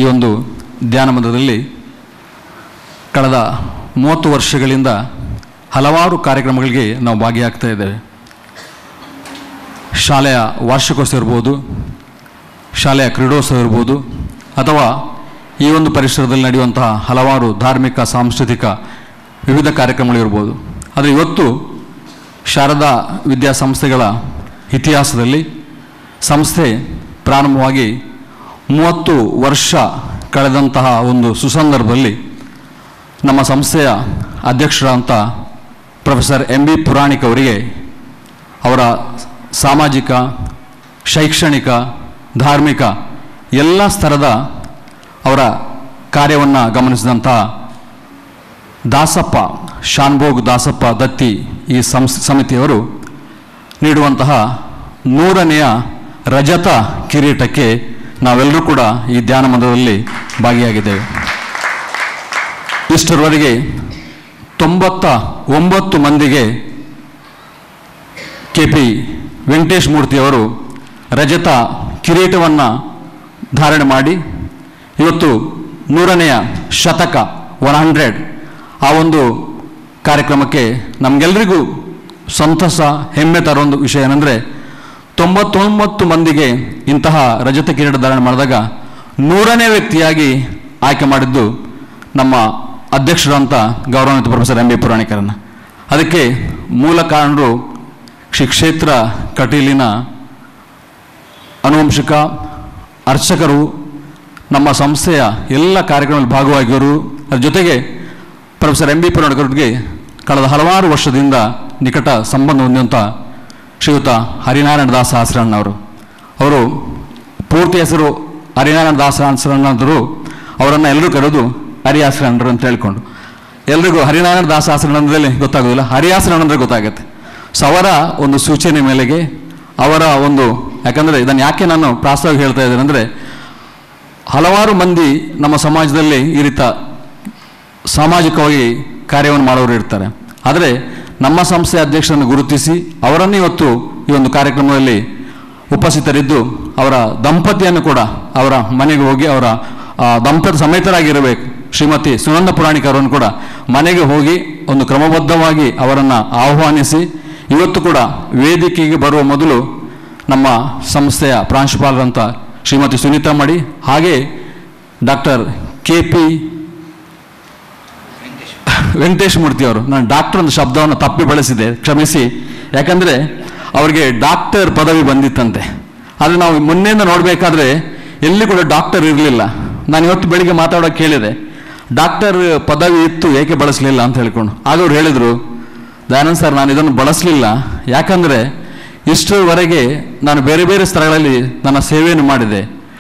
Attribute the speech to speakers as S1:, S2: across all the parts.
S1: ಈ ಒಂದು ಧ್ಯಾನ ಮಂದಿರದಲ್ಲಿ ಕಳೆದ ಮೂವತ್ತು ವರ್ಷಗಳಿಂದ ಹಲವಾರು ಕಾರ್ಯಕ್ರಮಗಳಿಗೆ ನಾವು ಭಾಗಿಯಾಗ್ತಾ ಇದ್ದೇವೆ ಶಾಲೆಯ ವಾರ್ಷಿಕೋತ್ಸವ ಇರ್ಬೋದು ಶಾಲೆಯ ಕ್ರೀಡೋತ್ಸವ ಇರ್ಬೋದು ಅಥವಾ ಈ ಒಂದು ಪರಿಸರದಲ್ಲಿ ನಡೆಯುವಂತಹ ಹಲವಾರು ಧಾರ್ಮಿಕ ಸಾಂಸ್ಕೃತಿಕ ವಿವಿಧ ಕಾರ್ಯಕ್ರಮಗಳಿರ್ಬೋದು ಆದರೆ ಇವತ್ತು ಶಾರದಾ ವಿದ್ಯಾಸಂಸ್ಥೆಗಳ ಇತಿಹಾಸದಲ್ಲಿ ಸಂಸ್ಥೆ ಪ್ರಾರಂಭವಾಗಿ ಮೂವತ್ತು ವರ್ಷ ಕಳೆದಂತಹ ಒಂದು ಸುಸಂದರ್ಭದಲ್ಲಿ ನಮ್ಮ ಸಂಸ್ಥೆಯ ಅಧ್ಯಕ್ಷರಾದಂಥ ಪ್ರೊಫೆಸರ್ ಎಂ ಬಿ ಪುರಾಣಿಕ್ ಅವರಿಗೆ ಅವರ ಸಾಮಾಜಿಕ ಶೈಕ್ಷಣಿಕ ಧಾರ್ಮಿಕ ಎಲ್ಲ ಸ್ತರದ ಅವರ ಕಾರ್ಯವನ್ನು ಗಮನಿಸಿದಂಥ ದಾಸಪ್ಪ ಶಾನ್ಭೋಗ್ ದಾಸಪ್ಪ ದತ್ತಿ ಈ ಸಂಸ್ ಸಮಿತಿಯವರು ನೀಡುವಂತಹ ನೂರನೆಯ ರಜತ ಕಿರೀಟಕ್ಕೆ ನಾವೆಲ್ಲರೂ ಕೂಡ ಈ ಧ್ಯಾನ ಮಂದಿರದಲ್ಲಿ ಭಾಗಿಯಾಗಿದ್ದೇವೆ ಇಷ್ಟರವರೆಗೆ ತೊಂಬತ್ತ ಒಂಬತ್ತು ಮಂದಿಗೆ ಕೆ ಪಿ ವೆಂಕಟೇಶ್ ಮೂರ್ತಿಯವರು ರಜತ ಕಿರೀಟವನ್ನು ಧಾರಣೆ ಮಾಡಿ ಇವತ್ತು ನೂರನೆಯ ಶತಕ ಒನ್ ಹಂಡ್ರೆಡ್ ಆ ಒಂದು ಕಾರ್ಯಕ್ರಮಕ್ಕೆ ನಮಗೆಲ್ಲರಿಗೂ ಸಂತಸ ಹೆಮ್ಮೆ ತರೋ ವಿಷಯ ಏನಂದರೆ ತೊಂಬತ್ತೊಂಬತ್ತು ಮಂದಿಗೆ ಇಂತಹ ರಜತ ಕಿರೀಟ ಧಾರಣೆ ಮಾಡಿದಾಗ ನೂರನೇ ವ್ಯಕ್ತಿಯಾಗಿ ಆಯ್ಕೆ ಮಾಡಿದ್ದು ನಮ್ಮ ಅಧ್ಯಕ್ಷರಂತ ಗೌರವಾನ್ವಿತ ಪ್ರೊಫೆಸರ್ ಎಂ ಬಿ ಪುರಾಣಿಕರನ್ನು ಅದಕ್ಕೆ ಮೂಲ ಕಾರಣರು ಶ್ರೀ ಕ್ಷೇತ್ರ ಕಟೀಲಿನ ಅನುವಂಶಿಕ ಅರ್ಚಕರು ನಮ್ಮ ಸಂಸ್ಥೆಯ ಎಲ್ಲ ಕಾರ್ಯಕ್ರಮದಲ್ಲಿ ಭಾಗವಾಗಿವರು ಅದರ ಜೊತೆಗೆ ಪ್ರೊಫೆಸರ್ ಎಂ ಬಿ ಪುರಾಣಿಕರಿಗೆ ಕಳೆದ ಹಲವಾರು ವರ್ಷದಿಂದ ನಿಕಟ ಸಂಬಂಧ ಹೊಂದಿದಂಥ ಶ್ರೀಯುತ ಹರಿನಾರಾಯಣ ದಾಸ ಆಸರಣ್ಣವರು ಅವರು ಪೂರ್ತಿ ಹೆಸರು ಹರಿನಾರಾಯಣ ದಾಸ ಆಸರಣ್ಣರು ಅವರನ್ನು ಎಲ್ಲರೂ ಕರೆದು ಹರಿಯಾಸರಣ್ಣರು ಅಂತ ಹೇಳ್ಕೊಂಡು ಎಲ್ರಿಗೂ ಹರಿನಾರಾಯಣ ದಾಸ ಆಸರಣದಲ್ಲಿ ಗೊತ್ತಾಗೋದಿಲ್ಲ ಹರಿಯಾಸರಣ ಅಂದರೆ ಗೊತ್ತಾಗುತ್ತೆ ಸೊ ಅವರ ಒಂದು ಸೂಚನೆ ಮೇಲೆಗೆ ಅವರ ಒಂದು ಯಾಕಂದರೆ ಇದನ್ನು ಯಾಕೆ ನಾನು ಪ್ರಾಸ್ತಾವಿಕ ಹೇಳ್ತಾ ಇದ್ದೇನೆ ಅಂದರೆ ಹಲವಾರು ಮಂದಿ ನಮ್ಮ ಸಮಾಜದಲ್ಲಿ ಈ ರೀತ ಸಾಮಾಜಿಕವಾಗಿ ಕಾರ್ಯವನ್ನು ಮಾಡೋರು ಇರ್ತಾರೆ ಆದರೆ ನಮ್ಮ ಸಂಸ್ಥೆ ಅಧ್ಯಕ್ಷರನ್ನು ಗುರುತಿಸಿ ಅವರನ್ನು ಇವತ್ತು ಈ ಒಂದು ಕಾರ್ಯಕ್ರಮದಲ್ಲಿ ಉಪಸ್ಥಿತರಿದ್ದು ಅವರ ದಂಪತಿಯನ್ನು ಕೂಡ ಅವರ ಮನೆಗೆ ಹೋಗಿ ಅವರ ಆ, ದಂಪತಿ ಸಮೇತರಾಗಿರಬೇಕು ಶ್ರೀಮತಿ ಸುನಂದ ಪುರಾಣಿಕ ಅವರನ್ನು ಕೂಡ ಮನೆಗೆ ಹೋಗಿ ಒಂದು ಕ್ರಮಬದ್ಧವಾಗಿ ಅವರನ್ನು ಆಹ್ವಾನಿಸಿ ಇವತ್ತು ಕೂಡ ವೇದಿಕೆಗೆ ಬರುವ ಮೊದಲು ನಮ್ಮ ಸಂಸ್ಥೆಯ ಪ್ರಾಂಶುಪಾಲರಂತ ಶ್ರೀಮತಿ ಸುನೀತಾ ಮಡಿ ಹಾಗೆ doctor K P Venkatesh Murthy ಅವರು ನಾನು ಡಾಕ್ಟರ್ ಒಂದು ಶಬ್ದವನ್ನು ತಪ್ಪಿ ಬಳಸಿದೆ ಕ್ಷಮಿಸಿ ಯಾಕಂದರೆ ಅವರಿಗೆ ಡಾಕ್ಟರ್ ಪದವಿ ಬಂದಿತ್ತಂತೆ ಆದರೆ ನಾವು ಮೊನ್ನೆಯಿಂದ ನೋಡಬೇಕಾದ್ರೆ ಎಲ್ಲಿ ಕೂಡ ಡಾಕ್ಟರ್ ಇರಲಿಲ್ಲ ನಾನು ಇವತ್ತು ಬೆಳಿಗ್ಗೆ ಮಾತಾಡೋಕೆ ಕೇಳಿದೆ ಡಾಕ್ಟರ್ ಪದವಿ ಇತ್ತು ಏಕೆ ಬಳಸಲಿಲ್ಲ ಅಂತ ಹೇಳ್ಕೊಂಡು ಆಗ ಅವ್ರು ಹೇಳಿದರು ದಯಾನಂದ್ ಸರ್ ನಾನು ಇದನ್ನು ಬಳಸಲಿಲ್ಲ ಯಾಕಂದರೆ ಇಷ್ಟರವರೆಗೆ ನಾನು ಬೇರೆ ಬೇರೆ ಸ್ಥಳಗಳಲ್ಲಿ ನನ್ನ ಸೇವೆಯನ್ನು ಮಾಡಿದೆ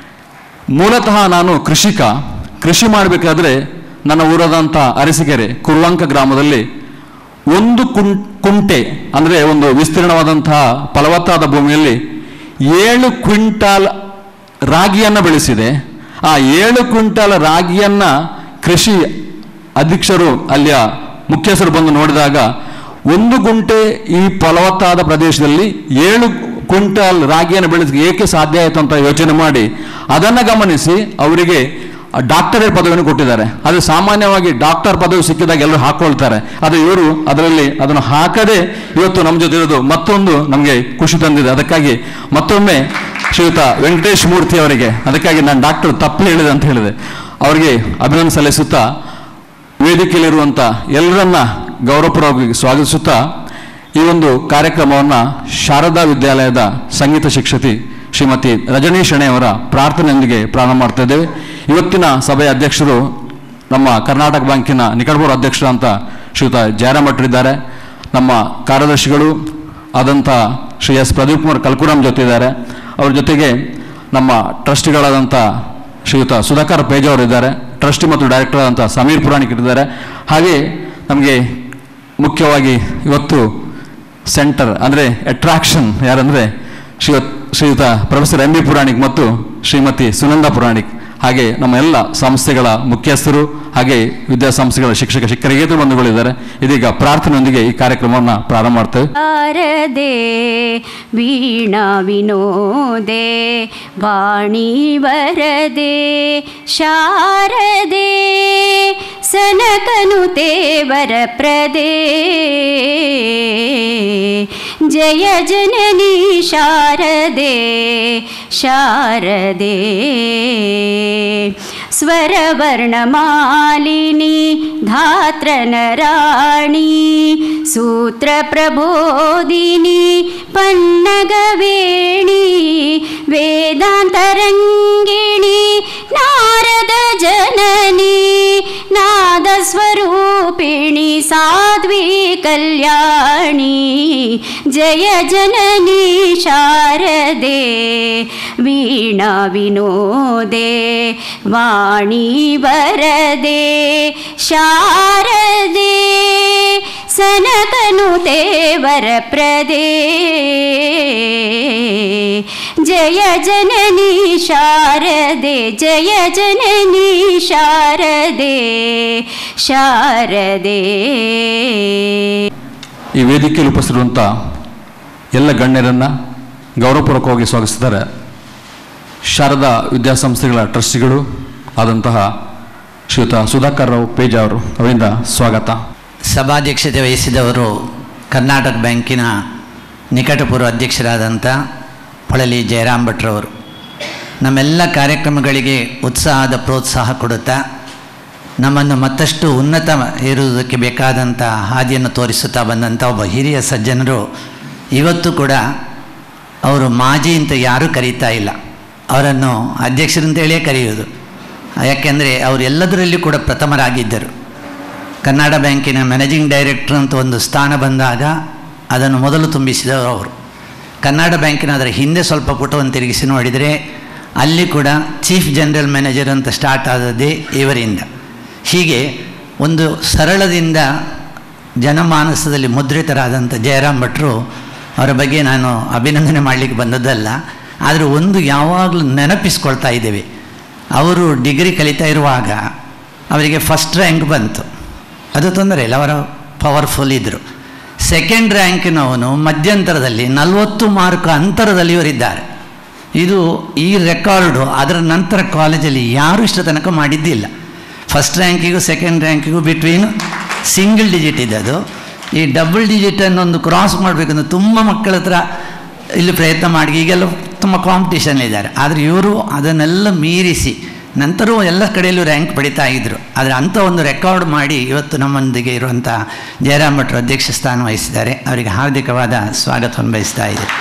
S1: ಮೂಲತಃ ನಾನು ಕೃಷಿಕ ಕೃಷಿ ಮಾಡಬೇಕಾದ್ರೆ ನನ್ನ ಊರಾದಂಥ ಅರಸಿಕೆರೆ ಕುರ್ಲಂಕ ಗ್ರಾಮದಲ್ಲಿ ಒಂದು ಕುಂ ಕುಂಟೆ ಅಂದರೆ ಒಂದು ವಿಸ್ತೀರ್ಣವಾದಂತಹ ಫಲವತ್ತಾದ ಭೂಮಿಯಲ್ಲಿ ಏಳು ಕ್ವಿಂಟಾಲ್ ರಾಗಿಯನ್ನು ಬೆಳೆಸಿದೆ ಆ ಏಳು ಕ್ವಿಂಟಾಲ್ ರಾಗಿಯನ್ನು ಕೃಷಿ ಅಧೀಕ್ಷರು ಅಲ್ಲಿಯ ಮುಖ್ಯಸ್ಥರು ಬಂದು ನೋಡಿದಾಗ ಒಂದು ಗುಂಟೆ ಈ ಫಲವತ್ತಾದ ಪ್ರದೇಶದಲ್ಲಿ ಏಳು ಕ್ವಿಂಟಾಲ್ ರಾಗಿಯನ್ನು ಬೆಳೆಸಿ ಏಕೆ ಸಾಧ್ಯ ಆಯಿತು ಅಂತ ಯೋಚನೆ ಮಾಡಿ ಅದನ್ನು ಗಮನಿಸಿ ಅವರಿಗೆ ಡಾಕ್ಟರೇಟ್ ಪದವಿಯನ್ನು ಕೊಟ್ಟಿದ್ದಾರೆ ಅದು ಸಾಮಾನ್ಯವಾಗಿ ಡಾಕ್ಟರ್ ಪದವಿ ಸಿಕ್ಕಿದಾಗ ಎಲ್ಲರೂ ಹಾಕೊಳ್ತಾರೆ ಆದರೆ ಇವರು ಅದರಲ್ಲಿ ಅದನ್ನು ಹಾಕದೆ ಇವತ್ತು ನಮ್ಮ ಜೊತೆ ಇರೋದು ಮತ್ತೊಂದು ನಮಗೆ ಖುಷಿ ತಂದಿದೆ ಅದಕ್ಕಾಗಿ ಮತ್ತೊಮ್ಮೆ ಶ್ರೀಯುತ ವೆಂಕಟೇಶ್ ಮೂರ್ತಿ ಅವರಿಗೆ ಅದಕ್ಕಾಗಿ ನಾನು ಡಾಕ್ಟರ್ ತಪ್ಪು ಹೇಳಿದೆ ಅಂತ ಹೇಳಿದೆ ಅವರಿಗೆ ಅಭಿನಂದನೆ ಸಲ್ಲಿಸುತ್ತಾ ವೇದಿಕೆಯಲ್ಲಿರುವಂಥ ಎಲ್ಲರನ್ನ ಗೌರವಪೂರ್ವಕವಾಗಿ ಸ್ವಾಗತಿಸುತ್ತಾ ಈ ಒಂದು ಕಾರ್ಯಕ್ರಮವನ್ನು ಶಾರದಾ ವಿದ್ಯಾಲಯದ ಸಂಗೀತ ಶಿಕ್ಷಕಿ ಶ್ರೀಮತಿ ರಜನೀಶ್ ಶೆಣೆ ಅವರ ಪ್ರಾರ್ಥನೆಯೊಂದಿಗೆ ಪ್ರಾರಂಭ ಮಾಡ್ತಾ ಇದ್ದೇವೆ ಇವತ್ತಿನ ಸಭೆಯ ಅಧ್ಯಕ್ಷರು ನಮ್ಮ ಕರ್ನಾಟಕ ಬ್ಯಾಂಕಿನ ನಿಕಟಪೂರ್ವ ಅಧ್ಯಕ್ಷರು ಅಂತ ಶ್ರೀಯುತ ಜಯರಾಮ್ ಭಟ್ರು ಇದ್ದಾರೆ ನಮ್ಮ ಕಾರ್ಯದರ್ಶಿಗಳು ಆದಂಥ ಶ್ರೀ ಎಸ್ ಪ್ರದೀಪ್ ಕುಮಾರ್ ಕಲ್ಕುರಾಮ್ ಜೊತೆ ಇದ್ದಾರೆ ಅವ್ರ ಜೊತೆಗೆ ನಮ್ಮ ಟ್ರಸ್ಟಿಗಳಾದಂಥ ಶ್ರೀಯುತ ಸುಧಾಕರ್ ಪೇಜ್ ಅವರು ಇದ್ದಾರೆ ಟ್ರಸ್ಟಿ ಮತ್ತು ಡೈರೆಕ್ಟರ್ ಆದಂಥ ಸಮೀರ್ ಪುರಾಣಿಕ್ ಇದ್ದಾರೆ ಹಾಗೆ ನಮಗೆ ಮುಖ್ಯವಾಗಿ ಇವತ್ತು ಸೆಂಟರ್ ಅಂದರೆ ಅಟ್ರಾಕ್ಷನ್ ಯಾರಂದರೆ ಶ್ರೀ ಶ್ರೀಯುತ ಪ್ರೊಫೆಸರ್ ಎಂ ಬಿ ಪುರಾಣಿಕ್ ಮತ್ತು ಶ್ರೀಮತಿ ಸುನಂದ ಪುರಾಣಿಕ್ ಹಾಗೆ ನಮ್ಮ ಎಲ್ಲ ಸಂಸ್ಥೆಗಳ ಮುಖ್ಯಸ್ಥರು ಹಾಗೆ ವಿದ್ಯಾಸಂಸ್ಥೆಗಳ ಶಿಕ್ಷಕ ಶಿಕ್ಷಕರಿಗೆ ಬಂಧುಗಳಿದ್ದಾರೆ ಇದೀಗ ಪ್ರಾರ್ಥನೆಯೊಂದಿಗೆ ಈ ಕಾರ್ಯಕ್ರಮವನ್ನು ಪ್ರಾರಂಭ ಮಾಡ್ತೇವೆ
S2: ಶಾರದೆ ವೀಣಾ ವಿನೋದೆ ವಾಣಿ ವರದೆ ಶಾರದೆ ಸನಕನು ತೇವರ ಪ್ರದೇ ಜಯ ಜನನಿ ಶಾರದೆ ಶಾರದೆ ಸ್ವರವರ್ಣಮಾಲಿನಿ ಧಾತ್ರನರಾಣಿ ಸೂತ್ರ ಪ್ರಬೋಧಿನಿ ಪನ್ನಗವೇಣಿ ವೇದಾಂತರಂಗಿಣಿ ನಾರದ ಜನನಿ ನಾದ ಸ್ವರೂಪಿಣಿ ಸಾಧ್ವಿ ಕಲ್ಯಾಣಿ ಜಯ ಜನನಿ ಶಾರದೆ ವೀಣಾ ವಿನೋದೆ ವಾಣಿ ವರದೆ ಶಾರದೆ ಸನಕನು ತೇವರ ಪ್ರದೇ ಜಯ ಜನನಿ ಶಾರದೆ ಜಯ ಜನನಿ ಶಾರದೆ ಶಾರದೆ
S1: ಈ ವೇದಿಕೆಯಲ್ಲಿ ಉಪಸ್ಥಿರುವಂಥ ಎಲ್ಲ ಗಣ್ಯರನ್ನು ಗೌರವಪೂರ್ವಕವಾಗಿ ಸ್ವಾಗತಿಸಿದ್ದಾರೆ ಶಾರದಾ ವಿದ್ಯಾಸಂಸ್ಥೆಗಳ ಟ್ರಸ್ಟಿಗಳು ಆದಂತಹ ಶ್ರೀಯುತ ಸುಧಾಕರ್ ರಾವ್ ಪೇಜ ಅವರು ಅವರಿಂದ ಸ್ವಾಗತ
S3: ಸಭಾಧ್ಯಕ್ಷತೆ ವಹಿಸಿದವರು ಕರ್ನಾಟಕ ಬ್ಯಾಂಕಿನ ನಿಕಟಪೂರ್ವ ಅಧ್ಯಕ್ಷರಾದಂಥ ಪೊಳಲಿ ಜಯರಾಮ್ ಭಟ್ರವರು ನಮ್ಮೆಲ್ಲ ಕಾರ್ಯಕ್ರಮಗಳಿಗೆ ಉತ್ಸಾಹದ ಪ್ರೋತ್ಸಾಹ ಕೊಡುತ್ತಾ ನಮ್ಮನ್ನು ಮತ್ತಷ್ಟು ಉನ್ನತ ಏರುವುದಕ್ಕೆ ಬೇಕಾದಂಥ ಹಾದಿಯನ್ನು ತೋರಿಸುತ್ತಾ ಬಂದಂಥ ಒಬ್ಬ ಹಿರಿಯ ಸಜ್ಜನರು ಇವತ್ತು ಕೂಡ ಅವರು ಮಾಜಿ ಅಂತ ಯಾರೂ ಕರೀತಾ ಇಲ್ಲ ಅವರನ್ನು ಅಧ್ಯಕ್ಷರಂತೇಳಿಯೇ ಕರೆಯುವುದು ಯಾಕೆಂದರೆ ಅವರು ಎಲ್ಲದರಲ್ಲಿ ಕೂಡ ಪ್ರಥಮರಾಗಿದ್ದರು ಕನ್ನಡ ಬ್ಯಾಂಕಿನ ಮ್ಯಾನೇಜಿಂಗ್ ಡೈರೆಕ್ಟರ್ ಅಂತ ಒಂದು ಸ್ಥಾನ ಬಂದಾಗ ಅದನ್ನು ಮೊದಲು ತುಂಬಿಸಿದವರು ಅವರು ಕನ್ನಡ ಬ್ಯಾಂಕಿನ ಅದರ ಹಿಂದೆ ಸ್ವಲ್ಪ ಪುಟವನ್ನು ತಿರುಗಿಸಿ ನೋಡಿದರೆ ಅಲ್ಲಿ ಕೂಡ ಚೀಫ್ ಜನರಲ್ ಮ್ಯಾನೇಜರ್ ಅಂತ ಸ್ಟಾರ್ಟ್ ಆದದ್ದೇ ಇವರಿಂದ ಹೀಗೆ ಒಂದು ಸರಳದಿಂದ ಜನಮಾನಸದಲ್ಲಿ ಮುದ್ರಿತರಾದಂಥ ಜಯರಾಮ್ ಭಟ್ರು ಅವರ ಬಗ್ಗೆ ನಾನು ಅಭಿನಂದನೆ ಮಾಡಲಿಕ್ಕೆ ಬಂದದ್ದಲ್ಲ ಆದರೆ ಒಂದು ಯಾವಾಗಲೂ ನೆನಪಿಸ್ಕೊಳ್ತಾ ಇದ್ದೇವೆ ಅವರು ಡಿಗ್ರಿ ಕಲಿತಾ ಇರುವಾಗ ಅವರಿಗೆ ಫಸ್ಟ್ ರ್ಯಾಂಕ್ ಬಂತು ಅದು ತೊಂದರೆ ಇಲ್ಲ ಅವರ ಪವರ್ಫುಲ್ ಇದ್ದರು ಸೆಕೆಂಡ್ ರ್ಯಾಂಕಿನವನು ಮಧ್ಯಂತರದಲ್ಲಿ ನಲವತ್ತು ಮಾರ್ಕ್ ಅಂತರದಲ್ಲಿ ಇವರಿದ್ದಾರೆ ಇದು ಈ ರೆಕಾರ್ಡು ಅದರ ನಂತರ ಕಾಲೇಜಲ್ಲಿ ಯಾರೂ ಇಷ್ಟ ತನಕ ಮಾಡಿದ್ದಿಲ್ಲ ಫಸ್ಟ್ ರ್ಯಾಂಕಿಗೂ ಸೆಕೆಂಡ್ ರ್ಯಾಂಕಿಗೂ ಬಿಟ್ವೀನ್ ಸಿಂಗಲ್ ಡಿಜಿಟ್ ಇದೆ ಅದು ಈ ಡಬಲ್ ಡಿಜಿಟನ್ನು ಒಂದು ಕ್ರಾಸ್ ಮಾಡಬೇಕಂದ್ರೆ ತುಂಬ ಮಕ್ಕಳ ಹತ್ರ ಇಲ್ಲಿ ಪ್ರಯತ್ನ ಮಾಡಿ ಈಗೆಲ್ಲ ತುಂಬ ಕಾಂಪಿಟೇಷನ್ ಇದ್ದಾರೆ ಆದರೆ ಇವರು ಅದನ್ನೆಲ್ಲ ಮೀರಿಸಿ ನಂತರವೂ ಎಲ್ಲ ಕಡೆಯಲ್ಲೂ ರ್ಯಾಂಕ್ ಪಡಿತಾ ಇದ್ದರು ಆದರೆ ಅಂಥ ಒಂದು ರೆಕಾರ್ಡ್ ಮಾಡಿ ಇವತ್ತು ನಮ್ಮೊಂದಿಗೆ ಇರುವಂಥ ಜಯರಾಮ್ ಭಟ್ರು ಅಧ್ಯಕ್ಷ ಸ್ಥಾನ ವಹಿಸಿದ್ದಾರೆ ಅವರಿಗೆ ಹಾರ್ದಿಕವಾದ ಸ್ವಾಗತವನ್ನು ಬಯಸ್ತಾ ಇದ್ದಾರೆ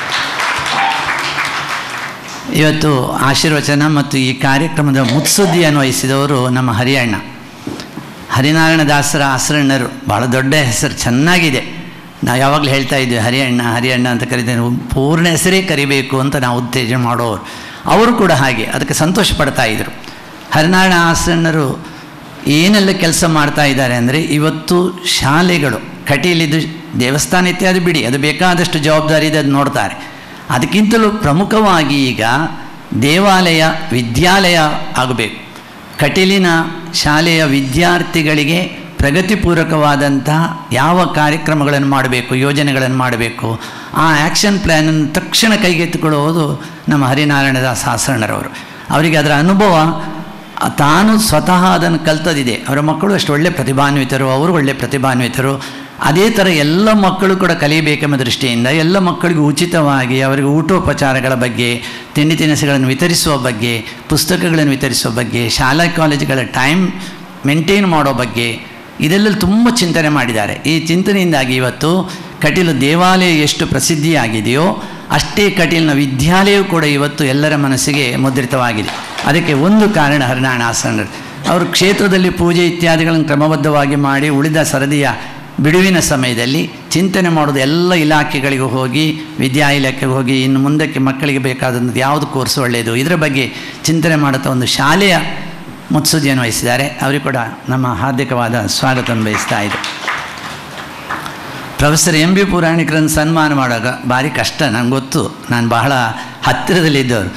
S3: ಇವತ್ತು ಆಶೀರ್ವಚನ ಮತ್ತು ಈ ಕಾರ್ಯಕ್ರಮದ ಮುತ್ಸುದ್ದಿಯನ್ನು ವಹಿಸಿದವರು ನಮ್ಮ ಹರಿಯಣ್ಣ ಹರಿನಾರಾಯಣ ದಾಸರ ಆಸರಣ್ಣರು ಭಾಳ ದೊಡ್ಡ ಹೆಸರು ಚೆನ್ನಾಗಿದೆ ನಾವು ಯಾವಾಗಲೂ ಹೇಳ್ತಾ ಇದ್ವಿ ಹರಿಯಣ್ಣ ಹರಿಯಣ್ಣ ಅಂತ ಕರಿತೇವೆ ಪೂರ್ಣ ಹೆಸರೇ ಕರಿಬೇಕು ಅಂತ ನಾವು ಉತ್ತೇಜನ ಮಾಡೋರು ಅವರು ಕೂಡ ಹಾಗೆ ಅದಕ್ಕೆ ಸಂತೋಷ ಪಡ್ತಾ ಇದ್ದರು ಹರಿನಾರಾಯಣ ಆಸರಣ್ಣರು ಏನೆಲ್ಲ ಕೆಲಸ ಮಾಡ್ತಾ ಇದ್ದಾರೆ ಅಂದರೆ ಇವತ್ತು ಶಾಲೆಗಳು ಕಟೀಲಿದ್ದು ದೇವಸ್ಥಾನ ಇತ್ಯಾದಿ ಬಿಡಿ ಅದು ಬೇಕಾದಷ್ಟು ಜವಾಬ್ದಾರಿ ಇದೆ ಅದು ನೋಡ್ತಾರೆ ಅದಕ್ಕಿಂತಲೂ ಪ್ರಮುಖವಾಗಿ ಈಗ ದೇವಾಲಯ ವಿದ್ಯಾಲಯ ಆಗಬೇಕು ಕಟೀಲಿನ ಶಾಲೆಯ ವಿದ್ಯಾರ್ಥಿಗಳಿಗೆ ಪ್ರಗತಿಪೂರ್ವಕವಾದಂತಹ ಯಾವ ಕಾರ್ಯಕ್ರಮಗಳನ್ನು ಮಾಡಬೇಕು ಯೋಜನೆಗಳನ್ನು ಮಾಡಬೇಕು ಆ ಆ್ಯಕ್ಷನ್ ಪ್ಲ್ಯಾನನ್ನು ತಕ್ಷಣ ಕೈಗೆತ್ತಿಕೊಳ್ಳುವುದು ನಮ್ಮ ಹರಿನಾರಾಯಣದಾಸ್ ಹಾಸಣ್ಣರವರು ಅವರಿಗೆ ಅದರ ಅನುಭವ ತಾನು ಸ್ವತಃ ಅದನ್ನು ಕಲ್ತದಿದೆ ಅವರ ಮಕ್ಕಳು ಅಷ್ಟು ಒಳ್ಳೆ ಪ್ರತಿಭಾನ್ವಿತರು ಅವರು ಒಳ್ಳೆ ಪ್ರತಿಭಾನ್ವಿತರು ಅದೇ ಥರ ಎಲ್ಲ ಮಕ್ಕಳು ಕೂಡ ಕಲಿಯಬೇಕೆಂಬ ದೃಷ್ಟಿಯಿಂದ ಎಲ್ಲ ಮಕ್ಕಳಿಗೂ ಉಚಿತವಾಗಿ ಅವರಿಗೆ ಊಟೋಪಚಾರಗಳ ಬಗ್ಗೆ ತಿಂಡಿ ತಿನಿಸುಗಳನ್ನು ವಿತರಿಸುವ ಬಗ್ಗೆ ಪುಸ್ತಕಗಳನ್ನು ವಿತರಿಸುವ ಬಗ್ಗೆ ಶಾಲಾ ಕಾಲೇಜುಗಳ ಟೈಮ್ ಮೇಂಟೈನ್ ಮಾಡೋ ಬಗ್ಗೆ ಇದೆಲ್ಲ ತುಂಬ ಚಿಂತನೆ ಮಾಡಿದ್ದಾರೆ ಈ ಚಿಂತನೆಯಿಂದಾಗಿ ಇವತ್ತು ಕಟೀಲು ದೇವಾಲಯ ಎಷ್ಟು ಪ್ರಸಿದ್ಧಿಯಾಗಿದೆಯೋ ಅಷ್ಟೇ ಕಟೀಲಿನ ವಿದ್ಯಾಲಯವೂ ಕೂಡ ಇವತ್ತು ಎಲ್ಲರ ಮನಸ್ಸಿಗೆ ಮುದ್ರಿತವಾಗಿದೆ ಅದಕ್ಕೆ ಒಂದು ಕಾರಣ ಹರಿನಾರಾಯಣ ಆಸನರು ಅವರು ಕ್ಷೇತ್ರದಲ್ಲಿ ಪೂಜೆ ಇತ್ಯಾದಿಗಳನ್ನು ಕ್ರಮಬದ್ಧವಾಗಿ ಮಾಡಿ ಉಳಿದ ಸರದಿಯ ಬಿಡುವಿನ ಸಮಯದಲ್ಲಿ ಚಿಂತನೆ ಮಾಡೋದು ಎಲ್ಲ ಇಲಾಖೆಗಳಿಗೂ ಹೋಗಿ ವಿದ್ಯಾ ಇಲಾಖೆಗೆ ಹೋಗಿ ಇನ್ನು ಮುಂದಕ್ಕೆ ಮಕ್ಕಳಿಗೆ ಬೇಕಾದಂಥ ಯಾವುದು ಕೋರ್ಸ್ ಒಳ್ಳೆಯದು ಇದರ ಬಗ್ಗೆ ಚಿಂತನೆ ಮಾಡುತ್ತಾ ಒಂದು ಶಾಲೆಯ ಮುತ್ಸುದ್ದಿಯನ್ನು ವಹಿಸಿದ್ದಾರೆ ಅವರಿಗೆ ಕೂಡ ನಮ್ಮ ಹಾರ್ದಿಕವಾದ ಸ್ವಾಗತವನ್ನು ಬಯಸ್ತಾ ಇದೆ ಪ್ರೊಫೆಸರ್ ಎಂ ಬಿ ಪುರಾಣಿಕರನ್ನು ಸನ್ಮಾನ ಮಾಡುವಾಗ ಭಾರಿ ಕಷ್ಟ ನನಗೆ ಗೊತ್ತು ನಾನು ಬಹಳ ಹತ್ತಿರದಲ್ಲಿದ್ದವರು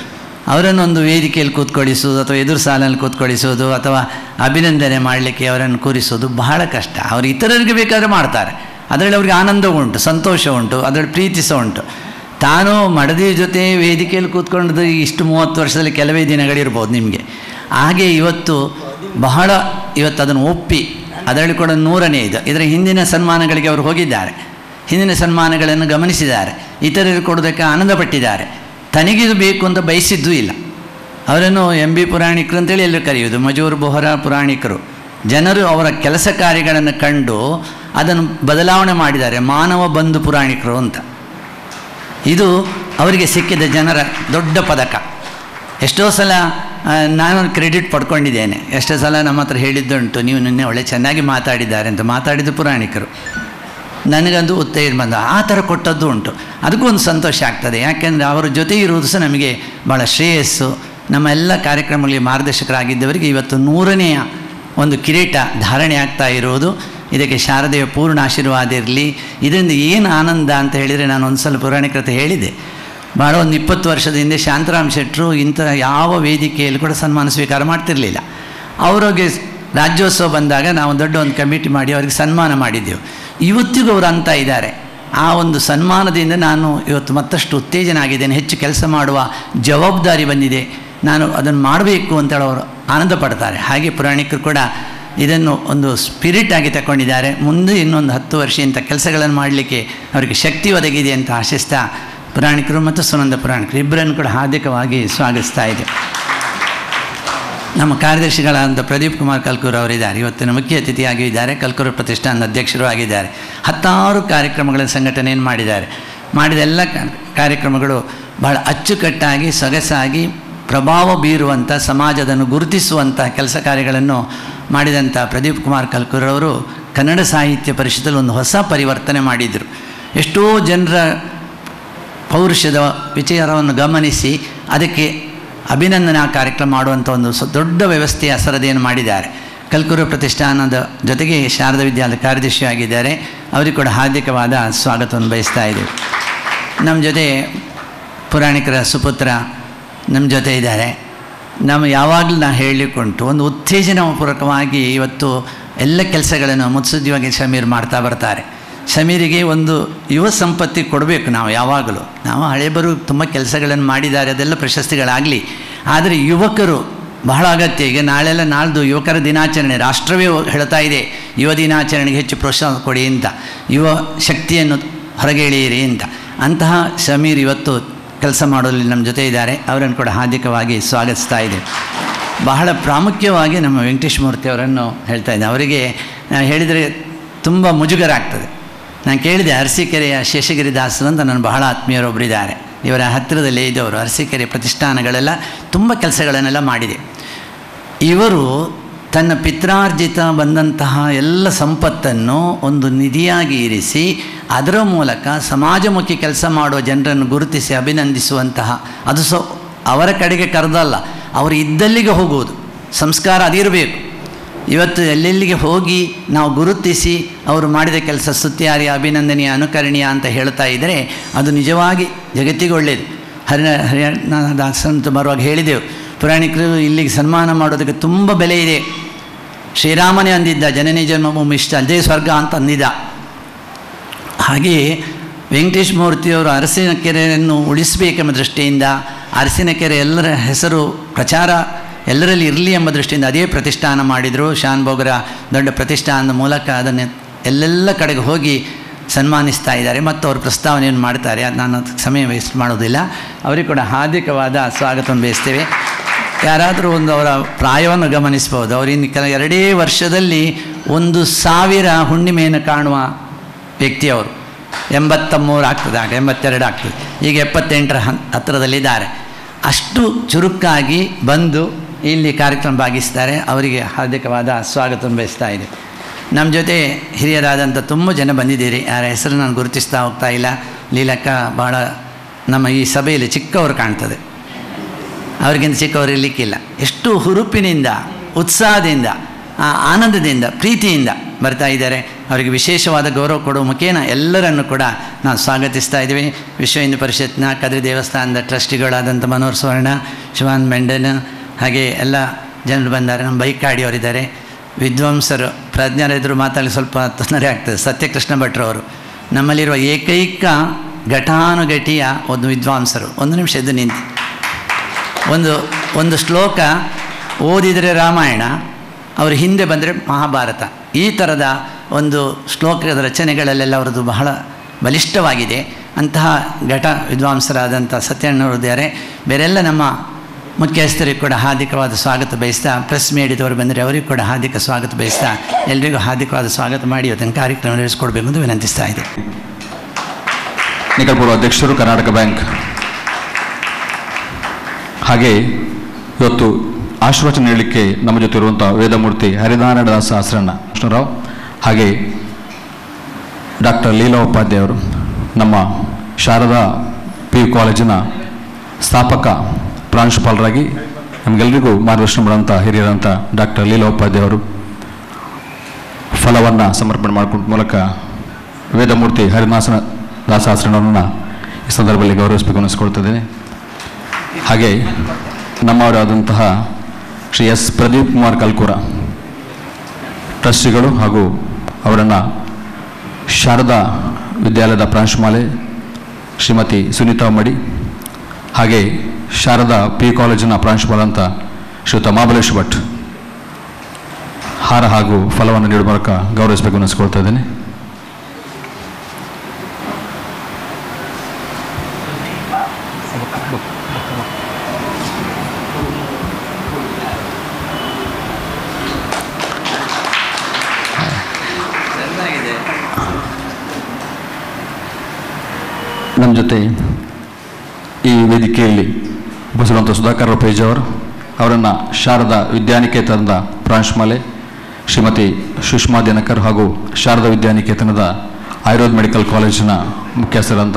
S3: ಅವರನ್ನೊಂದು ವೇದಿಕೆಯಲ್ಲಿ ಕೂತ್ಕೊಳಿಸುವುದು ಅಥವಾ ಎದುರು ಸಾಲಲ್ಲಿ ಕೂತ್ಕೊಳಿಸೋದು ಅಥವಾ ಅಭಿನಂದನೆ ಮಾಡಲಿಕ್ಕೆ ಅವರನ್ನು ಕೂರಿಸೋದು ಬಹಳ ಕಷ್ಟ ಅವರು ಇತರರಿಗೆ ಬೇಕಾದರೆ ಮಾಡ್ತಾರೆ ಅದರಲ್ಲಿ ಅವ್ರಿಗೆ ಆನಂದ ಉಂಟು ಸಂತೋಷ ಉಂಟು ಅದರಲ್ಲಿ ಪ್ರೀತಿ ಸಹ ಉಂಟು ತಾನು ಮಡದಿ ಜೊತೆ ವೇದಿಕೆಯಲ್ಲಿ ಕೂತ್ಕೊಂಡದ್ದು ಇಷ್ಟು ಮೂವತ್ತು ವರ್ಷದಲ್ಲಿ ಕೆಲವೇ ದಿನಗಳಿರ್ಬೋದು ನಿಮಗೆ ಹಾಗೆ ಇವತ್ತು ಬಹಳ ಇವತ್ತು ಅದನ್ನು ಒಪ್ಪಿ ಅದರಲ್ಲಿ ಕೂಡ ನೂರನೇ ಇದು ಇದರ ಹಿಂದಿನ ಸನ್ಮಾನಗಳಿಗೆ ಅವರು ಹೋಗಿದ್ದಾರೆ ಹಿಂದಿನ ಸನ್ಮಾನಗಳನ್ನು ಗಮನಿಸಿದ್ದಾರೆ ಇತರರು ಕೊಡೋದಕ್ಕೆ ಆನಂದಪಟ್ಟಿದ್ದಾರೆ ತನಗಿದು ಬೇಕು ಅಂತ ಬಯಸಿದ್ದೂ ಇಲ್ಲ ಅವರನ್ನು ಎಂ ಬಿ ಪುರಾಣಿಕರು ಅಂತೇಳಿ ಎಲ್ಲರೂ ಕರೆಯುವುದು ಮಜೂರ್ ಬೊಹರ ಪುರಾಣಿಕರು ಜನರು ಅವರ ಕೆಲಸ ಕಾರ್ಯಗಳನ್ನು ಕಂಡು ಅದನ್ನು ಬದಲಾವಣೆ ಮಾಡಿದ್ದಾರೆ ಮಾನವ ಬಂಧು ಪುರಾಣಿಕರು ಅಂತ ಇದು ಅವರಿಗೆ ಸಿಕ್ಕಿದ ಜನರ ದೊಡ್ಡ ಪದಕ ಎಷ್ಟೋ ಸಲ ಆ, ನಾನು ಕ್ರೆಡಿಟ್ ಪಡ್ಕೊಂಡಿದ್ದೇನೆ ಎಷ್ಟೋ ಸಲ ನಮ್ಮ ಹತ್ರ ಹೇಳಿದ್ದುಂಟು ನೀವು ನಿನ್ನೆ ಒಳ್ಳೆ ಚೆನ್ನಾಗಿ ಮಾತಾಡಿದ್ದಾರೆ ಅಂತ ಮಾತಾಡಿದ್ದು ಪುರಾಣಿಕರು ನನಗಂದು ಉತ್ತೇಜನ ಬಂದ ಆ ಥರ ಕೊಟ್ಟದ್ದು ಉಂಟು ಅದಕ್ಕೂ ಒಂದು ಸಂತೋಷ ಆಗ್ತದೆ ಯಾಕೆಂದರೆ ಅವರ ಜೊತೆ ಇರುವುದು ಸಹ ನಮಗೆ ಭಾಳ ಶ್ರೇಯಸ್ಸು ನಮ್ಮ ಎಲ್ಲ ಕಾರ್ಯಕ್ರಮಗಳಿಗೆ ಮಾರ್ಗದರ್ಶಕರಾಗಿದ್ದವರಿಗೆ ಇವತ್ತು ನೂರನೆಯ ಒಂದು ಕಿರೀಟ ಧಾರಣೆ ಆಗ್ತಾ ಇರುವುದು ಇದಕ್ಕೆ ಶಾರದೆಯ ಪೂರ್ಣ ಆಶೀರ್ವಾದ ಇರಲಿ ಇದರಿಂದ ಏನು ಆನಂದ ಅಂತ ಹೇಳಿದರೆ ನಾನು ಒಂದು ಸಲ ಪುರಾಣಿಕತೆ ಹೇಳಿದೆ ಭಾಳ ಒಂದು ಇಪ್ಪತ್ತು ವರ್ಷದ ಹಿಂದೆ ಶಾಂತರಾಮ್ ಶೆಟ್ಟರು ಇಂಥ ಯಾವ ವೇದಿಕೆಯಲ್ಲಿ ಕೂಡ ಸನ್ಮಾನ ಸ್ವೀಕಾರ ಮಾಡ್ತಿರಲಿಲ್ಲ ಅವರಿಗೆ ರಾಜ್ಯೋತ್ಸವ ಬಂದಾಗ ನಾವು ದೊಡ್ಡ ಒಂದು ಕಮಿಟಿ ಮಾಡಿ ಅವರಿಗೆ ಸನ್ಮಾನ ಮಾಡಿದ್ದೆವು ಇವತ್ತಿಗೂ ಅವರು ಅಂತ ಇದ್ದಾರೆ ಆ ಒಂದು ಸನ್ಮಾನದಿಂದ ನಾನು ಇವತ್ತು ಮತ್ತಷ್ಟು ಉತ್ತೇಜನ ಆಗಿದ್ದೇನೆ ಹೆಚ್ಚು ಕೆಲಸ ಮಾಡುವ ಜವಾಬ್ದಾರಿ ಬಂದಿದೆ ನಾನು ಅದನ್ನು ಮಾಡಬೇಕು ಅಂತೇಳಿ ಅವರು ಆನಂದ ಪಡ್ತಾರೆ ಹಾಗೆ ಪುರಾಣಿಕರು ಕೂಡ ಇದನ್ನು ಒಂದು ಸ್ಪಿರಿಟ್ ಆಗಿ ತಗೊಂಡಿದ್ದಾರೆ ಮುಂದೆ ಇನ್ನೊಂದು ಹತ್ತು ವರ್ಷ ಇಂಥ ಕೆಲಸಗಳನ್ನು ಮಾಡಲಿಕ್ಕೆ ಅವರಿಗೆ ಶಕ್ತಿ ಒದಗಿದೆ ಅಂತ ಆಶಿಸ್ತಾ ಪುರಾಣಿಕರು ಮತ್ತು ಸುನಂದ ಪುರಾಣಿಕರು ಇಬ್ಬರನ್ನು ಕೂಡ ಹಾರ್ದಿಕವಾಗಿ ಸ್ವಾಗತಿಸ್ತಾ ಇದೆ ನಮ್ಮ ಕಾರ್ಯದರ್ಶಿಗಳಾದಂಥ ಪ್ರದೀಪ್ ಕುಮಾರ್ ಕಲ್ಕೂರ್ ಅವರಿದ್ದಾರೆ ಇವತ್ತಿನ ಮುಖ್ಯ ಅತಿಥಿಯಾಗಿ ಇದ್ದಾರೆ ಕಲ್ಕೂರು ಪ್ರತಿಷ್ಠಾನದ ಅಧ್ಯಕ್ಷರು ಆಗಿದ್ದಾರೆ ಹತ್ತಾರು ಕಾರ್ಯಕ್ರಮಗಳ ಸಂಘಟನೆಯನ್ನು ಮಾಡಿದ್ದಾರೆ ಮಾಡಿದ ಎಲ್ಲ ಕಾ- ಕಾರ್ಯಕ್ರಮಗಳು ಬಹಳ ಅಚ್ಚುಕಟ್ಟಾಗಿ ಸೊಗಸಾಗಿ ಪ್ರಭಾವ ಬೀರುವಂಥ ಸಮಾಜದನ್ನು ಗುರುತಿಸುವಂಥ ಕೆಲಸ ಕಾರ್ಯಗಳನ್ನು ಮಾಡಿದಂಥ ಪ್ರದೀಪ್ ಕುಮಾರ್ ಕಲ್ಕೂರ್ ಅವರು ಕನ್ನಡ ಸಾಹಿತ್ಯ ಪರಿಷತ್ತಲ್ಲಿ ಒಂದು ಹೊಸ ಪರಿವರ್ತನೆ ಮಾಡಿದರು ಎಷ್ಟೋ ಜನರ ಪೌರುಷದ ವಿಚಾರವನ್ನು ಗಮನಿಸಿ ಅದಕ್ಕೆ ಅಭಿನಂದನಾ ಕಾರ್ಯಕ್ರಮ ಮಾಡುವಂಥ ಒಂದು ಸ ದೊಡ್ಡ ವ್ಯವಸ್ಥೆಯ ಸರದಿಯನ್ನು ಮಾಡಿದ್ದಾರೆ ಕಲ್ಕುರು ಪ್ರತಿಷ್ಠಾನದ ಜೊತೆಗೆ ಶಾರದಾ ವಿದ್ಯಾಲಯ ಕಾರ್ಯದರ್ಶಿಯಾಗಿದ್ದಾರೆ ಅವರಿಗೆ ಕೂಡ ಹಾರ್ದಿಕವಾದ ಸ್ವಾಗತವನ್ನು ಬಯಸ್ತಾ ಇದ್ದೀವಿ ನಮ್ಮ ಜೊತೆ ಪುರಾಣಿಕರ ಸುಪುತ್ರ ನಮ್ಮ ಜೊತೆ ಇದ್ದಾರೆ ನಮ್ಮ ಯಾವಾಗಲೂ ನಾನು ಹೇಳಲಿಕ್ಕುಂಟು ಒಂದು ಉತ್ತೇಜನಪೂರ್ವಕವಾಗಿ ಇವತ್ತು ಎಲ್ಲ ಕೆಲಸಗಳನ್ನು ಮುತ್ಸದ್ಯವಾಗಿ ಶಮೀರ್ ಮಾಡ್ತಾ ಬರ್ತಾರೆ ಶಮೀರಿಗೆ ಒಂದು ಯುವ ಸಂಪತ್ತಿ ಕೊಡಬೇಕು ನಾವು ಯಾವಾಗಲೂ ನಾವು ಹಳೆಬರು ತುಂಬ ಕೆಲಸಗಳನ್ನು ಮಾಡಿದ್ದಾರೆ ಅದೆಲ್ಲ ಪ್ರಶಸ್ತಿಗಳಾಗಲಿ ಆದರೆ ಯುವಕರು ಬಹಳ ಅಗತ್ಯ ಈಗ ನಾಳೆಲ್ಲ ನಾಳ್ದು ಯುವಕರ ದಿನಾಚರಣೆ ರಾಷ್ಟ್ರವೇ ಹೇಳ್ತಾ ಇದೆ ಯುವ ದಿನಾಚರಣೆಗೆ ಹೆಚ್ಚು ಪ್ರೋತ್ಸಾಹ ಕೊಡಿ ಅಂತ ಯುವ ಶಕ್ತಿಯನ್ನು ಹೊರಗೆ ಎಳೆಯಿರಿ ಅಂತ ಅಂತಹ ಶಮೀರ್ ಇವತ್ತು ಕೆಲಸ ಮಾಡೋಲ್ಲಿ ನಮ್ಮ ಜೊತೆ ಇದ್ದಾರೆ ಅವರನ್ನು ಕೂಡ ಹಾರ್ದಿಕವಾಗಿ ಸ್ವಾಗತಿಸ್ತಾ ಇದೆ ಬಹಳ ಪ್ರಾಮುಖ್ಯವಾಗಿ ನಮ್ಮ ವೆಂಕಟೇಶ್ ಮೂರ್ತಿ ಅವರನ್ನು ಹೇಳ್ತಾ ಇದ್ದೆ ಅವರಿಗೆ ನಾನು ಹೇಳಿದರೆ ತುಂಬ ಮುಜುಗರ ಆಗ್ತದೆ ನಾನು ಕೇಳಿದೆ ಅರಸೀಕೆರೆಯ ಶೇಷಗಿರಿ ದಾಸರು ಅಂತ ನನ್ನ ಬಹಳ ಆತ್ಮೀಯರೊಬ್ಬರಿದ್ದಾರೆ ಇವರ ಹತ್ತಿರದಲ್ಲೇ ಇದ್ದವರು ಅರಸೀಕೆರೆ ಪ್ರತಿಷ್ಠಾನಗಳೆಲ್ಲ ತುಂಬ ಕೆಲಸಗಳನ್ನೆಲ್ಲ ಮಾಡಿದೆ ಇವರು ತನ್ನ ಪಿತ್ರಾರ್ಜಿತ ಬಂದಂತಹ ಎಲ್ಲ ಸಂಪತ್ತನ್ನು ಒಂದು ನಿಧಿಯಾಗಿ ಇರಿಸಿ ಅದರ ಮೂಲಕ ಸಮಾಜಮುಖಿ ಕೆಲಸ ಮಾಡುವ ಜನರನ್ನು ಗುರುತಿಸಿ ಅಭಿನಂದಿಸುವಂತಹ ಅದು ಸೊ ಅವರ ಕಡೆಗೆ ಕರೆದಲ್ಲ ಅವರು ಇದ್ದಲ್ಲಿಗೆ ಹೋಗುವುದು ಸಂಸ್ಕಾರ ಅದಿರಬೇಕು ಇವತ್ತು ಎಲ್ಲೆಲ್ಲಿಗೆ ಹೋಗಿ ನಾವು ಗುರುತಿಸಿ ಅವರು ಮಾಡಿದ ಕೆಲಸ ಸ್ತುತ್ಯಾರ್ಯ ಅಭಿನಂದನೀಯ ಅನುಕರಣೀಯ ಅಂತ ಹೇಳ್ತಾ ಇದ್ದರೆ ಅದು ನಿಜವಾಗಿ ಜಗತ್ತಿಗೆ ಒಳ್ಳೆಯದು ಹರಿಣ ಹರಿಯಾಣ ದಾಸಂತ ಬರುವಾಗ ಹೇಳಿದೆವು ಪುರಾಣಿಕರು ಇಲ್ಲಿಗೆ ಸನ್ಮಾನ ಮಾಡೋದಕ್ಕೆ ತುಂಬ ಬೆಲೆ ಇದೆ ಶ್ರೀರಾಮನೇ ಅಂದಿದ್ದ ಜನನಿ ಜನ್ಮಭೂಮಿ ಇಷ್ಟ ಅದೇ ಸ್ವರ್ಗ ಅಂತ ಅಂದಿದ್ದ ಹಾಗೆಯೇ ವೆಂಕಟೇಶ್ ಮೂರ್ತಿಯವರು ಅರಸಿನ ಕೆರೆಯನ್ನು ಉಳಿಸಬೇಕೆಂಬ ದೃಷ್ಟಿಯಿಂದ ಅರಸಿನ ಕೆರೆ ಎಲ್ಲರ ಹೆಸರು ಪ್ರಚಾರ ಎಲ್ಲರಲ್ಲಿ ಇರಲಿ ಎಂಬ ದೃಷ್ಟಿಯಿಂದ ಅದೇ ಪ್ರತಿಷ್ಠಾನ ಮಾಡಿದರು ಶಾನ್ ಬೋಗರ ದೊಡ್ಡ ಪ್ರತಿಷ್ಠಾನದ ಮೂಲಕ ಅದನ್ನು ಎಲ್ಲೆಲ್ಲ ಕಡೆಗೆ ಹೋಗಿ ಸನ್ಮಾನಿಸ್ತಾ ಇದ್ದಾರೆ ಮತ್ತು ಅವರು ಪ್ರಸ್ತಾವನೆಯನ್ನು ಮಾಡ್ತಾರೆ ಅದು ನಾನು ಅದಕ್ಕೆ ಸಮಯ ವೇಸ್ಟ್ ಮಾಡೋದಿಲ್ಲ ಅವರಿಗೆ ಕೂಡ ಹಾರ್ದಿಕವಾದ ಸ್ವಾಗತವನ್ನು ಬಯಸ್ತೇವೆ ಯಾರಾದರೂ ಒಂದು ಅವರ ಪ್ರಾಯವನ್ನು ಗಮನಿಸ್ಬೋದು ಅವರು ಇನ್ನು ಕೆಲ ಎರಡೇ ವರ್ಷದಲ್ಲಿ ಒಂದು ಸಾವಿರ ಹುಣ್ಣಿಮೆಯನ್ನು ಕಾಣುವ ವ್ಯಕ್ತಿಯವರು ಎಂಬತ್ತ ಮೂರು ಆಗ್ತದೆ ಆಗ ಎಂಬತ್ತೆರಡು ಆಗ್ತದೆ ಈಗ ಎಪ್ಪತ್ತೆಂಟರ ಹನ್ ಹತ್ತಿರದಲ್ಲಿದ್ದಾರೆ ಅಷ್ಟು ಚುರುಕಾಗಿ ಬಂದು ಇಲ್ಲಿ ಕಾರ್ಯಕ್ರಮ ಭಾಗಿಸ್ತಾರೆ ಅವರಿಗೆ ಹಾರ್ದಿಕವಾದ ಸ್ವಾಗತವನ್ನು ಬಯಸ್ತಾ ಇದೆ ನಮ್ಮ ಜೊತೆ ಹಿರಿಯರಾದಂಥ ತುಂಬ ಜನ ಬಂದಿದ್ದೀರಿ ಯಾರ ಹೆಸರು ನಾನು ಗುರುತಿಸ್ತಾ ಹೋಗ್ತಾ ಇಲ್ಲ ಲೀಲಕ್ಕ ಭಾಳ ನಮ್ಮ ಈ ಸಭೆಯಲ್ಲಿ ಚಿಕ್ಕವರು ಕಾಣ್ತದೆ ಅವ್ರಿಗಿಂತ ಚಿಕ್ಕವರು ಇರಲಿಕ್ಕಿಲ್ಲ ಎಷ್ಟು ಹುರುಪಿನಿಂದ ಉತ್ಸಾಹದಿಂದ ಆ ಆನಂದದಿಂದ ಪ್ರೀತಿಯಿಂದ ಬರ್ತಾ ಇದ್ದಾರೆ ಅವರಿಗೆ ವಿಶೇಷವಾದ ಗೌರವ ಕೊಡುವ ಮುಖೇನ ಎಲ್ಲರನ್ನು ಕೂಡ ನಾವು ಸ್ವಾಗತಿಸ್ತಾ ಇದ್ದೀವಿ ವಿಶ್ವ ಹಿಂದೂ ಪರಿಷತ್ನ ಕದ್ರಿ ದೇವಸ್ಥಾನದ ಟ್ರಸ್ಟಿಗಳಾದಂಥ ಮನೋಹರ್ ಸುವರ್ಣ ಶಿವಾನಂದ್ ಮೆಂಡನ್ ಹಾಗೆ ಎಲ್ಲ ಜನರು ಬಂದ್ದಾರೆ ನಮ್ಮ ಬೈಕಾಡಿ ಅವರಿದ್ದಾರೆ ವಿದ್ವಾಂಸರು ಪ್ರಜ್ಞರೆದುರು ಮಾತಾಡಲಿ ಸ್ವಲ್ಪ ತೊಂದರೆ ಆಗ್ತದೆ ಸತ್ಯಕೃಷ್ಣ ಭಟ್ರವರು ನಮ್ಮಲ್ಲಿರುವ ಏಕೈಕ ಘಟಾನುಘಟಿಯ ಒಂದು ವಿದ್ವಾಂಸರು ಒಂದು ನಿಮಿಷ ಎದ್ದು ನಿಂತು ಒಂದು ಒಂದು ಶ್ಲೋಕ ಓದಿದರೆ ರಾಮಾಯಣ ಅವರು ಹಿಂದೆ ಬಂದರೆ ಮಹಾಭಾರತ ಈ ಥರದ ಒಂದು ಶ್ಲೋಕದ ರಚನೆಗಳಲ್ಲೆಲ್ಲ ಅವರದ್ದು ಬಹಳ ಬಲಿಷ್ಠವಾಗಿದೆ ಅಂತಹ ಘಟ ವಿದ್ವಾಂಸರಾದಂಥ ಸತ್ಯಣ್ಣವರು ಇದ್ದಾರೆ ಬೇರೆಲ್ಲ ನಮ್ಮ ಮುಖ್ಯಸ್ಥರಿಗೆ ಕೂಡ ಹಾರ್ದಿಕವಾದ ಸ್ವಾಗತ ಬಯಸ್ತಾ ಪ್ರೆಸ್ ಮೀಡಿಯದವರು ಬಂದರೆ ಅವರಿಗೂ ಕೂಡ ಹಾರ್ದಿಕ ಸ್ವಾಗತ ಬಯಸ್ತಾ ಎಲ್ರಿಗೂ ಹಾರ್ದಿಕವಾದ ಸ್ವಾಗತ ಮಾಡಿ ಇವತ್ತಿನ ಕಾರ್ಯಕ್ರಮ ನಡೆಸಿಕೊಡ್ಬೇಕು ಎಂದು ವಿನಂತಿಸ್ತಾ ಇದೆ
S1: ನಿಕಟಪೂರ್ವ ಅಧ್ಯಕ್ಷರು ಕರ್ನಾಟಕ ಬ್ಯಾಂಕ್ ಹಾಗೆ ಇವತ್ತು ಆಶೀರ್ವಚನ ನೀಡಲಿಕ್ಕೆ ನಮ್ಮ ಜೊತೆ ಇರುವಂಥ ವೇದಮೂರ್ತಿ ಹರಿನಾರಾಯಣ ದಾಸ ಆಸರಣ್ಣ ಕೃಷ್ಣರಾವ್ ಹಾಗೆ ಡಾಕ್ಟರ್ ಲೀಲಾ ಉಪಾಧ್ಯಾಯ ಅವರು ನಮ್ಮ ಶಾರದಾ ಪಿ ಯು ಕಾಲೇಜಿನ ಸ್ಥಾಪಕ ಪ್ರಾಂಶುಪಾಲರಾಗಿ ನಮಗೆಲ್ಲರಿಗೂ ಮಾರ್ಗದರ್ಶನ ಮಾಡುವಂಥ ಹಿರಿಯರಂಥ ಡಾಕ್ಟರ್ ಲೀಲಾ ಉಪಾಧ್ಯಾಯ ಅವರು ಫಲವನ್ನು ಸಮರ್ಪಣೆ ಮಾಡಿಕೊಂಡ ಮೂಲಕ ವೇದಮೂರ್ತಿ ಹರಿನಾಸನ ದಾಸಾಸನವನ್ನು ಈ ಸಂದರ್ಭದಲ್ಲಿ ಗೌರವಿಸಬೇಕು ಅನ್ನಿಸ್ಕೊಳ್ತಿದ್ದೇನೆ ಹಾಗೆ ನಮ್ಮವರಾದಂತಹ ಶ್ರೀ ಎಸ್ ಪ್ರದೀಪ್ ಕುಮಾರ್ ಕಲ್ಕೂರ ಟ್ರಸ್ಟಿಗಳು ಹಾಗೂ ಅವರನ್ನು ಶಾರದಾ ವಿದ್ಯಾಲಯದ ಪ್ರಾಂಶುಮಾಲೆ ಶ್ರೀಮತಿ ಸುನೀತಾ ಮಡಿ ಹಾಗೆ ಶಾರದಾ ಪಿ ಕಾಲೇಜಿನ ಪ್ರಾಂಶುಪಾಲ ಅಂತ ಶ್ರೀಯುತ ಮಹಾಬಲೇಶ್ ಭಟ್ ಹಾರ ಹಾಗೂ ಫಲವನ್ನು ನೀಡುವ ಮೂಲಕ ಗೌರವಿಸಬೇಕು ಅನ್ನಿಸ್ಕೊಳ್ತಾ ಇದ್ದೇನೆ ನಮ್ಮ ಜೊತೆ ಈ ವೇದಿಕೆಯಲ್ಲಿ ಉಪಸ್ಥಿರುವಂಥ ಸುಧಾಕರ್ ಪೇಜ್ ಅವರು ಅವರನ್ನು ಶಾರದಾ ವಿದ್ಯಾನಿಕೇತನದ ಪ್ರಾಂಶುಮಾಲೆ ಶ್ರೀಮತಿ ಸುಷ್ಮಾ ದಿನಕರ್ ಹಾಗೂ ಶಾರದಾ ವಿದ್ಯಾನಿಕೇತನದ ಆಯುರ್ವೇದ ಮೆಡಿಕಲ್ ಕಾಲೇಜಿನ ಮುಖ್ಯಸ್ಥರಂತ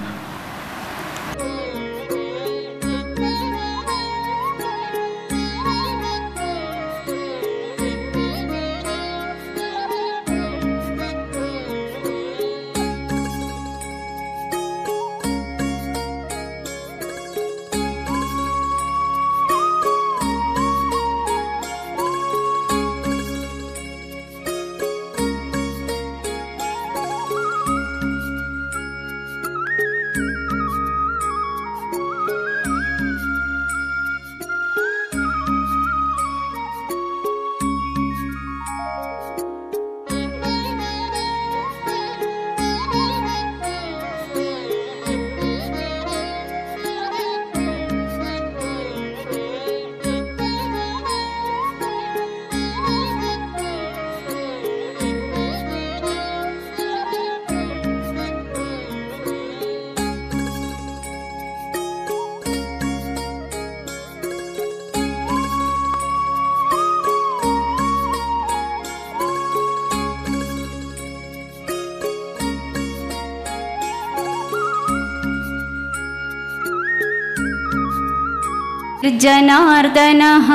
S2: जनार्दनः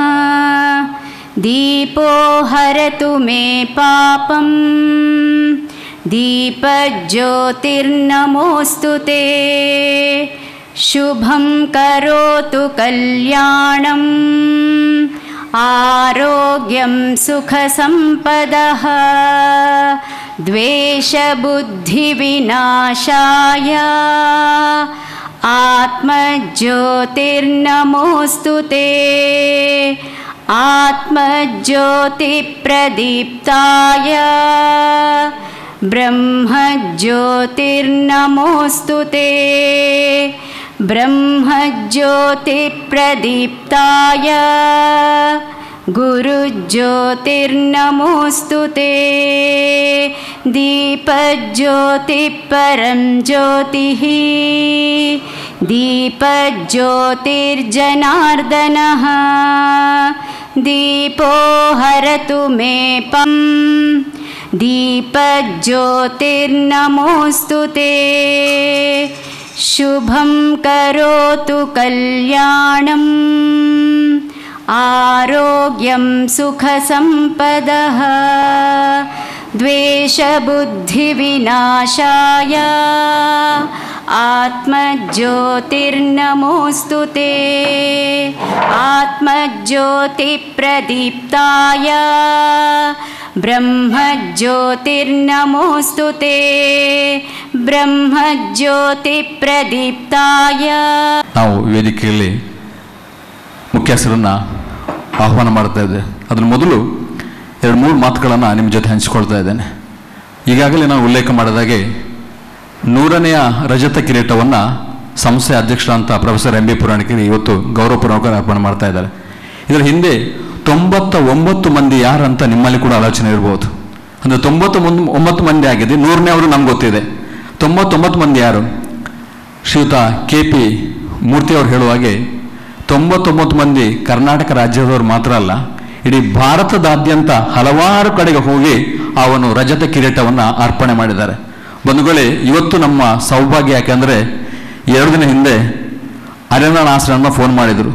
S2: दीपो हरतु मे पापं दीपज्योतिर्नमोऽस्तु ते शुभं करोतु कल्याणम् आरोग्यं सुखसम्पदः द्वेषबुद्धिविनाशाय आत्मज्योतिर्नमोऽस्तु ते आत्मज्योतिप्रदीप्ताय ब्रह्मज्योतिर्नमोऽस्तु ते ब्रह्मज्योतिप्रदीप्ताय गुरुज्योतिर्नमोऽस्तु ते दीपज्योतिपरं ज्योतिः दीपज्योतिर्जनार्दनः दीपो हरतु मे पं दीपज्योतिर्नमोऽस्तु ते शुभं करोतु कल्याणम् आरोग्यं सुखसम्पदः द्वेषबुद्धिविनाशाय आत्मज्योतिर्नमोऽस्तु ते आत्मज्योतिप्रदीप्ताय ब्रह्मज्योतिर्नमोऽस्तु ते ब्रह्मज्योतिप्रदीप्ताय
S1: ನಾವು ವೇದಿಕೆಯಲ್ಲಿ ಮುಖ್ಯಸ್ಥರನ್ನ ಆಹ್ವಾನ ಮಾಡ್ತಾ ಇದ್ದೆ ಅದ್ರ ಮೊದಲು ಎರಡು ಮೂರು ಮಾತುಗಳನ್ನು ನಿಮ್ಮ ಜೊತೆ ಹಂಚಿಕೊಳ್ತಾ ಇದ್ದೇನೆ ಈಗಾಗಲೇ ನಾವು ಉಲ್ಲೇಖ ಮಾಡಿದಾಗೆ ನೂರನೆಯ ರಜತ ಕಿರೀಟವನ್ನು ಸಂಸ್ಥೆ ಅಧ್ಯಕ್ಷರಂತ ಪ್ರೊಫೆಸರ್ ಎಂ ಬಿ ಪುರಾಣಿಕರಿ ಇವತ್ತು ಗೌರವಪೂರ್ವಕ ಅರ್ಪಣೆ ಮಾಡ್ತಾ ಇದ್ದಾರೆ ಇದರ ಹಿಂದೆ ತೊಂಬತ್ತ ಒಂಬತ್ತು ಮಂದಿ ಯಾರಂತ ನಿಮ್ಮಲ್ಲಿ ಕೂಡ ಆಲೋಚನೆ ಇರ್ಬೋದು ಅಂದರೆ ತೊಂಬತ್ತು ಮುಂದ್ ಒಂಬತ್ತು ಮಂದಿ ಆಗಿದೆ ನೂರನೇ ಅವರು ನಮ್ಗೆ ಗೊತ್ತಿದೆ ತೊಂಬತ್ತೊಂಬತ್ತು ಮಂದಿ ಯಾರು ಶ್ರೀಯುತ ಕೆ ಪಿ ಮೂರ್ತಿಯವರು ಹೇಳುವ ಹಾಗೆ ತೊಂಬತ್ತೊಂಬತ್ತು ಮಂದಿ ಕರ್ನಾಟಕ ರಾಜ್ಯದವರು ಮಾತ್ರ ಅಲ್ಲ ಇಡೀ ಭಾರತದಾದ್ಯಂತ ಹಲವಾರು ಕಡೆಗೆ ಹೋಗಿ ಅವನು ರಜತ ಕಿರೀಟವನ್ನು ಅರ್ಪಣೆ ಮಾಡಿದ್ದಾರೆ ಬಂಧುಗಳೇ ಇವತ್ತು ನಮ್ಮ ಸೌಭಾಗ್ಯ ಯಾಕೆಂದರೆ ಎರಡು ದಿನ ಹಿಂದೆ ಅರಣ್ಯ ಆಶ್ರಮ ಫೋನ್ ಮಾಡಿದರು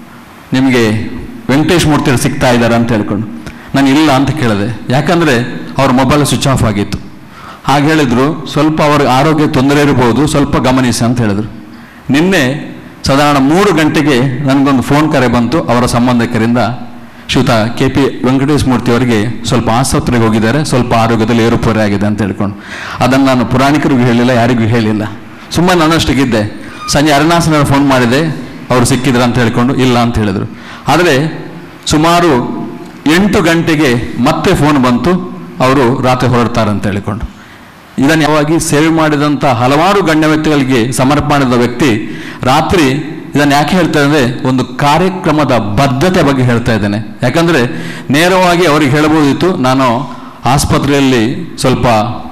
S1: ನಿಮಗೆ ವೆಂಕಟೇಶ್ ಮೂರ್ತಿಯವರು ಸಿಗ್ತಾ ಇದ್ದಾರೆ ಅಂತ ಹೇಳ್ಕೊಂಡು ನಾನು ಇಲ್ಲ ಅಂತ ಕೇಳಿದೆ ಯಾಕಂದರೆ ಅವ್ರ ಮೊಬೈಲ್ ಸ್ವಿಚ್ ಆಫ್ ಆಗಿತ್ತು ಹಾಗೆ ಹೇಳಿದ್ರು ಸ್ವಲ್ಪ ಅವ್ರ ಆರೋಗ್ಯ ತೊಂದರೆ ಇರಬಹುದು ಸ್ವಲ್ಪ ಗಮನಿಸಿ ಅಂತ ಹೇಳಿದ್ರು ನಿನ್ನೆ ಸಾಧಾರಣ ಮೂರು ಗಂಟೆಗೆ ನನಗೊಂದು ಫೋನ್ ಕರೆ ಬಂತು ಅವರ ಸಂಬಂಧಿಕರಿಂದ ಶ್ರೀಯುತ ಕೆ ಪಿ ವೆಂಕಟೇಶ್ ಮೂರ್ತಿ ಅವರಿಗೆ ಸ್ವಲ್ಪ ಆಸ್ಪತ್ರೆಗೆ ಹೋಗಿದ್ದಾರೆ ಸ್ವಲ್ಪ ಆರೋಗ್ಯದಲ್ಲಿ ಏರುಪೇರು ಆಗಿದೆ ಅಂತ ಹೇಳ್ಕೊಂಡು ಅದನ್ನು ನಾನು ಪುರಾಣಿಕರಿಗೂ ಹೇಳಿಲ್ಲ ಯಾರಿಗೂ ಹೇಳಿಲ್ಲ ಸುಮ್ಮನೆ ನನ್ನಷ್ಟಿಗಿದ್ದೆ ಸಂಜೆ ಅರುಣಾಸನ ಫೋನ್ ಮಾಡಿದೆ ಅವರು ಸಿಕ್ಕಿದ್ರ ಅಂತ ಹೇಳ್ಕೊಂಡು ಇಲ್ಲ ಅಂತ ಹೇಳಿದರು ಆದರೆ ಸುಮಾರು ಎಂಟು ಗಂಟೆಗೆ ಮತ್ತೆ ಫೋನ್ ಬಂತು ಅವರು ರಾತ್ರಿ ಹೊರಡ್ತಾರೆ ಅಂತ ಹೇಳಿಕೊಂಡು ಇದನ್ನು ಯಾವಾಗಿ ಸೇವೆ ಮಾಡಿದಂಥ ಹಲವಾರು ಗಣ್ಯ ವ್ಯಕ್ತಿಗಳಿಗೆ ಸಮರ್ಪಣೆ ಮಾಡಿದ ವ್ಯಕ್ತಿ ರಾತ್ರಿ ಇದನ್ನು ಯಾಕೆ ಹೇಳ್ತಾ ಇದ್ದಾರೆ ಒಂದು ಕಾರ್ಯಕ್ರಮದ ಬದ್ಧತೆ ಬಗ್ಗೆ ಹೇಳ್ತಾ ಇದ್ದೇನೆ ಯಾಕಂದರೆ ನೇರವಾಗಿ ಅವ್ರಿಗೆ ಹೇಳ್ಬೋದಿತ್ತು ನಾನು ಆಸ್ಪತ್ರೆಯಲ್ಲಿ ಸ್ವಲ್ಪ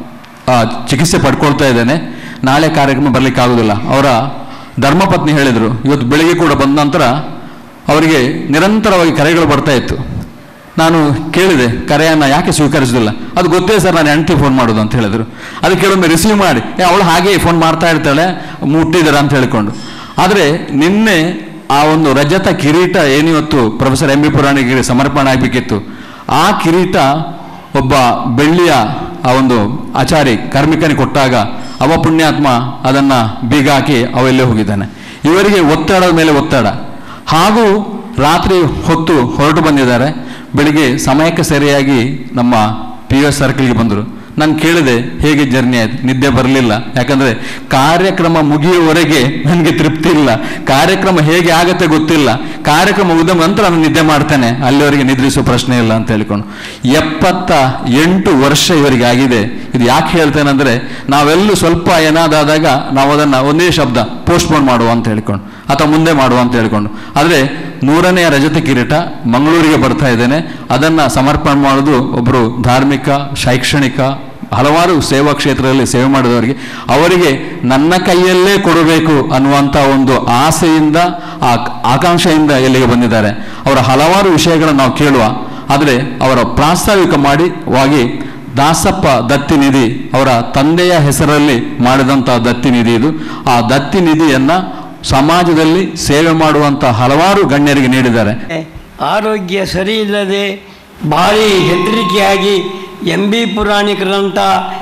S1: ಆ, ಚಿಕಿತ್ಸೆ ಪಡ್ಕೊಳ್ತಾ ಇದ್ದೇನೆ ನಾಳೆ ಕಾರ್ಯಕ್ರಮ ಬರ್ಲಿಕ್ಕೆ ಆಗೋದಿಲ್ಲ ಅವರ ಧರ್ಮಪತ್ನಿ ಹೇಳಿದರು ಇವತ್ತು ಬೆಳಿಗ್ಗೆ ಕೂಡ ಬಂದ ನಂತರ ಅವರಿಗೆ ನಿರಂತರವಾಗಿ ಕರೆಗಳು ಬರ್ತಾ ಇತ್ತು ನಾನು ಕೇಳಿದೆ ಕರೆಯನ್ನು ಯಾಕೆ ಸ್ವೀಕರಿಸೋದಿಲ್ಲ ಅದು ಗೊತ್ತೇ ಸರ್ ನಾನು ಹೆಂಡತಿ ಫೋನ್ ಮಾಡೋದು ಅಂತ ಹೇಳಿದ್ರು ಅದಕ್ಕೆ ಕೆಲವೊಮ್ಮೆ ರಿಸೀವ್ ಮಾಡಿ ಏ ಅವಳು ಹಾಗೆ ಫೋನ್ ಮಾಡ್ತಾ ಇರ್ತಾಳೆ ಮುಟ್ಟಿದ್ದಾರೆ ಅಂತ ಹೇಳಿಕೊಂಡು ಆದರೆ ನಿನ್ನೆ ಆ ಒಂದು ರಜತ ಕಿರೀಟ ಏನಿವತ್ತು ಪ್ರೊಫೆಸರ್ ಎಂ ಬಿ ಪುರಾಣಿಗೆ ಸಮರ್ಪಣೆ ಆಗಬೇಕಿತ್ತು ಆ ಕಿರೀಟ ಒಬ್ಬ ಬೆಳ್ಳಿಯ ಆ ಒಂದು ಆಚಾರಿ ಕಾರ್ಮಿಕನಿಗೆ ಕೊಟ್ಟಾಗ ಅವ ಪುಣ್ಯಾತ್ಮ ಅದನ್ನು ಬೀಗ ಹಾಕಿ ಅವೆಲ್ಲೇ ಹೋಗಿದ್ದಾನೆ ಇವರಿಗೆ ಒತ್ತಡದ ಮೇಲೆ ಒತ್ತಡ ಹಾಗೂ ರಾತ್ರಿ ಹೊತ್ತು ಹೊರಟು ಬಂದಿದ್ದಾರೆ ಬೆಳಿಗ್ಗೆ ಸಮಯಕ್ಕೆ ಸರಿಯಾಗಿ ನಮ್ಮ ಪಿ ಎಸ್ ಸರ್ಕಲ್ಗೆ ಬಂದರು ನಾನು ಕೇಳಿದೆ ಹೇಗೆ ಜರ್ನಿ ಆಯ್ತು ನಿದ್ದೆ ಬರಲಿಲ್ಲ ಯಾಕಂದರೆ ಕಾರ್ಯಕ್ರಮ ಮುಗಿಯುವವರೆಗೆ ನನಗೆ ತೃಪ್ತಿ ಇಲ್ಲ ಕಾರ್ಯಕ್ರಮ ಹೇಗೆ ಆಗತ್ತೆ ಗೊತ್ತಿಲ್ಲ ಕಾರ್ಯಕ್ರಮ ಮುಗಿದ ನಂತರ ನಾನು ನಿದ್ದೆ ಮಾಡ್ತೇನೆ ಅಲ್ಲಿವರೆಗೆ ನಿದ್ರಿಸುವ ಪ್ರಶ್ನೆ ಇಲ್ಲ ಅಂತ ಹೇಳ್ಕೊಂಡು ಎಪ್ಪತ್ತ ಎಂಟು ವರ್ಷ ಇವರಿಗೆ ಆಗಿದೆ ಇದು ಯಾಕೆ ಹೇಳ್ತೇನೆ ಅಂದರೆ ನಾವೆಲ್ಲೂ ಸ್ವಲ್ಪ ಏನಾದಾದಾಗ ನಾವು ಅದನ್ನು ಒಂದೇ ಶಬ್ದ ಪೋಸ್ಟ್ಪೋನ್ ಮಾಡುವ ಅಂತ ಹೇಳ್ಕೊಂಡು ಅಥವಾ ಮುಂದೆ ಮಾಡುವ ಅಂತ ಹೇಳ್ಕೊಂಡು ಆದರೆ ನೂರನೆಯ ರಜತ ಕಿರೀಟ ಮಂಗಳೂರಿಗೆ ಬರ್ತಾ ಇದ್ದೇನೆ ಅದನ್ನು ಸಮರ್ಪಣೆ ಮಾಡೋದು ಒಬ್ಬರು ಧಾರ್ಮಿಕ ಶೈಕ್ಷಣಿಕ ಹಲವಾರು ಸೇವಾ ಕ್ಷೇತ್ರದಲ್ಲಿ ಸೇವೆ ಮಾಡಿದವರಿಗೆ ಅವರಿಗೆ ನನ್ನ ಕೈಯಲ್ಲೇ ಕೊಡಬೇಕು ಅನ್ನುವಂಥ ಒಂದು ಆಸೆಯಿಂದ ಆ ಆಕಾಂಕ್ಷೆಯಿಂದ ಇಲ್ಲಿಗೆ ಬಂದಿದ್ದಾರೆ ಅವರ ಹಲವಾರು ವಿಷಯಗಳನ್ನು ನಾವು ಕೇಳುವ ಆದರೆ ಅವರ ಪ್ರಾಸ್ತಾವಿಕ ಮಾಡಿ ವಾಗಿ ದಾಸಪ್ಪ ದತ್ತಿ ನಿಧಿ ಅವರ ತಂದೆಯ ಹೆಸರಲ್ಲಿ ಮಾಡಿದಂಥ ದತ್ತಿ ನಿಧಿ ಇದು ಆ ದತ್ತಿ ನಿಧಿಯನ್ನು ಸಮಾಜದಲ್ಲಿ ಸೇವೆ ಮಾಡುವಂಥ ಹಲವಾರು ಗಣ್ಯರಿಗೆ ನೀಡಿದ್ದಾರೆ
S4: ಆರೋಗ್ಯ ಸರಿ ಇಲ್ಲದೆ ಭಾರಿ ಹೆದರಿಕೆಯಾಗಿ ಎಂ ಬಿ ಪುರಾಣಿಕರಂಥ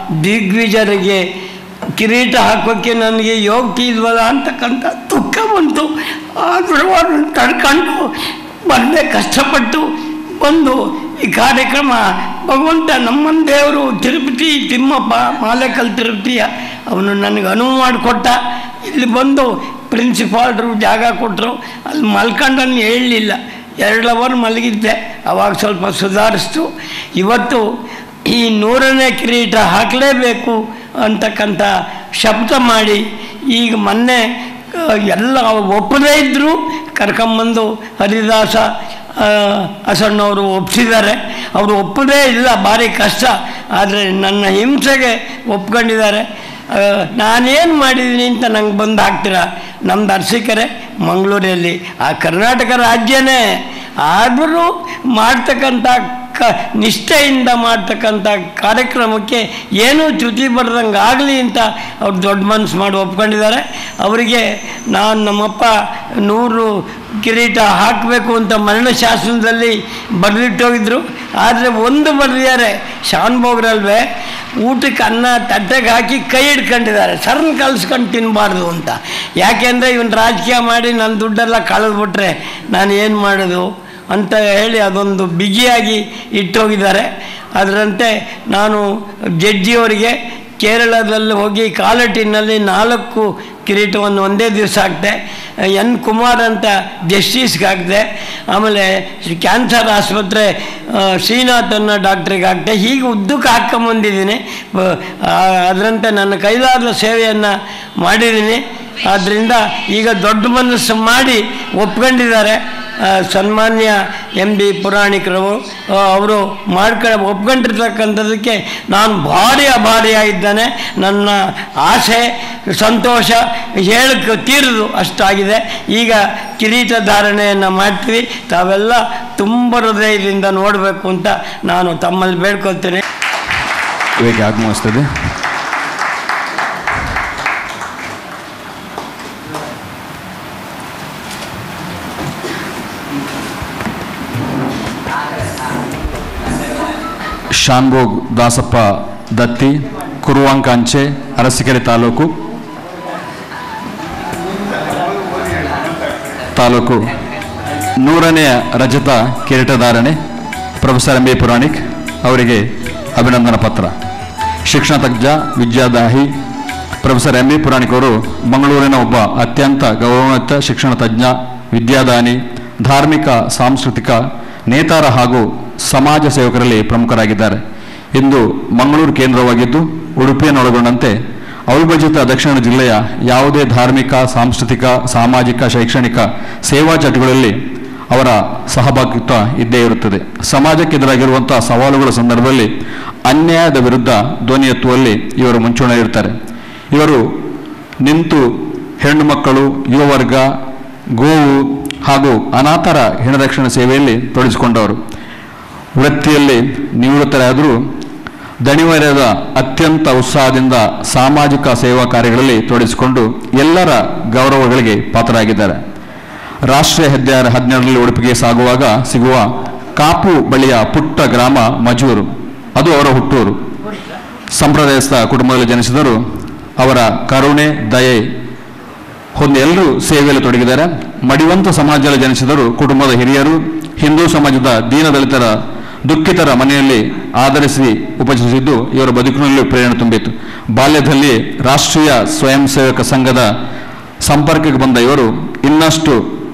S4: ದಿಗ್ವಿಜರಿಗೆ ಕಿರೀಟ ಹಾಕೋಕ್ಕೆ ನನಗೆ ಯೋಗ್ಯ ಇಲ್ವಲ್ಲ ಅಂತಕ್ಕಂಥ ದುಃಖ ಬಂತು ಆದರೂ ಅವ್ರನ್ನ ತಡ್ಕೊಂಡು ಬಂದೆ ಕಷ್ಟಪಟ್ಟು ಬಂದು ಈ ಕಾರ್ಯಕ್ರಮ ಭಗವಂತ ನಮ್ಮನ್ನ ದೇವರು ತಿರುಪತಿ ತಿಮ್ಮಪ್ಪ ಮಾಲೆಕಲ್ ತಿರುಪತಿಯ ಅವನು ನನಗೆ ಅನುವು ಮಾಡಿಕೊಟ್ಟ ಇಲ್ಲಿ ಬಂದು ಪ್ರಿನ್ಸಿಪಾಲ್ರು ಜಾಗ ಕೊಟ್ಟರು ಅಲ್ಲಿ ಮಲ್ಕೊಂಡನ್ನು ಹೇಳಲಿಲ್ಲ ಎರಡು ಅವರ್ ಮಲಗಿದ್ದೆ ಅವಾಗ ಸ್ವಲ್ಪ ಸುಧಾರಿಸ್ತು ಇವತ್ತು ಈ ನೂರನೇ ಕಿರೀಟ ಹಾಕಲೇಬೇಕು ಅಂತಕ್ಕಂಥ ಶಬ್ದ ಮಾಡಿ ಈಗ ಮೊನ್ನೆ ಆ, ಎಲ್ಲ ಒಪ್ಪದೇ ಇದ್ದರೂ ಕರ್ಕೊಂಬಂದು ಹರಿದಾಸ ಆ, ಅಸಣ್ಣವರು ಒಪ್ಪಿಸಿದ್ದಾರೆ ಅವರು ಒಪ್ಪದೇ ಇಲ್ಲ ಭಾರಿ ಕಷ್ಟ ಆದರೆ ನನ್ನ ಹಿಂಸೆಗೆ ಒಪ್ಕೊಂಡಿದ್ದಾರೆ ಆ, ನಾನೇನು ಮಾಡಿದ್ದೀನಿ ಅಂತ ನಂಗೆ ಬಂದು ಹಾಕ್ತೀರಾ ನಮ್ದು ಅರಸೀಕೆರೆ ಮಂಗಳೂರಲ್ಲಿ ಆ ಕರ್ನಾಟಕ ರಾಜ್ಯನೇ ಆದರೂ ಮಾಡ್ತಕ್ಕಂಥ ಕ ನಿಷ್ಠೆಯಿಂದ ಮಾಡ್ತಕ್ಕಂಥ ಕಾರ್ಯಕ್ರಮಕ್ಕೆ ಏನೂ ಚ್ಯುತಿ ಬರ್ದಂಗೆ ಆಗಲಿ ಅಂತ ಅವ್ರು ದೊಡ್ಡ ಮನಸ್ಸು ಮಾಡಿ ಒಪ್ಕೊಂಡಿದ್ದಾರೆ ಅವರಿಗೆ ನಾನು ನಮ್ಮಪ್ಪ ನೂರು ಕಿರೀಟ ಹಾಕಬೇಕು ಅಂತ ಮರಣ ಶಾಸನದಲ್ಲಿ ಬರೆದಿಟ್ಟೋಗಿದ್ರು ಆದರೆ ಒಂದು ಬರೆದಿದ್ದಾರೆ ಶಾನ್ಭೋಗ್ರಲ್ವೇ ಊಟಕ್ಕೆ ಅನ್ನ ತಟ್ಟೆಗೆ ಹಾಕಿ ಕೈ ಹಿಡ್ಕೊಂಡಿದ್ದಾರೆ ಸರ್ನ್ ಕಲ್ಸ್ಕೊಂಡು ತಿನ್ನಬಾರ್ದು ಅಂತ ಯಾಕೆಂದರೆ ಇವನು ರಾಜಕೀಯ ಮಾಡಿ ನನ್ನ ದುಡ್ಡೆಲ್ಲ ಕಳೆದ್ಬಿಟ್ರೆ ನಾನು ಏನು ಮಾಡೋದು ಅಂತ ಹೇಳಿ ಅದೊಂದು ಬಿಗಿಯಾಗಿ ಇಟ್ಟೋಗಿದ್ದಾರೆ ಅದರಂತೆ ನಾನು ಜಡ್ಜಿಯವರಿಗೆ ಕೇರಳದಲ್ಲಿ ಹೋಗಿ ಕಾಲಟಿನಲ್ಲಿ ನಾಲ್ಕು ಕಿರೀಟವನ್ನು ಒಂದೇ ದಿವಸ ಹಾಕಿದೆ ಎನ್ ಕುಮಾರ್ ಅಂತ ಜಸ್ಟಿಸ್ಗೆ ಹಾಕಿದೆ ಆಮೇಲೆ ಕ್ಯಾನ್ಸರ್ ಆಸ್ಪತ್ರೆ ಆ, ಶ್ರೀನಾಥ್ ಅನ್ನೋ ಡಾಕ್ಟ್ರಿಗೆ ಹಾಕಿದೆ ಹೀಗೆ ಉದ್ದಕ್ಕೆ ಹಾಕ್ಕೊಂಬಂದಿದ್ದೀನಿ ಬ- ಆ, ಅದರಂತೆ ನನ್ನ ಕೈಲಾದ ಸೇವೆಯನ್ನು ಮಾಡಿದ್ದೀನಿ ಆದ್ದರಿಂದ ಈಗ ದೊಡ್ಡ ಮನಸ್ಸು ಮಾಡಿ ಒಪ್ಕೊಂಡಿದ್ದಾರೆ ಆ, ಸನ್ಮಾನ್ಯ ಎಂ ಬಿ ಪುರಾಣಿಕರು ಅವರು ಮಾಡ್ಕ ಒಪ್ಕೊಂಡಿರ್ತಕ್ಕಂಥದ್ದಕ್ಕೆ ನಾನು ಭಾರಿ ಅಭಾರಿಯಾಗಿದ್ದಾನೆ ನನ್ನ ಆಸೆ ಸಂತೋಷ ಹೇಳಕ್ಕೆ ತೀರದು ಅಷ್ಟಾಗಿದೆ ಈಗ ಕಿರೀಟ ಧಾರಣೆಯನ್ನು ಮಾಡ್ತೀವಿ ತಾವೆಲ್ಲ ತುಂಬ ಹೃದಯದಿಂದ ನೋಡಬೇಕು ಅಂತ ನಾನು ತಮ್ಮಲ್ಲಿ ಬೇಡ್ಕೊಳ್ತೇನೆ
S1: ವೇಗ ಆಗಮಿಸ್ತದೆ ಶಾನ್ಭೋಗ್ ದಾಸಪ್ಪ ದತ್ತಿ ಕುರುವಾಂಕ ಅಂಚೆ ಅರಸೀಕೆರೆ ತಾಲೂಕು ತಾಲೂಕು ನೂರನೆಯ ರಜತ ಕಿರೀಟಧಾರಣೆ ಪ್ರೊಫೆಸರ್ ಎಂ ಬಿ ಪುರಾಣಿಕ್ ಅವರಿಗೆ ಅಭಿನಂದನಾ ಪತ್ರ ಶಿಕ್ಷಣ ತಜ್ಞ ವಿದ್ಯಾದಾಹಿ ಪ್ರೊಫೆಸರ್ ಎಂ ಬಿ ಪುರಾಣಿಕ್ ಅವರು ಮಂಗಳೂರಿನ ಒಬ್ಬ ಅತ್ಯಂತ ಗೌರವಾನ್ವಿತ ಶಿಕ್ಷಣ ತಜ್ಞ ವಿದ್ಯಾದಾನಿ ಧಾರ್ಮಿಕ ಸಾಂಸ್ಕೃತಿಕ ನೇತಾರ ಹಾಗೂ ಸಮಾಜ ಸೇವಕರಲ್ಲಿ ಪ್ರಮುಖರಾಗಿದ್ದಾರೆ ಇಂದು ಮಂಗಳೂರು ಕೇಂದ್ರವಾಗಿದ್ದು ಉಡುಪಿಯನ್ನೊಳಗೊಂಡಂತೆ ಅವಿಭಜಿತ ದಕ್ಷಿಣ ಜಿಲ್ಲೆಯ ಯಾವುದೇ ಧಾರ್ಮಿಕ ಸಾಂಸ್ಕೃತಿಕ ಸಾಮಾಜಿಕ ಶೈಕ್ಷಣಿಕ ಸೇವಾ ಚಟುವಟಿಕೆಗಳಲ್ಲಿ ಅವರ ಸಹಭಾಗಿತ್ವ ಇದ್ದೇ ಇರುತ್ತದೆ ಸಮಾಜಕ್ಕೆ ಎದುರಾಗಿರುವಂತಹ ಸವಾಲುಗಳ ಸಂದರ್ಭದಲ್ಲಿ ಅನ್ಯಾಯದ ವಿರುದ್ಧ ಧ್ವನಿ ಎತ್ತುವಲ್ಲಿ ಇವರು ಮುಂಚೂಣ ಇರ್ತಾರೆ ಇವರು ನಿಂತು ಹೆಣ್ಣು ಮಕ್ಕಳು ಯುವ ವರ್ಗ ಗೋವು ಹಾಗೂ ಅನಾಥರ ಹೆಣರಕ್ಷಣೆ ಸೇವೆಯಲ್ಲಿ ತೊಡಗಿಸಿಕೊಂಡವರು ವೃತ್ತಿಯಲ್ಲಿ ನಿವೃತ್ತರಾದರೂ ದಣಿವರಿಯದ ಅತ್ಯಂತ ಉತ್ಸಾಹದಿಂದ ಸಾಮಾಜಿಕ ಸೇವಾ ಕಾರ್ಯಗಳಲ್ಲಿ ತೊಡಗಿಸಿಕೊಂಡು ಎಲ್ಲರ ಗೌರವಗಳಿಗೆ ಪಾತ್ರರಾಗಿದ್ದಾರೆ ರಾಷ್ಟ್ರೀಯ ಹೆದ್ದಾರಿ ಹದಿನೆರಡರಲ್ಲಿ ಉಡುಪಿಗೆ ಸಾಗುವಾಗ ಸಿಗುವ ಕಾಪು ಬಳಿಯ ಪುಟ್ಟ ಗ್ರಾಮ ಮಜೂರು ಅದು ಅವರ ಹುಟ್ಟೂರು ಸಂಪ್ರದಾಯಸ್ಥ ಕುಟುಂಬದಲ್ಲಿ ಜನಿಸಿದರು ಅವರ ಕರುಣೆ ದಯೆ ಹೊಂದಿ ಎಲ್ಲರೂ ಸೇವೆಯಲ್ಲಿ ತೊಡಗಿದ್ದಾರೆ ಮಡಿವಂತ ಸಮಾಜದಲ್ಲಿ ಜನಿಸಿದರು ಕುಟುಂಬದ ಹಿರಿಯರು ಹಿಂದೂ ಸಮಾಜದ ದೀನದಲಿತರ ದುಃಖಿತರ ಮನೆಯಲ್ಲಿ ಆಧರಿಸಿ ಉಪಚರಿಸಿದ್ದು ಇವರ ಬದುಕಿನಲ್ಲಿ ಪ್ರೇರಣೆ ತುಂಬಿತು ಬಾಲ್ಯದಲ್ಲಿ ರಾಷ್ಟ್ರೀಯ ಸ್ವಯಂ ಸೇವಕ ಸಂಘದ ಸಂಪರ್ಕಕ್ಕೆ ಬಂದ ಇವರು ಇನ್ನಷ್ಟು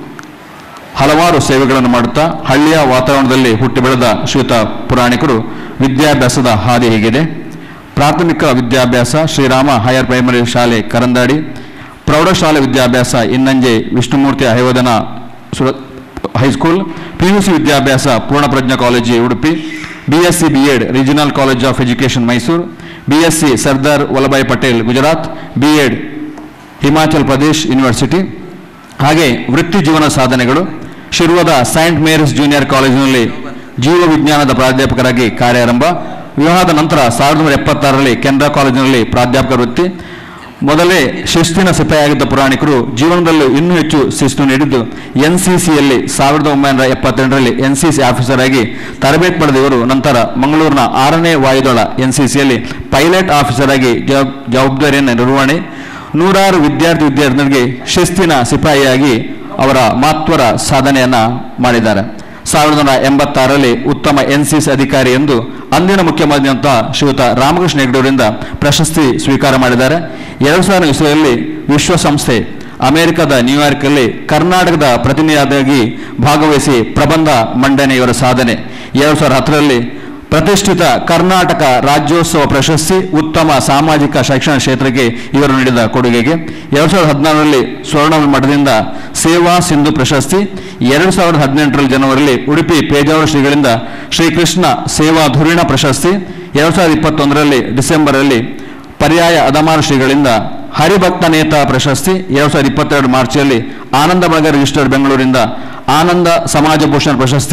S1: ಹಲವಾರು ಸೇವೆಗಳನ್ನು ಮಾಡುತ್ತಾ ಹಳ್ಳಿಯ ವಾತಾವರಣದಲ್ಲಿ ಹುಟ್ಟಿ ಬೆಳೆದ ಶ್ರೀಯುತ ಪುರಾಣಿಕರು ವಿದ್ಯಾಭ್ಯಾಸದ ಹಾದಿ ಹೀಗಿದೆ ಪ್ರಾಥಮಿಕ ವಿದ್ಯಾಭ್ಯಾಸ ಶ್ರೀರಾಮ ಹೈಯರ್ ಪ್ರೈಮರಿ ಶಾಲೆ ಕರಂದಾಡಿ ಪ್ರೌಢಶಾಲೆ ವಿದ್ಯಾಭ್ಯಾಸ ಇನ್ನಂಜೆ ವಿಷ್ಣುಮೂರ್ತಿ ಹೈವದನ ಸುರ- ಹೈಸ್ಕೂಲ್ ಪಿ ಯು ಸಿ ವಿದ್ಯಾಭ್ಯಾಸ Poornaprajna college Udupi B S C B Ed regional college of education Mysuru B S C Sardar Vallabhbhai Patel Gujarat B Ed Himachal Pradesh university ಹಾಗೆ ವೃತ್ತಿ ಜೀವನ ಸಾಧನೆಗಳು ಶಿರ್ವದ ಸೈಂಟ್ ಮೇರಿಸ್ ಜೂನಿಯರ್ ಕಾಲೇಜಿನಲ್ಲಿ ಜೀವ ವಿಜ್ಞಾನದ ಪ್ರಾಧ್ಯಾಪಕರಾಗಿ ಕಾರ್ಯಾರಂಭ ವಿವಾಹದ ನಂತರ ಸಾವಿರದ ಒಂಬೈನೂರ ಎಪ್ಪತ್ತಾರರಲ್ಲಿ ಕೆನರಾ ಕಾಲೇಜಿನಲ್ಲಿ ಪ್ರಾಧ್ಯಾಪಕ ವೃತ್ತಿ ಮೊದಲೇ ಶಿಸ್ತಿನ ಸಿಪಾಯಿಯಾಗಿದ್ದ ಪುರಾಣಿಕರು ಜೀವನದಲ್ಲೂ ಇನ್ನೂ ಹೆಚ್ಚು ಶಿಸ್ತು ನೀಡಿದ್ದು ಎನ್ ಸಿ ಸಿಯಲ್ಲಿ ಸಾವಿರದ ಒಂಬೈನೂರ ಎಪ್ಪತ್ತೆರಡರಲ್ಲಿ ಎನ್ ಸಿ ಸಿ ಆಫೀಸರ್ ಆಗಿ ತರಬೇತಿ ಪಡೆದ ಇವರು ನಂತರ ಮಂಗಳೂರಿನ ಆರನೇ ವಾಯುದಳ ಎನ್ ಸಿ ಸಿಯಲ್ಲಿ ಪೈಲಟ್ ಆಫೀಸರ್ ಆಗಿ ಜವಾಬ್- ಜವಾಬ್ದಾರಿಯನ್ನು ನಿರ್ವಹಣೆ ನೂರಾರು ವಿದ್ಯಾರ್ಥಿ ವಿದ್ಯಾರ್ಥಿಗಳಿಗೆ ಶಿಸ್ತಿನ ಸಿಪಾಯಿಯಾಗಿ ಅವರ ಮಹತ್ವರ ಸಾಧನೆಯನ್ನ ಮಾಡಿದ್ದಾರೆ ಸಾವಿರದ ಒಂಬೈನೂರ ಎಂಬತ್ತಾರರಲ್ಲಿ ಉತ್ತಮ ಎನ್ ಸಿ ಸಿ ಅಧಿಕಾರಿ ಎಂದು ಅಂದಿನ ಮುಖ್ಯಮಂತ್ರಿಯಂತ ಶ್ರೀಯುತ ರಾಮಕೃಷ್ಣ ಹೆಗ್ಡೆಯವರಿಂದ ಪ್ರಶಸ್ತಿ ಸ್ವೀಕಾರ ಮಾಡಿದ್ದಾರೆ ಎರಡು ಸಾವಿರ ಇಸ್ವಿಯಲ್ಲಿ ವಿಶ್ವಸಂಸ್ಥೆ ಅಮೆರಿಕದ ನ್ಯೂಯಾರ್ಕಲ್ಲಿ ಕರ್ನಾಟಕದ ಪ್ರತಿನಿಧಿಯಾಗಿ ಭಾಗವಹಿಸಿ ಪ್ರಬಂಧ ಮಂಡನೆ ಇವರ ಸಾಧನೆ ಎರಡು ಸಾವಿರದ ಹತ್ತರಲ್ಲಿ ಪ್ರತಿಷ್ಠಿತ ಕರ್ನಾಟಕ ರಾಜ್ಯೋತ್ಸವ ಪ್ರಶಸ್ತಿ ಉತ್ತಮ ಸಾಮಾಜಿಕ ಶೈಕ್ಷಣಿಕ ಕ್ಷೇತ್ರಕ್ಕೆ ಇವರು ನೀಡಿದ ಕೊಡುಗೆಗೆ ಎರಡು ಸಾವಿರದ ಹದಿನಾರರಲ್ಲಿ ಸ್ವರ್ಣ ಮಠದಿಂದ ಸೇವಾ ಸಿಂಧು ಪ್ರಶಸ್ತಿ ಎರಡು ಸಾವಿರದ ಹದಿನೆಂಟರಲ್ಲಿ ಜನವರಿಯಲ್ಲಿ ಉಡುಪಿ ಪೇಜಾವರ ಶ್ರೀಗಳಿಂದ ಶ್ರೀಕೃಷ್ಣ ಸೇವಾ ಧುರೀಣ ಪ್ರಶಸ್ತಿ ಎರಡು ಸಾವಿರದ ಇಪ್ಪತ್ತೊಂದರಲ್ಲಿ ಡಿಸೆಂಬರಲ್ಲಿ ಪರ್ಯಾಯ ಅದಮಾನ ಶ್ರೀಗಳಿಂದ ಹರಿಭಕ್ತ ನೇತ ಪ್ರಶಸ್ತಿ ಎರಡು ಸಾವಿರದ ಇಪ್ಪತ್ತೆರಡು ಮಾರ್ಚಲ್ಲಿ ಆನಂದ ಬಳಗ ರಿಜಿಸ್ಟರ್ ಬೆಂಗಳೂರಿಂದ ಆನಂದ ಸಮಾಜ ಭೂಷಣ ಪ್ರಶಸ್ತಿ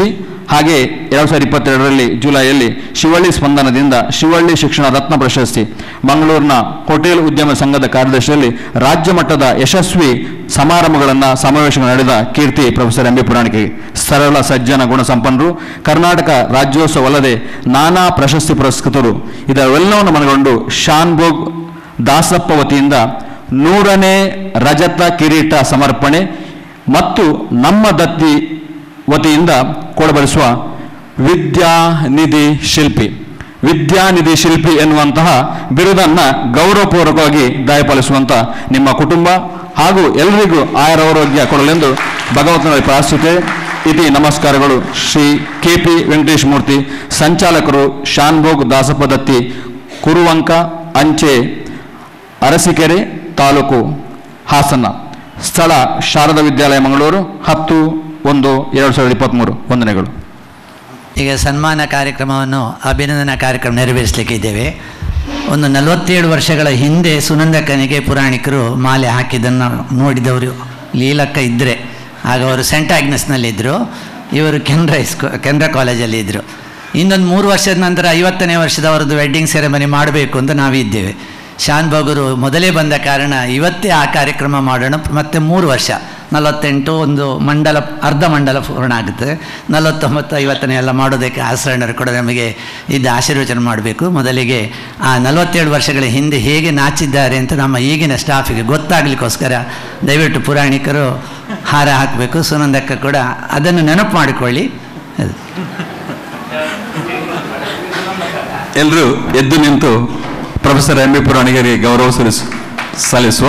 S1: ಹಾಗೆ ಎರಡು ಸಾವಿರದ ಇಪ್ಪತ್ತೆರಡರಲ್ಲಿ ಜುಲೈಯಲ್ಲಿ ಶಿವಳ್ಳಿ ಸ್ಪಂದನದಿಂದ ಶಿವಳ್ಳಿ ಶಿಕ್ಷಣ ರತ್ನ ಪ್ರಶಸ್ತಿ ಮಂಗಳೂರಿನ ಹೋಟೆಲ್ ಉದ್ಯಮ ಸಂಘದ ಕಾರ್ಯದರ್ಶಿಯಲ್ಲಿ ರಾಜ್ಯ ಮಟ್ಟದ ಯಶಸ್ವಿ ಸಮಾರಂಭಗಳನ್ನು ಸಮಾವೇಶಗಳು ನಡೆದ ಕೀರ್ತಿ ಪ್ರೊಫೆಸರ್ ಎಂ ಬಿ ಪುರಾಣಿಕೆ ಸರಳ ಸಜ್ಜನ ಗುಣ ಸಂಪನ್ನರು ಕರ್ನಾಟಕ ರಾಜ್ಯೋತ್ಸವ ಅಲ್ಲದೆ ನಾನಾ ಪ್ರಶಸ್ತಿ ಪುರಸ್ಕೃತರು ಇದೆಲ್ಲವನ್ನು ಮನಗೊಂಡು ಶಾನ್ಭೋಗ್ ದಾಸಪ್ಪ ವತಿಯಿಂದ ನೂರನೇ ರಜತ ಕಿರೀಟ ಸಮರ್ಪಣೆ ಮತ್ತು ನಮ್ಮ ದತ್ತಿ ವತಿಯಿಂದ ಕೊಡಬಡಿಸುವ ವಿದ್ಯಾನಿಧಿ ಶಿಲ್ಪಿ ವಿದ್ಯಾನಿಧಿ ಶಿಲ್ಪಿ ಎನ್ನುವಂತಹ ಬಿರುದನ್ನು ಗೌರವಪೂರ್ವಕವಾಗಿ ದಯಪಾಲಿಸುವಂತ ನಿಮ್ಮ ಕುಟುಂಬ ಹಾಗೂ ಎಲ್ಲರಿಗೂ ಆಯುರಾರೋಗ್ಯ ಕೊಡಲೆಂದು ಭಗವಂತನಲ್ಲಿ ಪ್ರಾರ್ಥಿಸುತ್ತೆ ಇತಿ ನಮಸ್ಕಾರಗಳು ಶ್ರೀ ಕೆ ಪಿ ವೆಂಕಟೇಶ್ ಮೂರ್ತಿ ಸಂಚಾಲಕರು ಶಾನ್ಭೋಗ್ ದಾಸಪ್ಪ ದತ್ತಿ ಕುರುವಂಕ ಅಂಚೆ ಅರಸೀಕೆರೆ ತಾಲೂಕು ಹಾಸನ ಸ್ಥಳ ಶಾರದಾ ವಿದ್ಯಾಲಯ ಮಂಗಳೂರು ಹತ್ತು ಒಂದು ಎರಡು ಸಾವಿರದ ಇಪ್ಪತ್ತ್ಮೂರು ವಂದನೆಗಳು
S3: ಈಗ ಸನ್ಮಾನ ಕಾರ್ಯಕ್ರಮವನ್ನು ಅಭಿನಂದನಾ ಕಾರ್ಯಕ್ರಮ ನೆರವೇರಿಸಲಿಕ್ಕೆ ಇದ್ದೇವೆ ಒಂದು ನಲವತ್ತೇಳು ವರ್ಷಗಳ ಹಿಂದೆ ಸುನಂದಕ್ಕನಿಗೆ ಪುರಾಣಿಕರು ಮಾಲೆ ಹಾಕಿದ್ದನ್ನು ನೋಡಿದವರು ಲೀಲಕ್ಕ ಇದ್ದರೆ ಆಗ ಅವರು ಸೆಂಟ್ ಆಗ್ನೆಸ್ನಲ್ಲಿದ್ದರು ಇವರು ಕೆನರಾ ಸ್ಕೂ ಕೆನರಾ ಕಾಲೇಜಲ್ಲಿ ಇದ್ದರು ಇನ್ನೊಂದು ಮೂರು ವರ್ಷದ ನಂತರ ಐವತ್ತನೇ ವರ್ಷದವರದ್ದು ವೆಡ್ಡಿಂಗ್ ಸೆರೆಮನಿ ಮಾಡಬೇಕು ಅಂತ ನಾವಿದ್ದೇವೆ ಶಾನ್ ಬಗರು ಮೊದಲೇ ಬಂದ ಕಾರಣ ಇವತ್ತೇ ಆ ಕಾರ್ಯಕ್ರಮ ಮಾಡೋಣ ಮತ್ತೆ ಮೂರು ವರ್ಷ ನಲವತ್ತೆಂಟು ಒಂದು ಮಂಡಲ ಅರ್ಧ ಮಂಡಲ ಪೂರ್ಣ ಆಗುತ್ತೆ ನಲವತ್ತೊಂಬತ್ತು ಐವತ್ತನೇ ಎಲ್ಲ ಮಾಡೋದಕ್ಕೆ ಆಸರಣರು ಕೂಡ ನಮಗೆ ಇದ್ದ ಆಶೀರ್ವಚನ ಮಾಡಬೇಕು ಮೊದಲಿಗೆ ಆ ನಲವತ್ತೇಳು ವರ್ಷಗಳ ಹಿಂದೆ ಹೇಗೆ ನಾಚಿದ್ದಾರೆ ಅಂತ ನಮ್ಮ ಈಗಿನ ಸ್ಟಾಫಿಗೆ ಗೊತ್ತಾಗಲಿಕ್ಕೋಸ್ಕರ ದಯವಿಟ್ಟು ಪುರಾಣಿಕರು ಹಾರ ಹಾಕಬೇಕು ಸುನಂದಕ್ಕ ಕೂಡ ಅದನ್ನು ನೆನಪು ಮಾಡಿಕೊಳ್ಳಿ ಅದು
S1: ಎಲ್ಲರೂ ಎದ್ದು ನಿಂತು ಪ್ರೊಫೆಸರ್ ಎಂ ಬಿ ಪುರಾಣಿಗರಿಗೆ ಗೌರವ ಸಲ್ಲಿಸು ಸಲ್ಲಿಸುವ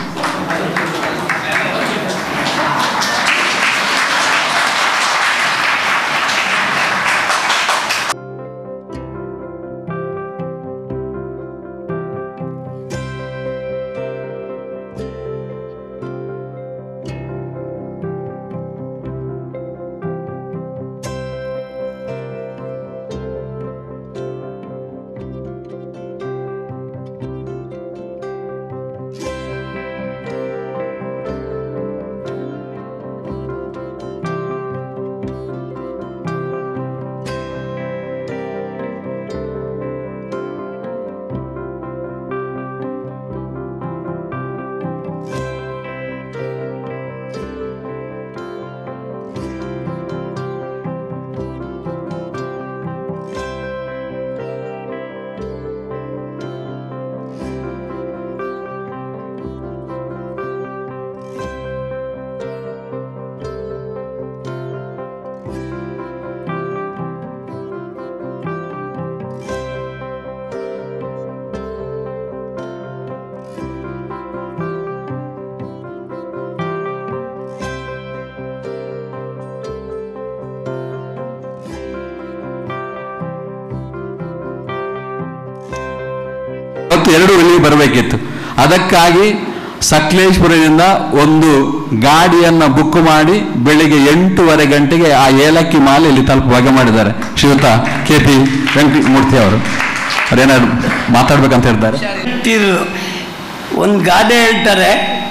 S1: ಇವತ್ತು ಎರಡು ಇಲ್ಲಿ ಬರಬೇಕಿತ್ತು ಅದಕ್ಕಾಗಿ ಸಕಲೇಶ್ಪುರದಿಂದ ಒಂದು ಗಾಡಿಯನ್ನ ಬುಕ್ ಮಾಡಿ ಬೆಳಿಗ್ಗೆ ಎಂಟೂವರೆ ಗಂಟೆಗೆ ಆ ಏಲಕ್ಕಿ ಮಾಲೆ ಇಲ್ಲಿ ತಲುಪುವಾಗ ಮಾಡಿದ್ದಾರೆ ಶ್ರೀಯುತ ಕೆ ಪಿ ವೆಂಕಟಮೂರ್ತಿ ಅವರು ಅವ್ರೇನಾದ್ರು ಮಾತಾಡ್ಬೇಕಂತ ಹೇಳ್ತಾರೆ
S4: ತೀರು ಒಂದು ಗಾದೆ ಹೇಳ್ತಾರೆ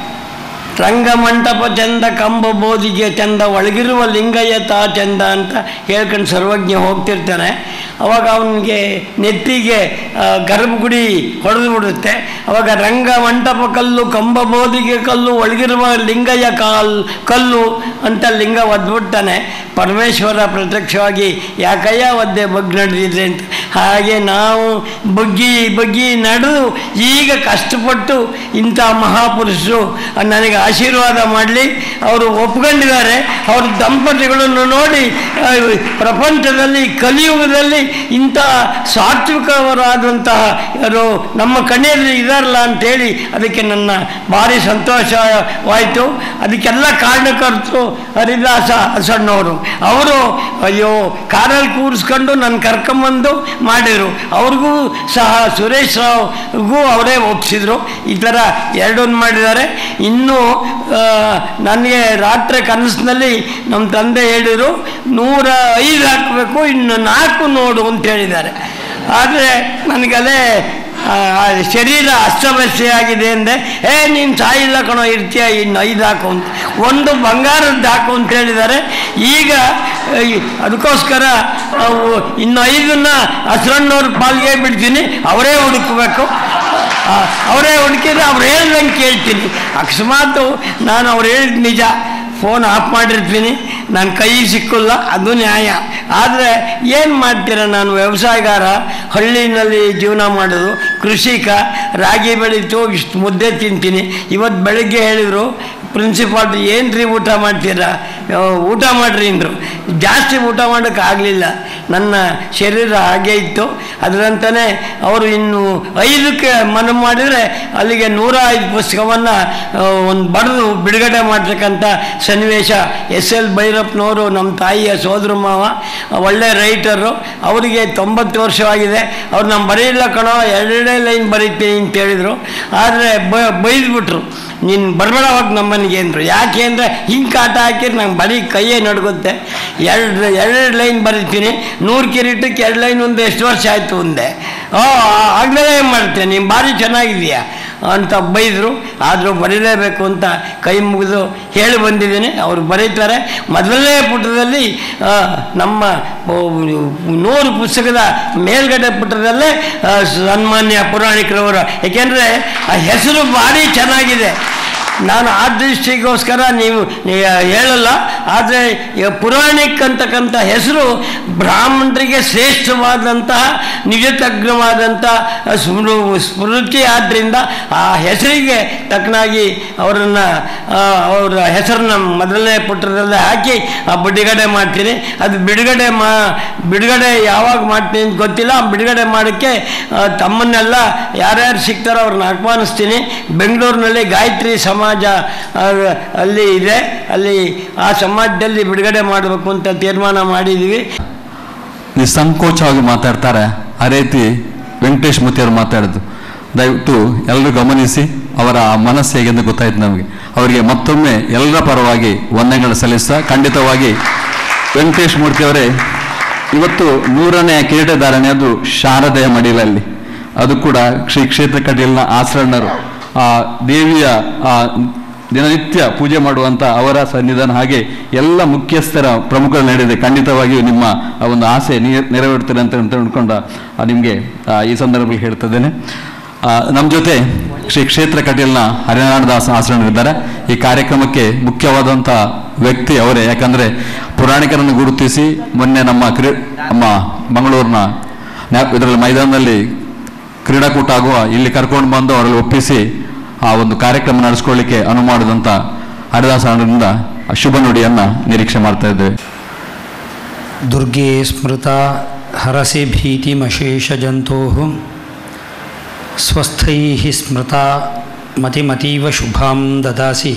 S4: ರಂಗಮಂಟಪ ಚಂದ ಕಂಬ ಬೋಧಿಗೆ ಚಂದ ಒಳಗಿರುವ ಲಿಂಗಯ್ಯ ತಾ ಚಂದ ಅಂತ ಹೇಳ್ಕೊಂಡು ಸರ್ವಜ್ಞ ಹೋಗ್ತಿರ್ತಾನೆ ಅವಾಗ ಅವನಿಗೆ ನೆತ್ತಿಗೆ ಆ, ಗರ್ಭಗುಡಿ ಹೊಡೆದು ಬಿಡುತ್ತೆ ಅವಾಗ ರಂಗ ಮಂಟಪ ಕಲ್ಲು ಕಂಬ ಬೋಧಿಗೆ ಕಲ್ಲು ಒಳಗಿರುವ ಲಿಂಗಯ್ಯ ಕಾಲ್ ಕಲ್ಲು ಅಂತ ಲಿಂಗ ಒದ್ಬಿಡ್ತಾನೆ ಪರಮೇಶ್ವರ ಪ್ರತ್ಯಕ್ಷವಾಗಿ ಯಾಕಯ್ಯ ಒದ್ದೆ ಬಗ್ ನಡೆದಿದೆ ಅಂತ ಹಾಗೆ ನಾವು ಬಗ್ಗಿ ಬಗ್ಗಿ ನಡೆದು ಈಗ ಕಷ್ಟಪಟ್ಟು ಇಂಥ ಮಹಾಪುರುಷರು ನನಗೆ ಆಶೀರ್ವಾದ ಮಾಡಲಿ ಅವರು ಒಪ್ಕೊಂಡಿದ್ದಾರೆ ಅವ್ರ ದಂಪತಿಗಳನ್ನು ನೋಡಿ ಆ, ಪ್ರಪಂಚದಲ್ಲಿ ಕಲಿಯುಗದಲ್ಲಿ ಇಂಥ ಸಾತ್ವಿಕವರಾದಂತಹ ಯಾರು ನಮ್ಮ ಕಣ್ಣಿಯಲ್ಲಿ ಇದಾರಲ್ಲ ಅಂತೇಳಿ ಅದಕ್ಕೆ ನನ್ನ ಭಾರಿ ಸಂತೋಷವಾಯಿತು ಅದಕ್ಕೆಲ್ಲ ಕಾರಣಕರ್ತರು ಹರಿದಾಸ ಸಣ್ಣವರು ಅವರು ಅಯ್ಯೋ ಕಾರಲ್ಲಿ ಕೂರಿಸ್ಕೊಂಡು ನನ್ನ ಕರ್ಕೊಂಬಂದು ಮಾಡಿದರು ಅವ್ರಿಗೂ ಸಹ ಸುರೇಶ್ ರಾವ್ಗೂ ಅವರೇ ಒಪ್ಪಿಸಿದ್ರು ಈ ಥರ ಎರಡನ್ನು ಮಾಡಿದ್ದಾರೆ ಇನ್ನೂ ಆ, ನನಗೆ ರಾತ್ರಿ ಕನಸಿನಲ್ಲಿ ನಮ್ಮ ತಂದೆ ಹೇಳಿದರು ನೂರ ಐದು ಹಾಕಬೇಕು ಇನ್ನು ನಾಲ್ಕು ನೋಡು ಅಂತ ಹೇಳಿದ್ದಾರೆ ಆದರೆ ನನಗದೇ ಆ, ಆ ಶರೀರ ಅಸ್ತವ್ಯಸ್ತೆಯಾಗಿದೆ ಅಂದೆ ಏ ನೀನು ಸಾಯಿಲ್ಲ ಕಣೋ ಇರ್ತೀಯ ಇನ್ನು ಐದು ಹಾಕು ಅಂತ ಒಂದು ಬಂಗಾರದ್ದು ಹಾಕು ಅಂತ ಹೇಳಿದ್ದಾರೆ ಈಗ ಈ, ಅದಕ್ಕೋಸ್ಕರ ಅವು ಇನ್ನು ಐದನ್ನ ಹಸ್ರಣ್ಣವ್ರ ಪಾಲ್ಗೆ ಬಿಡ್ತೀನಿ ಅವರೇ ಹುಡುಕಬೇಕು ಆ, ಅವರೇ ಹುಡುಕಿದ್ರೆ ಅವ್ರು ಹೇಳ್ದಂಗೆ ಕೇಳ್ತೀನಿ ಅಕಸ್ಮಾತ್ ನಾನು ಅವ್ರು ಹೇಳಿದ ನಿಜ ಫೋನ್ ಆಫ್ ಮಾಡಿರ್ತೀನಿ ನನ್ನ ಕೈ ಸಿಕ್ಕಿಲ್ಲ ಅದು ನ್ಯಾಯ ಆದರೆ ಏನು ಮಾಡ್ತೀರ ನಾನು ವ್ಯವಸಾಯಗಾರ ಹಳ್ಳಿನಲ್ಲಿ ಜೀವನ ಮಾಡೋದು ಕೃಷಿಕ ರಾಗಿ ಬೆಳೀತು ಇಷ್ಟು ಮುದ್ದೆ ತಿಂತೀನಿ ಇವತ್ತು ಬೆಳಗ್ಗೆ ಹೇಳಿದರು ಪ್ರಿನ್ಸಿಪಾಲ್ ಏನು ರೀ ಊಟ ಮಾಡ್ತೀರಾ ಆ, ಊಟ ಮಾಡಿರಿ ಅಂದರು ಜಾಸ್ತಿ ಊಟ ಮಾಡೋಕ್ಕೆ ಆಗಲಿಲ್ಲ ನನ್ನ ಶರೀರ ಹಾಗೆ ಇತ್ತು ಅದರಂತಲೇ ಅವರು ಇನ್ನು ಐದಕ್ಕೆ ಮನ ಮಾಡಿದರೆ ಅಲ್ಲಿಗೆ ನೂರ ಐದು ಪುಸ್ತಕವನ್ನು ಒಂದು ಬರೆದು ಬಿಡುಗಡೆ ಮಾಡ್ತಕ್ಕಂಥ ಸನ್ನಿವೇಶ ಎಸ್ ಎಲ್ ಭೈರಪ್ಪನವರು ನಮ್ಮ ತಾಯಿಯ ಸೋದರ ಮಾವ ಒಳ್ಳೆ ರೈಟರು ಅವರಿಗೆ ತೊಂಬತ್ತು ವರ್ಷವಾಗಿದೆ ಅವ್ರು ನಮ್ಮ ಬರೆಯಿಲ್ಲ ಕಣೋ ಎರಡೇ ಲೈನ್ ಬರೀತೀನಿ ಅಂತ ಹೇಳಿದರು ಆದರೆ ಬೈದ್ಬಿಟ್ರು ನೀನು ಬರಬೇಡವಾಗ ನಮ್ಮನಿಗೆ ಅಂದರು ಯಾಕೆ ಅಂದರೆ ಹಿಂಗೆ ಕಾಟ ಹಾಕಿದ್ರೆ ನಂಗೆ ಬರೀ ಕೈಯೇ ನಡ್ಗುತ್ತೆ ಎರಡು ಎರಡು ಲೈನ್ ಬರೀತೀನಿ ನೂರು ಕಿರೀಟಕ್ಕೆ ಎರಡು ಲೈನ್ ಒಂದು ಎಷ್ಟು ವರ್ಷ ಆಯಿತು ಒಂದೆ ಓ ಆಗಲೇ ಏನು ಮಾಡ್ತೇನೆ ನೀನು ಭಾರಿ ಚೆನ್ನಾಗಿದೆಯಾ ಅಂತ ಬೈದರು ಆದರೂ ಬರೀಲೇಬೇಕು ಅಂತ ಕೈ ಮುಗಿದು ಹೇಳಿ ಬಂದಿದ್ದೀನಿ ಅವರು ಬರೀತಾರೆ ಮೊದಲನೇ ಪುಟದಲ್ಲಿ ಆ, ನಮ್ಮ ಓ, ನೂರು ಪುಸ್ತಕದ ಮೇಲ್ಗಡೆ ಪುಟದಲ್ಲೇ ಆ, ಸನ್ಮಾನ್ಯ ಪುರಾಣಿಕರವರು ಏಕೆಂದರೆ ಆ ಹೆಸರು ಭಾರಿ ಚೆನ್ನಾಗಿದೆ ನಾನು ಆ ದೃಷ್ಟಿಗೋಸ್ಕರ ನೀವು ನೀವು ಹೇಳಲ್ಲ ಆದರೆ ಈ ಪುರಾಣಿಕ್ ಅಂತಕ್ಕಂಥ ಹೆಸರು ಬ್ರಾಹ್ಮಣರಿಗೆ ಶ್ರೇಷ್ಠವಾದಂತಹ ನಿಜತಜ್ಞವಾದಂಥ ಸ್ಮೃ ಸ್ಮೃತಿ ಆದ್ದರಿಂದ ಆ ಹೆಸರಿಗೆ ತಕ್ಕನಾಗಿ ಅವರನ್ನು ಅವರ ಹೆಸರನ್ನ ಮೊದಲನೇ ಪುಟದಲ್ಲೇ ಹಾಕಿ ಆ ಬಿಡುಗಡೆ ಮಾಡ್ತೀನಿ ಅದು ಬಿಡುಗಡೆ ಮಾ ಬಿಡುಗಡೆ ಯಾವಾಗ ಮಾಡ್ತೀನಿ ಅಂತ ಗೊತ್ತಿಲ್ಲ ಆ ಬಿಡುಗಡೆ ಮಾಡೋಕ್ಕೆ ಆ, ತಮ್ಮನ್ನೆಲ್ಲ ಯಾರ್ಯಾರು ಸಿಗ್ತಾರೋ ಅವ್ರನ್ನ ಆಹ್ವಾನಿಸ್ತೀನಿ ಬೆಂಗಳೂರಿನಲ್ಲಿ ಗಾಯತ್ರಿ ಸಮಾಜ ಆ, ಅಲ್ಲಿ ಇದೆ ಅಲ್ಲಿ ಆ ಸಮಾಜದಲ್ಲಿ ಬಿಡುಗಡೆ ಮಾಡಬೇಕು ಅಂತ ತೀರ್ಮಾನ ಮಾಡಿದ್ದೀವಿ
S1: ನಿಸ್ಸಂಕೋಚವಾಗಿ ಮಾತಾಡ್ತಾರೆ ಆ ರೀತಿ ವೆಂಕಟೇಶ್ ಮೂರ್ತಿ ಅವರು ಮಾತಾಡಿದ್ದು ದಯವಿಟ್ಟು ಎಲ್ಲರೂ ಗಮನಿಸಿ ಅವರ ಆ ಮನಸ್ಸು ಹೇಗೆ ಅಂತ ಗೊತ್ತಾಯ್ತು ನಮಗೆ ಅವರಿಗೆ ಮತ್ತೊಮ್ಮೆ ಎಲ್ಲರ ಪರವಾಗಿ ವಂದನೆಗಳು ಸಲ್ಲಿಸ್ತಾ ಖಂಡಿತವಾಗಿ ವೆಂಕಟೇಶ್ ಮೂರ್ತಿ ಅವರೇ ಇವತ್ತು ನೂರನೇ ಕಿರೀಟಧಾರಣೆ ಅದು ಶಾರದೆಯ ಮಡಿಲಲ್ಲಿ ಅದು ಕೂಡ ಶ್ರೀ ಕ್ಷೇತ್ರ ಕಟೀಲ್ನ ಆಸರಣರು ಆ ದೇವಿಯ ಆ ದಿನನಿತ್ಯ ಪೂಜೆ ಮಾಡುವಂತ ಅವರ ಸನ್ನಿಧಾನ ಹಾಗೆ ಎಲ್ಲ ಮುಖ್ಯಸ್ಥರ ಪ್ರಮುಖರು ನಡೆದಿದೆ ಖಂಡಿತವಾಗಿಯೂ ನಿಮ್ಮ ಆ ಒಂದು ಆಸೆ ನೀ- ನೆರವೇರುತ್ತದೆ ಅಂತ ಅಂತ ಅಂದ್ಕೊಂಡ ನಿಮಗೆ ಈ ಸಂದರ್ಭದಲ್ಲಿ ಹೇಳ್ತಿದ್ದೇನೆ ನಮ್ಮ ಜೊತೆ ಶ್ರೀ ಕ್ಷೇತ್ರ ಕಟೀಲ್ನ ಹರಿನಾರಾಯಣದಾಸ ಆಸರಣರಿದ್ದಾರೆ ಈ ಕಾರ್ಯಕ್ರಮಕ್ಕೆ ಮುಖ್ಯವಾದಂಥ ವ್ಯಕ್ತಿ ಅವರೇ ಯಾಕಂದ್ರೆ ಪುರಾಣಿಕರನ್ನು ಗುರುತಿಸಿ ಮೊನ್ನೆ ನಮ್ಮ ಕ್ರೀ ನಮ್ಮ ಮಂಗಳೂರಿನ ಇದರಲ್ಲಿ ಮೈದಾನದಲ್ಲಿ ಕ್ರೀಡಾಕೂಟ ಆಗುವ ಇಲ್ಲಿ ಕರ್ಕೊಂಡು ಬಂದು ಅವರಲ್ಲಿ ಒಪ್ಪಿಸಿ ಆ ಒಂದು ಕಾರ್ಯಕ್ರಮ ನಡೆಸ್ಕೊಳ್ಳಿಕ್ಕೆ ಅನುವು ಮಾಡಿದಂಥ ಹರಿದಾಸ ಅವರಿಂದ ಶುಭ ನುಡಿಯನ್ನ ನಿರೀಕ್ಷೆ ಮಾಡ್ತಾ ಇದ್ದೇವೆ
S5: दुर्गे स्मृता हरसि भीतिमशेषजन्तोः स्वस्थैः स्मृता मतिमतीव शुभां ददासि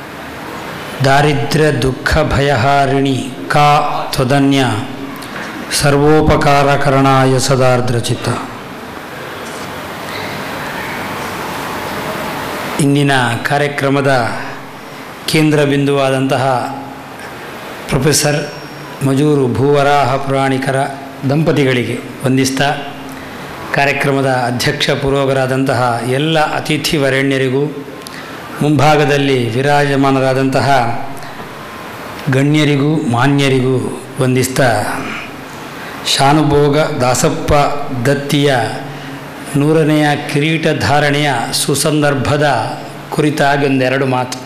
S5: दारिद्र्यदुःखभयहारिणि का त्वदन्या सर्वोपकारकरणाय सदार्द्रचित्त ಇಂದಿನ ಕಾರ್ಯಕ್ರಮದ ಕೇಂದ್ರ ಬಿಂದುವಾದಂತಹ ಪ್ರೊಫೆಸರ್ ಮಜೂರು ಭೂವರಾಹ ಪುರಾಣಿಕರ ದಂಪತಿಗಳಿಗೆ ವಂದಿಸ್ತಾ ಕಾರ್ಯಕ್ರಮದ ಅಧ್ಯಕ್ಷ ಪುರೋಗರಾದಂತಹ ಎಲ್ಲ ಅತಿಥಿ ವರೆಣ್ಯರಿಗೂ ಮುಂಭಾಗದಲ್ಲಿ ವಿರಾಜಮಾನರಾದಂತಹ ಗಣ್ಯರಿಗೂ ಮಾನ್ಯರಿಗೂ ವಂದಿಸ್ತಾ ಶಾನುಭೋಗ ದಾಸಪ್ಪ ದತ್ತಿಯ ನೂರನೆಯ ಕಿರೀಟ ಧಾರಣೆಯ ಸುಸಂದರ್ಭದ ಕುರಿತಾಗಿ ಒಂದೆರಡು ಮಾತು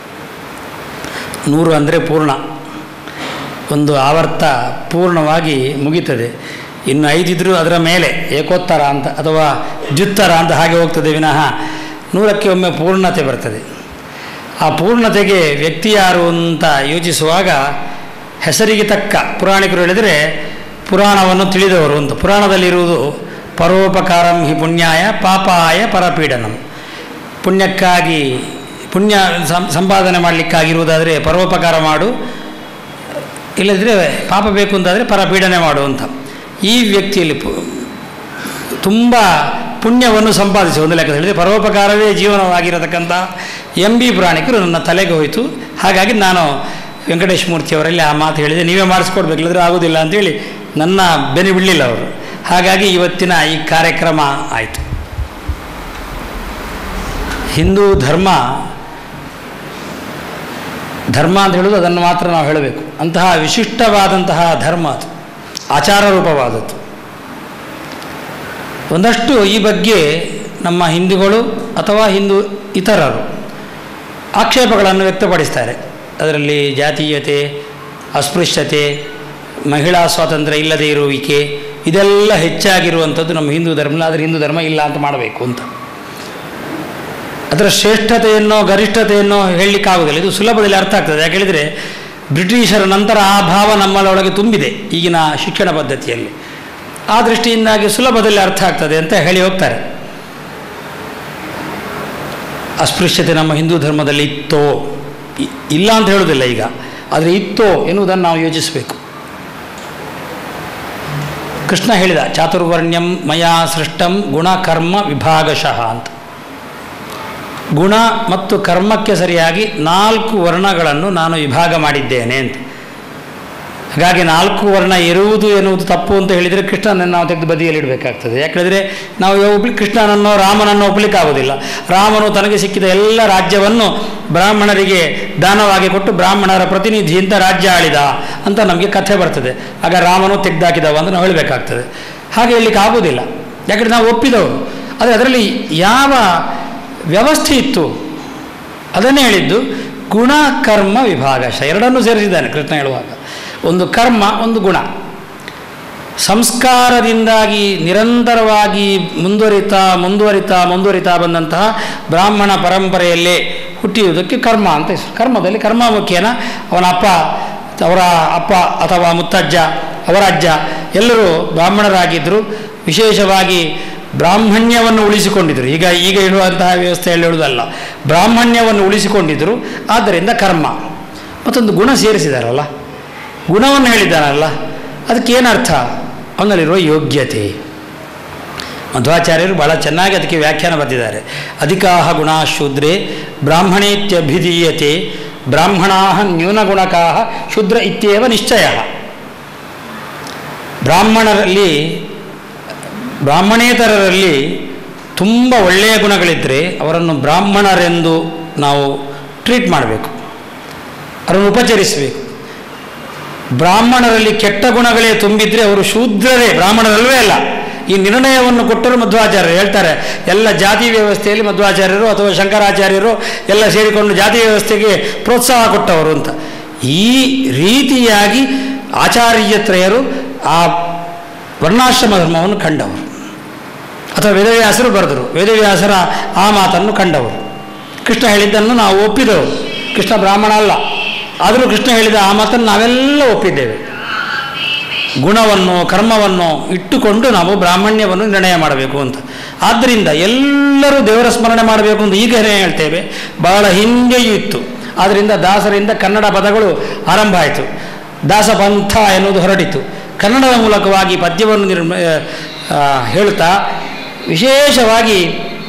S5: ನೂರು ಅಂದರೆ ಪೂರ್ಣ ಒಂದು ಆವರ್ತ ಪೂರ್ಣವಾಗಿ ಮುಗೀತದೆ ಇನ್ನು ಐದಿದ್ರೂ ಅದರ ಮೇಲೆ ಏಕೋತ್ತರ ಅಂತ ಅಥವಾ ದ್ಯುತ್ತರ ಅಂತ ಹಾಗೆ ಹೋಗ್ತದೆ ವಿನಃ ನೂರಕ್ಕೆ ಒಮ್ಮೆ ಪೂರ್ಣತೆ ಬರ್ತದೆ ಆ ಪೂರ್ಣತೆಗೆ ವ್ಯಕ್ತಿ ಯಾರು ಅಂತ ಯೋಚಿಸುವಾಗ ಹೆಸರಿಗೆ ತಕ್ಕ ಪುರಾಣಿಕರು ಹೇಳಿದರೆ ಪುರಾಣವನ್ನು ತಿಳಿದವರು ಅಂತ ಪುರಾಣದಲ್ಲಿರುವುದು ಪರೋಪಕಾರಂ ಹಿ ಪುಣ್ಯಾಯ ಪಾಪಾಯ ಪರಪೀಡನಂ ಪುಣ್ಯಕ್ಕಾಗಿ ಪುಣ್ಯ ಸಂ- ಸಂಪಾದನೆ ಮಾಡಲಿಕ್ಕಾಗಿರುವುದಾದರೆ ಪರೋಪಕಾರ ಮಾಡು ಇಲ್ಲದಿದ್ದರೆ ಪಾಪ ಬೇಕು ಅಂತಾದರೆ ಪರಪೀಡನೆ ಮಾಡು ಅಂತ ಈ ವ್ಯಕ್ತಿಯಲ್ಲಿ ಪು- ತುಂಬ ಪುಣ್ಯವನ್ನು ಸಂಪಾದಿಸಿ ಒಂದು ಲೆಕ್ಕ ಹೇಳಿದರೆ ಪರೋಪಕಾರವೇ ಜೀವನವಾಗಿರತಕ್ಕಂಥ ಎಂ ಬಿ ಪುರಾಣಿಕರು ನನ್ನ ತಲೆಗೆ ಹೋಯಿತು ಹಾಗಾಗಿ ನಾನು ವೆಂಕಟೇಶ್ ಮೂರ್ತಿಯವರಲ್ಲಿ ಆ ಮಾತು ಹೇಳಿದೆ ನೀವೇ ಮಾಡಿಸ್ಕೊಡ್ಬೇಕು ಇಲ್ಲದ್ರೆ ಆಗೋದಿಲ್ಲ ಅಂತೇಳಿ ನನ್ನ ಬೆನೆ ಬಿಡಲಿಲ್ಲ ಅವರು ಹಾಗಾಗಿ ಇವತ್ತಿನ ಈ ಕಾರ್ಯಕ್ರಮ ಆಯಿತು ಹಿಂದೂ ಧರ್ಮ ಧರ್ಮ ಅಂತ ಹೇಳೋದು ಅದನ್ನು ಮಾತ್ರ ನಾವು ಹೇಳಬೇಕು ಅಂತಹ ವಿಶಿಷ್ಟವಾದಂತಹ ಧರ್ಮ ಅದು ಆಚಾರ ರೂಪವಾದದ್ದು ಒಂದಷ್ಟು ಈ ಬಗ್ಗೆ ನಮ್ಮ ಹಿಂದೂಗಳು ಅಥವಾ ಹಿಂದೂ ಇತರರು ಆಕ್ಷೇಪಗಳನ್ನು ವ್ಯಕ್ತಪಡಿಸ್ತಾರೆ ಅದರಲ್ಲಿ ಜಾತೀಯತೆ ಅಸ್ಪೃಶ್ಯತೆ ಮಹಿಳಾ ಸ್ವಾತಂತ್ರ್ಯ ಇಲ್ಲದೇ ಇರುವಿಕೆ ಇದೆಲ್ಲ ಹೆಚ್ಚಾಗಿರುವಂಥದ್ದು ನಮ್ಮ ಹಿಂದೂ ಧರ್ಮ ಆದರೆ ಹಿಂದೂ ಧರ್ಮ ಇಲ್ಲ ಅಂತ ಮಾಡಬೇಕು ಅಂತ ಅದರ ಶ್ರೇಷ್ಠತೆಯನ್ನೋ ಗರಿಷ್ಠತೆಯನ್ನೋ ಹೇಳಲಿಕ್ಕಾಗೋದಿಲ್ಲ ಇದು ಸುಲಭದಲ್ಲಿ ಅರ್ಥ ಆಗ್ತದೆ ಯಾಕೆ ಹೇಳಿದರೆ ಬ್ರಿಟಿಷರ ನಂತರ ಆ ಭಾವ ನಮ್ಮಲ್ಲೊಳಗೆ ತುಂಬಿದೆ ಈಗಿನ ಶಿಕ್ಷಣ ಪದ್ಧತಿಯಲ್ಲಿ ಆ ದೃಷ್ಟಿಯಿಂದಾಗಿ ಸುಲಭದಲ್ಲಿ ಅರ್ಥ ಆಗ್ತದೆ ಅಂತ ಹೇಳಿ ಹೋಗ್ತಾರೆ ಅಸ್ಪೃಶ್ಯತೆ ನಮ್ಮ ಹಿಂದೂ ಧರ್ಮದಲ್ಲಿ ಇತ್ತೋ ಇ- ಇಲ್ಲ ಅಂತ ಹೇಳೋದಿಲ್ಲ ಈಗ ಆದರೆ ಇತ್ತೋ ಎನ್ನುವುದನ್ನು ನಾವು ಯೋಚಿಸಬೇಕು ಕೃಷ್ಣ ಹೇಳಿದ ಚಾತುರ್ವರ್ಣ್ಯಂ ಮಯಾ ಸೃಷ್ಟಂ ಗುಣ ಕರ್ಮ ವಿಭಾಗಶಃ ಅಂತ ಗುಣ ಮತ್ತು ಕರ್ಮಕ್ಕೆ ಸರಿಯಾಗಿ ನಾಲ್ಕು ವರ್ಣಗಳನ್ನು ನಾನು ವಿಭಾಗ ಮಾಡಿದ್ದೇನೆ ಅಂತ ಹಾಗಾಗಿ ನಾಲ್ಕು ವರ್ಣ ಇರುವುದು ಎನ್ನುವುದು ತಪ್ಪು ಅಂತ ಹೇಳಿದರೆ ಕೃಷ್ಣನನ್ನು ನಾವು ತೆಗೆದು ಬದಿಯಲ್ಲಿ ಇಡಬೇಕಾಗ್ತದೆ ಯಾಕಂದರೆ ನಾವು ಒಬ್ಲಿ ಕೃಷ್ಣನನ್ನು ರಾಮನನ್ನು ಒಪ್ಪಲಿಕ್ಕಾಗೋದಿಲ್ಲ ರಾಮನು ತನಗೆ ಸಿಕ್ಕಿದ ಎಲ್ಲ ರಾಜ್ಯವನ್ನು ಬ್ರಾಹ್ಮಣರಿಗೆ ದಾನವಾಗಿ ಕೊಟ್ಟು ಬ್ರಾಹ್ಮಣರ ಪ್ರತಿನಿಧಿ ಅಂತ ರಾಜ್ಯ ಆಳಿದ ಅಂತ ನಮಗೆ ಕಥೆ ಬರ್ತದೆ ಆಗ ರಾಮನು ತೆಗೆದಾಕಿದವ ಅಂತ ನಾವು ಹೇಳಬೇಕಾಗ್ತದೆ ಹಾಗೆ ಹೇಳಲಿಕ್ಕೆ ಆಗೋದಿಲ್ಲ ಯಾಕಂದರೆ ನಾವು ಒಪ್ಪಿದವರು ಆದರೆ ಅದರಲ್ಲಿ ಯಾವ ವ್ಯವಸ್ಥೆ ಇತ್ತು ಅದನ್ನೇ ಹೇಳಿದ್ದು ಗುಣ ಕರ್ಮ ವಿಭಾಗಶ ಎರಡನ್ನೂ ಸೇರಿಸಿದ್ದಾನೆ ಕೃಷ್ಣ ಹೇಳುವಾಗ ಒಂದು ಕರ್ಮ ಒಂದು ಗುಣ ಸಂಸ್ಕಾರದಿಂದಾಗಿ ನಿರಂತರವಾಗಿ ಮುಂದುವರಿತಾ ಮುಂದುವರಿತಾ ಮುಂದುವರಿತಾ ಬಂದಂತಹ ಬ್ರಾಹ್ಮಣ ಪರಂಪರೆಯಲ್ಲೇ ಹುಟ್ಟಿಯುವುದಕ್ಕೆ ಕರ್ಮ ಅಂತ ಹೆಸರು ಕರ್ಮದಲ್ಲಿ ಕರ್ಮಮುಖೇನ ಅವನ ಅಪ್ಪ ಅವರ ಅಪ್ಪ ಅಥವಾ ಮುತ್ತಜ್ಜ ಅವರ ಅಜ್ಜ ಎಲ್ಲರೂ ಬ್ರಾಹ್ಮಣರಾಗಿದ್ದರು ವಿಶೇಷವಾಗಿ ಬ್ರಾಹ್ಮಣ್ಯವನ್ನು ಉಳಿಸಿಕೊಂಡಿದ್ದರು ಈಗ ಈಗ ಇಡುವಂತಹ ವ್ಯವಸ್ಥೆಯಲ್ಲಿ ಹೇಳುವುದಲ್ಲ ಬ್ರಾಹ್ಮಣ್ಯವನ್ನು ಉಳಿಸಿಕೊಂಡಿದ್ದರು ಆದ್ದರಿಂದ ಕರ್ಮ ಮತ್ತೊಂದು ಗುಣ ಸೇರಿಸಿದಾರಲ್ಲ ಗುಣವನ್ನು ಹೇಳಿದ್ದಾನಲ್ಲ ಅದಕ್ಕೆ ಏನರ್ಥ ಅವನಲ್ಲಿರುವ ಯೋಗ್ಯತೆ ಮಧ್ವಾಚಾರ್ಯರು ಬಹಳ ಚೆನ್ನಾಗಿ ಅದಕ್ಕೆ ವ್ಯಾಖ್ಯಾನ ಬರೆದಿದ್ದಾರೆ ಅಧಿಕಾಹ ಗುಣಾ ಶೂದ್ರೇ ಬ್ರಾಹ್ಮಣೇತ್ಯಭಿಧೀಯತೆ ಬ್ರಾಹ್ಮಣಾ ನ್ಯೂನಗುಣಕಾ ಶೂದ್ರ ಇತ್ಯೇವ ನಿಶ್ಚಯ ಬ್ರಾಹ್ಮಣರಲ್ಲಿ ಬ್ರಾಹ್ಮಣೇತರರಲ್ಲಿ ತುಂಬ ಒಳ್ಳೆಯ ಗುಣಗಳಿದ್ದರೆ ಅವರನ್ನು ಬ್ರಾಹ್ಮಣರೆಂದು ನಾವು ಟ್ರೀಟ್ ಮಾಡಬೇಕು ಅವರನ್ನು ಉಪಚರಿಸಬೇಕು ಬ್ರಾಹ್ಮಣರಲ್ಲಿ ಕೆಟ್ಟ ಗುಣಗಳೇ ತುಂಬಿದ್ರೆ ಅವರು ಶೂದ್ರರೇ ಬ್ರಾಹ್ಮಣರಲ್ವೇ ಅಲ್ಲ ಈ ನಿರ್ಣಯವನ್ನು ಕೊಟ್ಟರು ಮಧ್ವಾಚಾರ್ಯರು ಹೇಳ್ತಾರೆ ಎಲ್ಲ ಜಾತಿ ವ್ಯವಸ್ಥೆಯಲ್ಲಿ ಮಧ್ವಾಚಾರ್ಯರು ಅಥವಾ ಶಂಕರಾಚಾರ್ಯರು ಎಲ್ಲ ಸೇರಿಕೊಂಡು ಜಾತಿ ವ್ಯವಸ್ಥೆಗೆ ಪ್ರೋತ್ಸಾಹ ಕೊಟ್ಟವರು ಅಂತ ಈ ರೀತಿಯಾಗಿ ಆಚಾರ್ಯತ್ರಯರು ಆ ವರ್ಣಾಶ್ರಮ ಧರ್ಮವನ್ನು ಕಂಡವರು ಅಥವಾ ವೇದವ್ಯಾಸರು ಬರೆದರು ವೇದವ್ಯಾಸರ ಆ ಮಾತನ್ನು ಕಂಡವರು ಕೃಷ್ಣ ಹೇಳಿದ್ದನ್ನು ನಾವು ಒಪ್ಪಿದವರು ಕೃಷ್ಣ ಬ್ರಾಹ್ಮಣ ಅಲ್ಲ ಆದರೂ ಕೃಷ್ಣ ಹೇಳಿದ ಆ ಮಾತನ್ನು ನಾವೆಲ್ಲ ಒಪ್ಪಿದ್ದೇವೆ ಗುಣವನ್ನು ಕರ್ಮವನ್ನು ಇಟ್ಟುಕೊಂಡು ನಾವು ಬ್ರಾಹ್ಮಣ್ಯವನ್ನು ನಿರ್ಣಯ ಮಾಡಬೇಕು ಅಂತ ಆದ್ದರಿಂದ ಎಲ್ಲರೂ ದೇವರ ಸ್ಮರಣೆ ಮಾಡಬೇಕು ಅಂತ ಈಗ ಏನೇ ಹೇಳ್ತೇವೆ ಬಹಳ ಹಿಂದೆಯೂ ಇತ್ತು ಆದ್ದರಿಂದ ದಾಸರಿಂದ ಕನ್ನಡ ಪದಗಳು ಆರಂಭ ಆಯಿತು ದಾಸಪಂಥ ಎನ್ನುವುದು ಹೊರಟಿತು ಕನ್ನಡದ ಮೂಲಕವಾಗಿ ಪದ್ಯವನ್ನು ನಿರ್ಮ ಆ, ಹೇಳುತ್ತಾ ವಿಶೇಷವಾಗಿ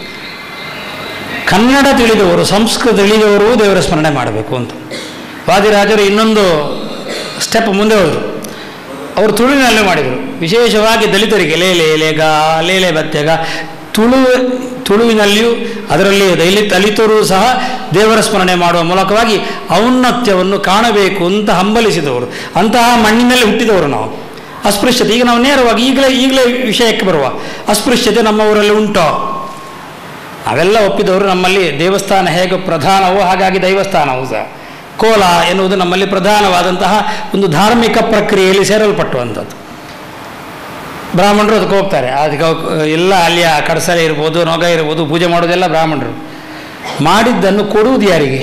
S5: ಕನ್ನಡ ತಿಳಿದವರು ಸಂಸ್ಕೃತ ತಿಳಿದವರು ದೇವರ ಸ್ಮರಣೆ ಮಾಡಬೇಕು ಅಂತ ವಾದಿರಾಜರು ಇನ್ನೊಂದು ಸ್ಟೆಪ್ ಮುಂದೆ ಹೋದರು ಅವರು ತುಳುವಿನಲ್ಲೇ ಮಾಡಿದರು ವಿಶೇಷವಾಗಿ ದಲಿತರಿಗೆ ಲೇಲೆ ಲೇಗ ಲೇಲೆ ಬತ್ತೆಗ ತುಳು ತುಳುವಿನಲ್ಲಿಯೂ ಅದರಲ್ಲಿ ದಲಿ ದಲಿತರು ಸಹ ದೇವರ ಸ್ಮರಣೆ ಮಾಡುವ ಮೂಲಕವಾಗಿ ಔನ್ನತ್ಯವನ್ನು ಕಾಣಬೇಕು ಅಂತ ಹಂಬಲಿಸಿದವರು ಅಂತಹ ಮಣ್ಣಿನಲ್ಲಿ ಹುಟ್ಟಿದವರು ನಾವು ಅಸ್ಪೃಶ್ಯತೆ ಈಗ ನಾವು ನೇರವಾಗಿ ಈಗಲೇ ಈಗಲೇ ವಿಷಯಕ್ಕೆ ಬರುವ ಅಸ್ಪೃಶ್ಯತೆ ನಮ್ಮ ಊರಲ್ಲಿ ಉಂಟೋ ಅವೆಲ್ಲ ಒಪ್ಪಿದವರು ನಮ್ಮಲ್ಲಿ ದೇವಸ್ಥಾನ ಹೇಗೆ ಪ್ರಧಾನವೋ ಹಾಗಾಗಿ ದೈವಸ್ಥಾನವೂ ಸಹ ಕೋಲ ಎನ್ನುವುದು ನಮ್ಮಲ್ಲಿ ಪ್ರಧಾನವಾದಂತಹ ಒಂದು ಧಾರ್ಮಿಕ ಪ್ರಕ್ರಿಯೆಯಲ್ಲಿ ಸೇರಲ್ಪಟ್ಟುವಂಥದ್ದು ಬ್ರಾಹ್ಮಣರು ಅದಕ್ಕೆ ಹೋಗ್ತಾರೆ ಅದಕ್ಕೆ ಹೋಗ್- ಎಲ್ಲ ಅಲ್ಲಿಯ ಕಡಸಲೆ ಇರ್ಬೋದು ನೊಗ ಇರ್ಬೋದು ಪೂಜೆ ಮಾಡೋದೆಲ್ಲ ಬ್ರಾಹ್ಮಣರು ಮಾಡಿದ್ದನ್ನು ಕೊಡುವುದು ಯಾರಿಗೆ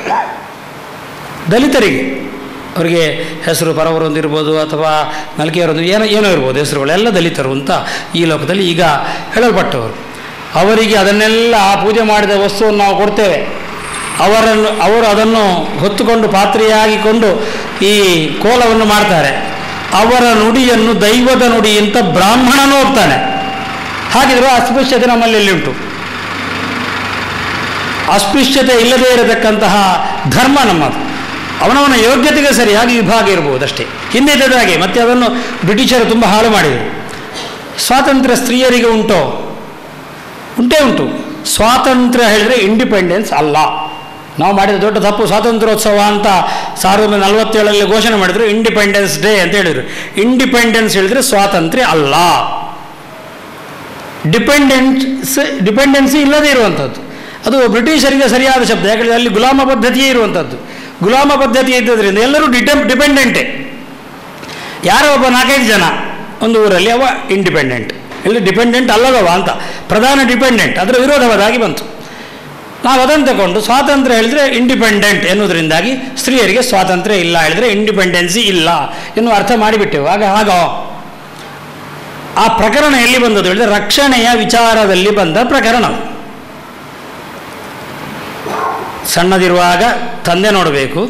S5: ದಲಿತರಿಗೆ ಅವರಿಗೆ ಹೆಸರು ಪರವರೊಂದು ಇರ್ಬೋದು ಅಥವಾ ನಲ್ಕೆಯವರೊಂದು ಏನೋ ಏನೋ ಇರ್ಬೋದು ಹೆಸರುಗಳು ಎಲ್ಲ ದಲಿತರು ಅಂತ ಈ ಲೋಕದಲ್ಲಿ ಈಗ ಹೇಳಲ್ಪಟ್ಟವರು ಅವರಿಗೆ ಅದನ್ನೆಲ್ಲ ಆ ಪೂಜೆ ಮಾಡಿದ ವಸ್ತುವನ್ನು ನಾವು ಕೊಡ್ತೇವೆ ಅವರನ್ನು ಅವರು ಅದನ್ನು ಹೊತ್ತುಕೊಂಡು ಪಾತ್ರೆಯಾಗಿಕೊಂಡು ಈ ಕೋಲವನ್ನು ಮಾಡ್ತಾರೆ ಅವರ ನುಡಿಯನ್ನು ದೈವದ ನುಡಿ ಅಂತ ಬ್ರಾಹ್ಮಣನೂ ಹೋಗ್ತಾನೆ ಹಾಗಿದ್ರೆ ಅಸ್ಪೃಶ್ಯತೆ ನಮ್ಮಲ್ಲಿ ಎಲ್ಲಿ ಉಂಟು ಅಸ್ಪೃಶ್ಯತೆ ಇಲ್ಲದೇ ಇರತಕ್ಕಂತಹ ಧರ್ಮ ನಮ್ಮದು ಅವನವನ ಯೋಗ್ಯತೆಗೆ ಸರಿಯಾಗಿ ವಿಭಾಗ ಇರಬಹುದಷ್ಟೇ ಹಿಂದೆ ಇದ್ದದ ಹಾಗೆ ಮತ್ತೆ ಅದನ್ನು ಬ್ರಿಟಿಷರು ತುಂಬ ಹಾಳು ಮಾಡಿದರು ಸ್ವಾತಂತ್ರ್ಯ ಸ್ತ್ರೀಯರಿಗೆ ಉಂಟೋ ಉಂಟೇ ಉಂಟು ಸ್ವಾತಂತ್ರ್ಯ ಹೇಳಿದರೆ ಇಂಡಿಪೆಂಡೆನ್ಸ್ ಅಲ್ಲ ನಾವು ಮಾಡಿದ ದೊಡ್ಡ ತಪ್ಪು ಸ್ವಾತಂತ್ರ್ಯೋತ್ಸವ ಅಂತ ಸಾವಿರದ ಒಂಬೈನೂರ ನಲವತ್ತೇಳರಲ್ಲಿ ಘೋಷಣೆ ಮಾಡಿದ್ರು ಇಂಡಿಪೆಂಡೆನ್ಸ್ ಡೇ ಅಂತ ಹೇಳಿದರು ಇಂಡಿಪೆಂಡೆನ್ಸ್ ಹೇಳಿದರೆ ಸ್ವಾತಂತ್ರ್ಯ ಅಲ್ಲ ಡಿಪೆಂಡೆನ್ಸ್ ಡಿಪೆಂಡೆನ್ಸಿ ಇಲ್ಲದೇ ಇರುವಂಥದ್ದು ಅದು ಬ್ರಿಟಿಷರಿಗೆ ಸರಿಯಾದ ಶಬ್ದ ಯಾಕಂದರೆ ಅಲ್ಲಿ ಗುಲಾಮ ಪದ್ಧತಿಯೇ ಇರುವಂಥದ್ದು ಗುಲಾಮ ಪದ್ಧತಿ ಇದ್ದದ್ರಿಂದ ಎಲ್ಲರೂ ಡಿಟೆಮ್ ಡಿಪೆಂಡೆಂಟೇ ಯಾರೋ ಒಬ್ಬ ನಾಲ್ಕೈದು ಜನ ಒಂದು ಊರಲ್ಲಿ ಅವ ಇಂಡಿಪೆಂಡೆಂಟ್ ಇಲ್ಲಿ ಡಿಪೆಂಡೆಂಟ್ ಅಲ್ಲದವ ಅಂತ ಪ್ರಧಾನ ಡಿಪೆಂಡೆಂಟ್ ಅದರ ವಿರೋಧವಾದಾಗಿ ಬಂತು ನಾವು ಅದನ್ನು ತಗೊಂಡು ಸ್ವಾತಂತ್ರ್ಯ ಹೇಳಿದರೆ ಇಂಡಿಪೆಂಡೆಂಟ್ ಎನ್ನುವುದರಿಂದಾಗಿ ಸ್ತ್ರೀಯರಿಗೆ ಸ್ವಾತಂತ್ರ್ಯ ಇಲ್ಲ ಹೇಳಿದರೆ ಇಂಡಿಪೆಂಡೆನ್ಸಿ ಇಲ್ಲ ಎನ್ನುವ ಅರ್ಥ ಮಾಡಿಬಿಟ್ಟೆವು ಆಗ ಆಗ ಆ ಪ್ರಕರಣ ಎಲ್ಲಿ ಬಂದದ್ದು ಹೇಳಿದ್ರೆ ರಕ್ಷಣೆಯ ವಿಚಾರದಲ್ಲಿ ಬಂದ ಪ್ರಕರಣ ಸಣ್ಣದಿರುವಾಗ ತಂದೆ ನೋಡಬೇಕು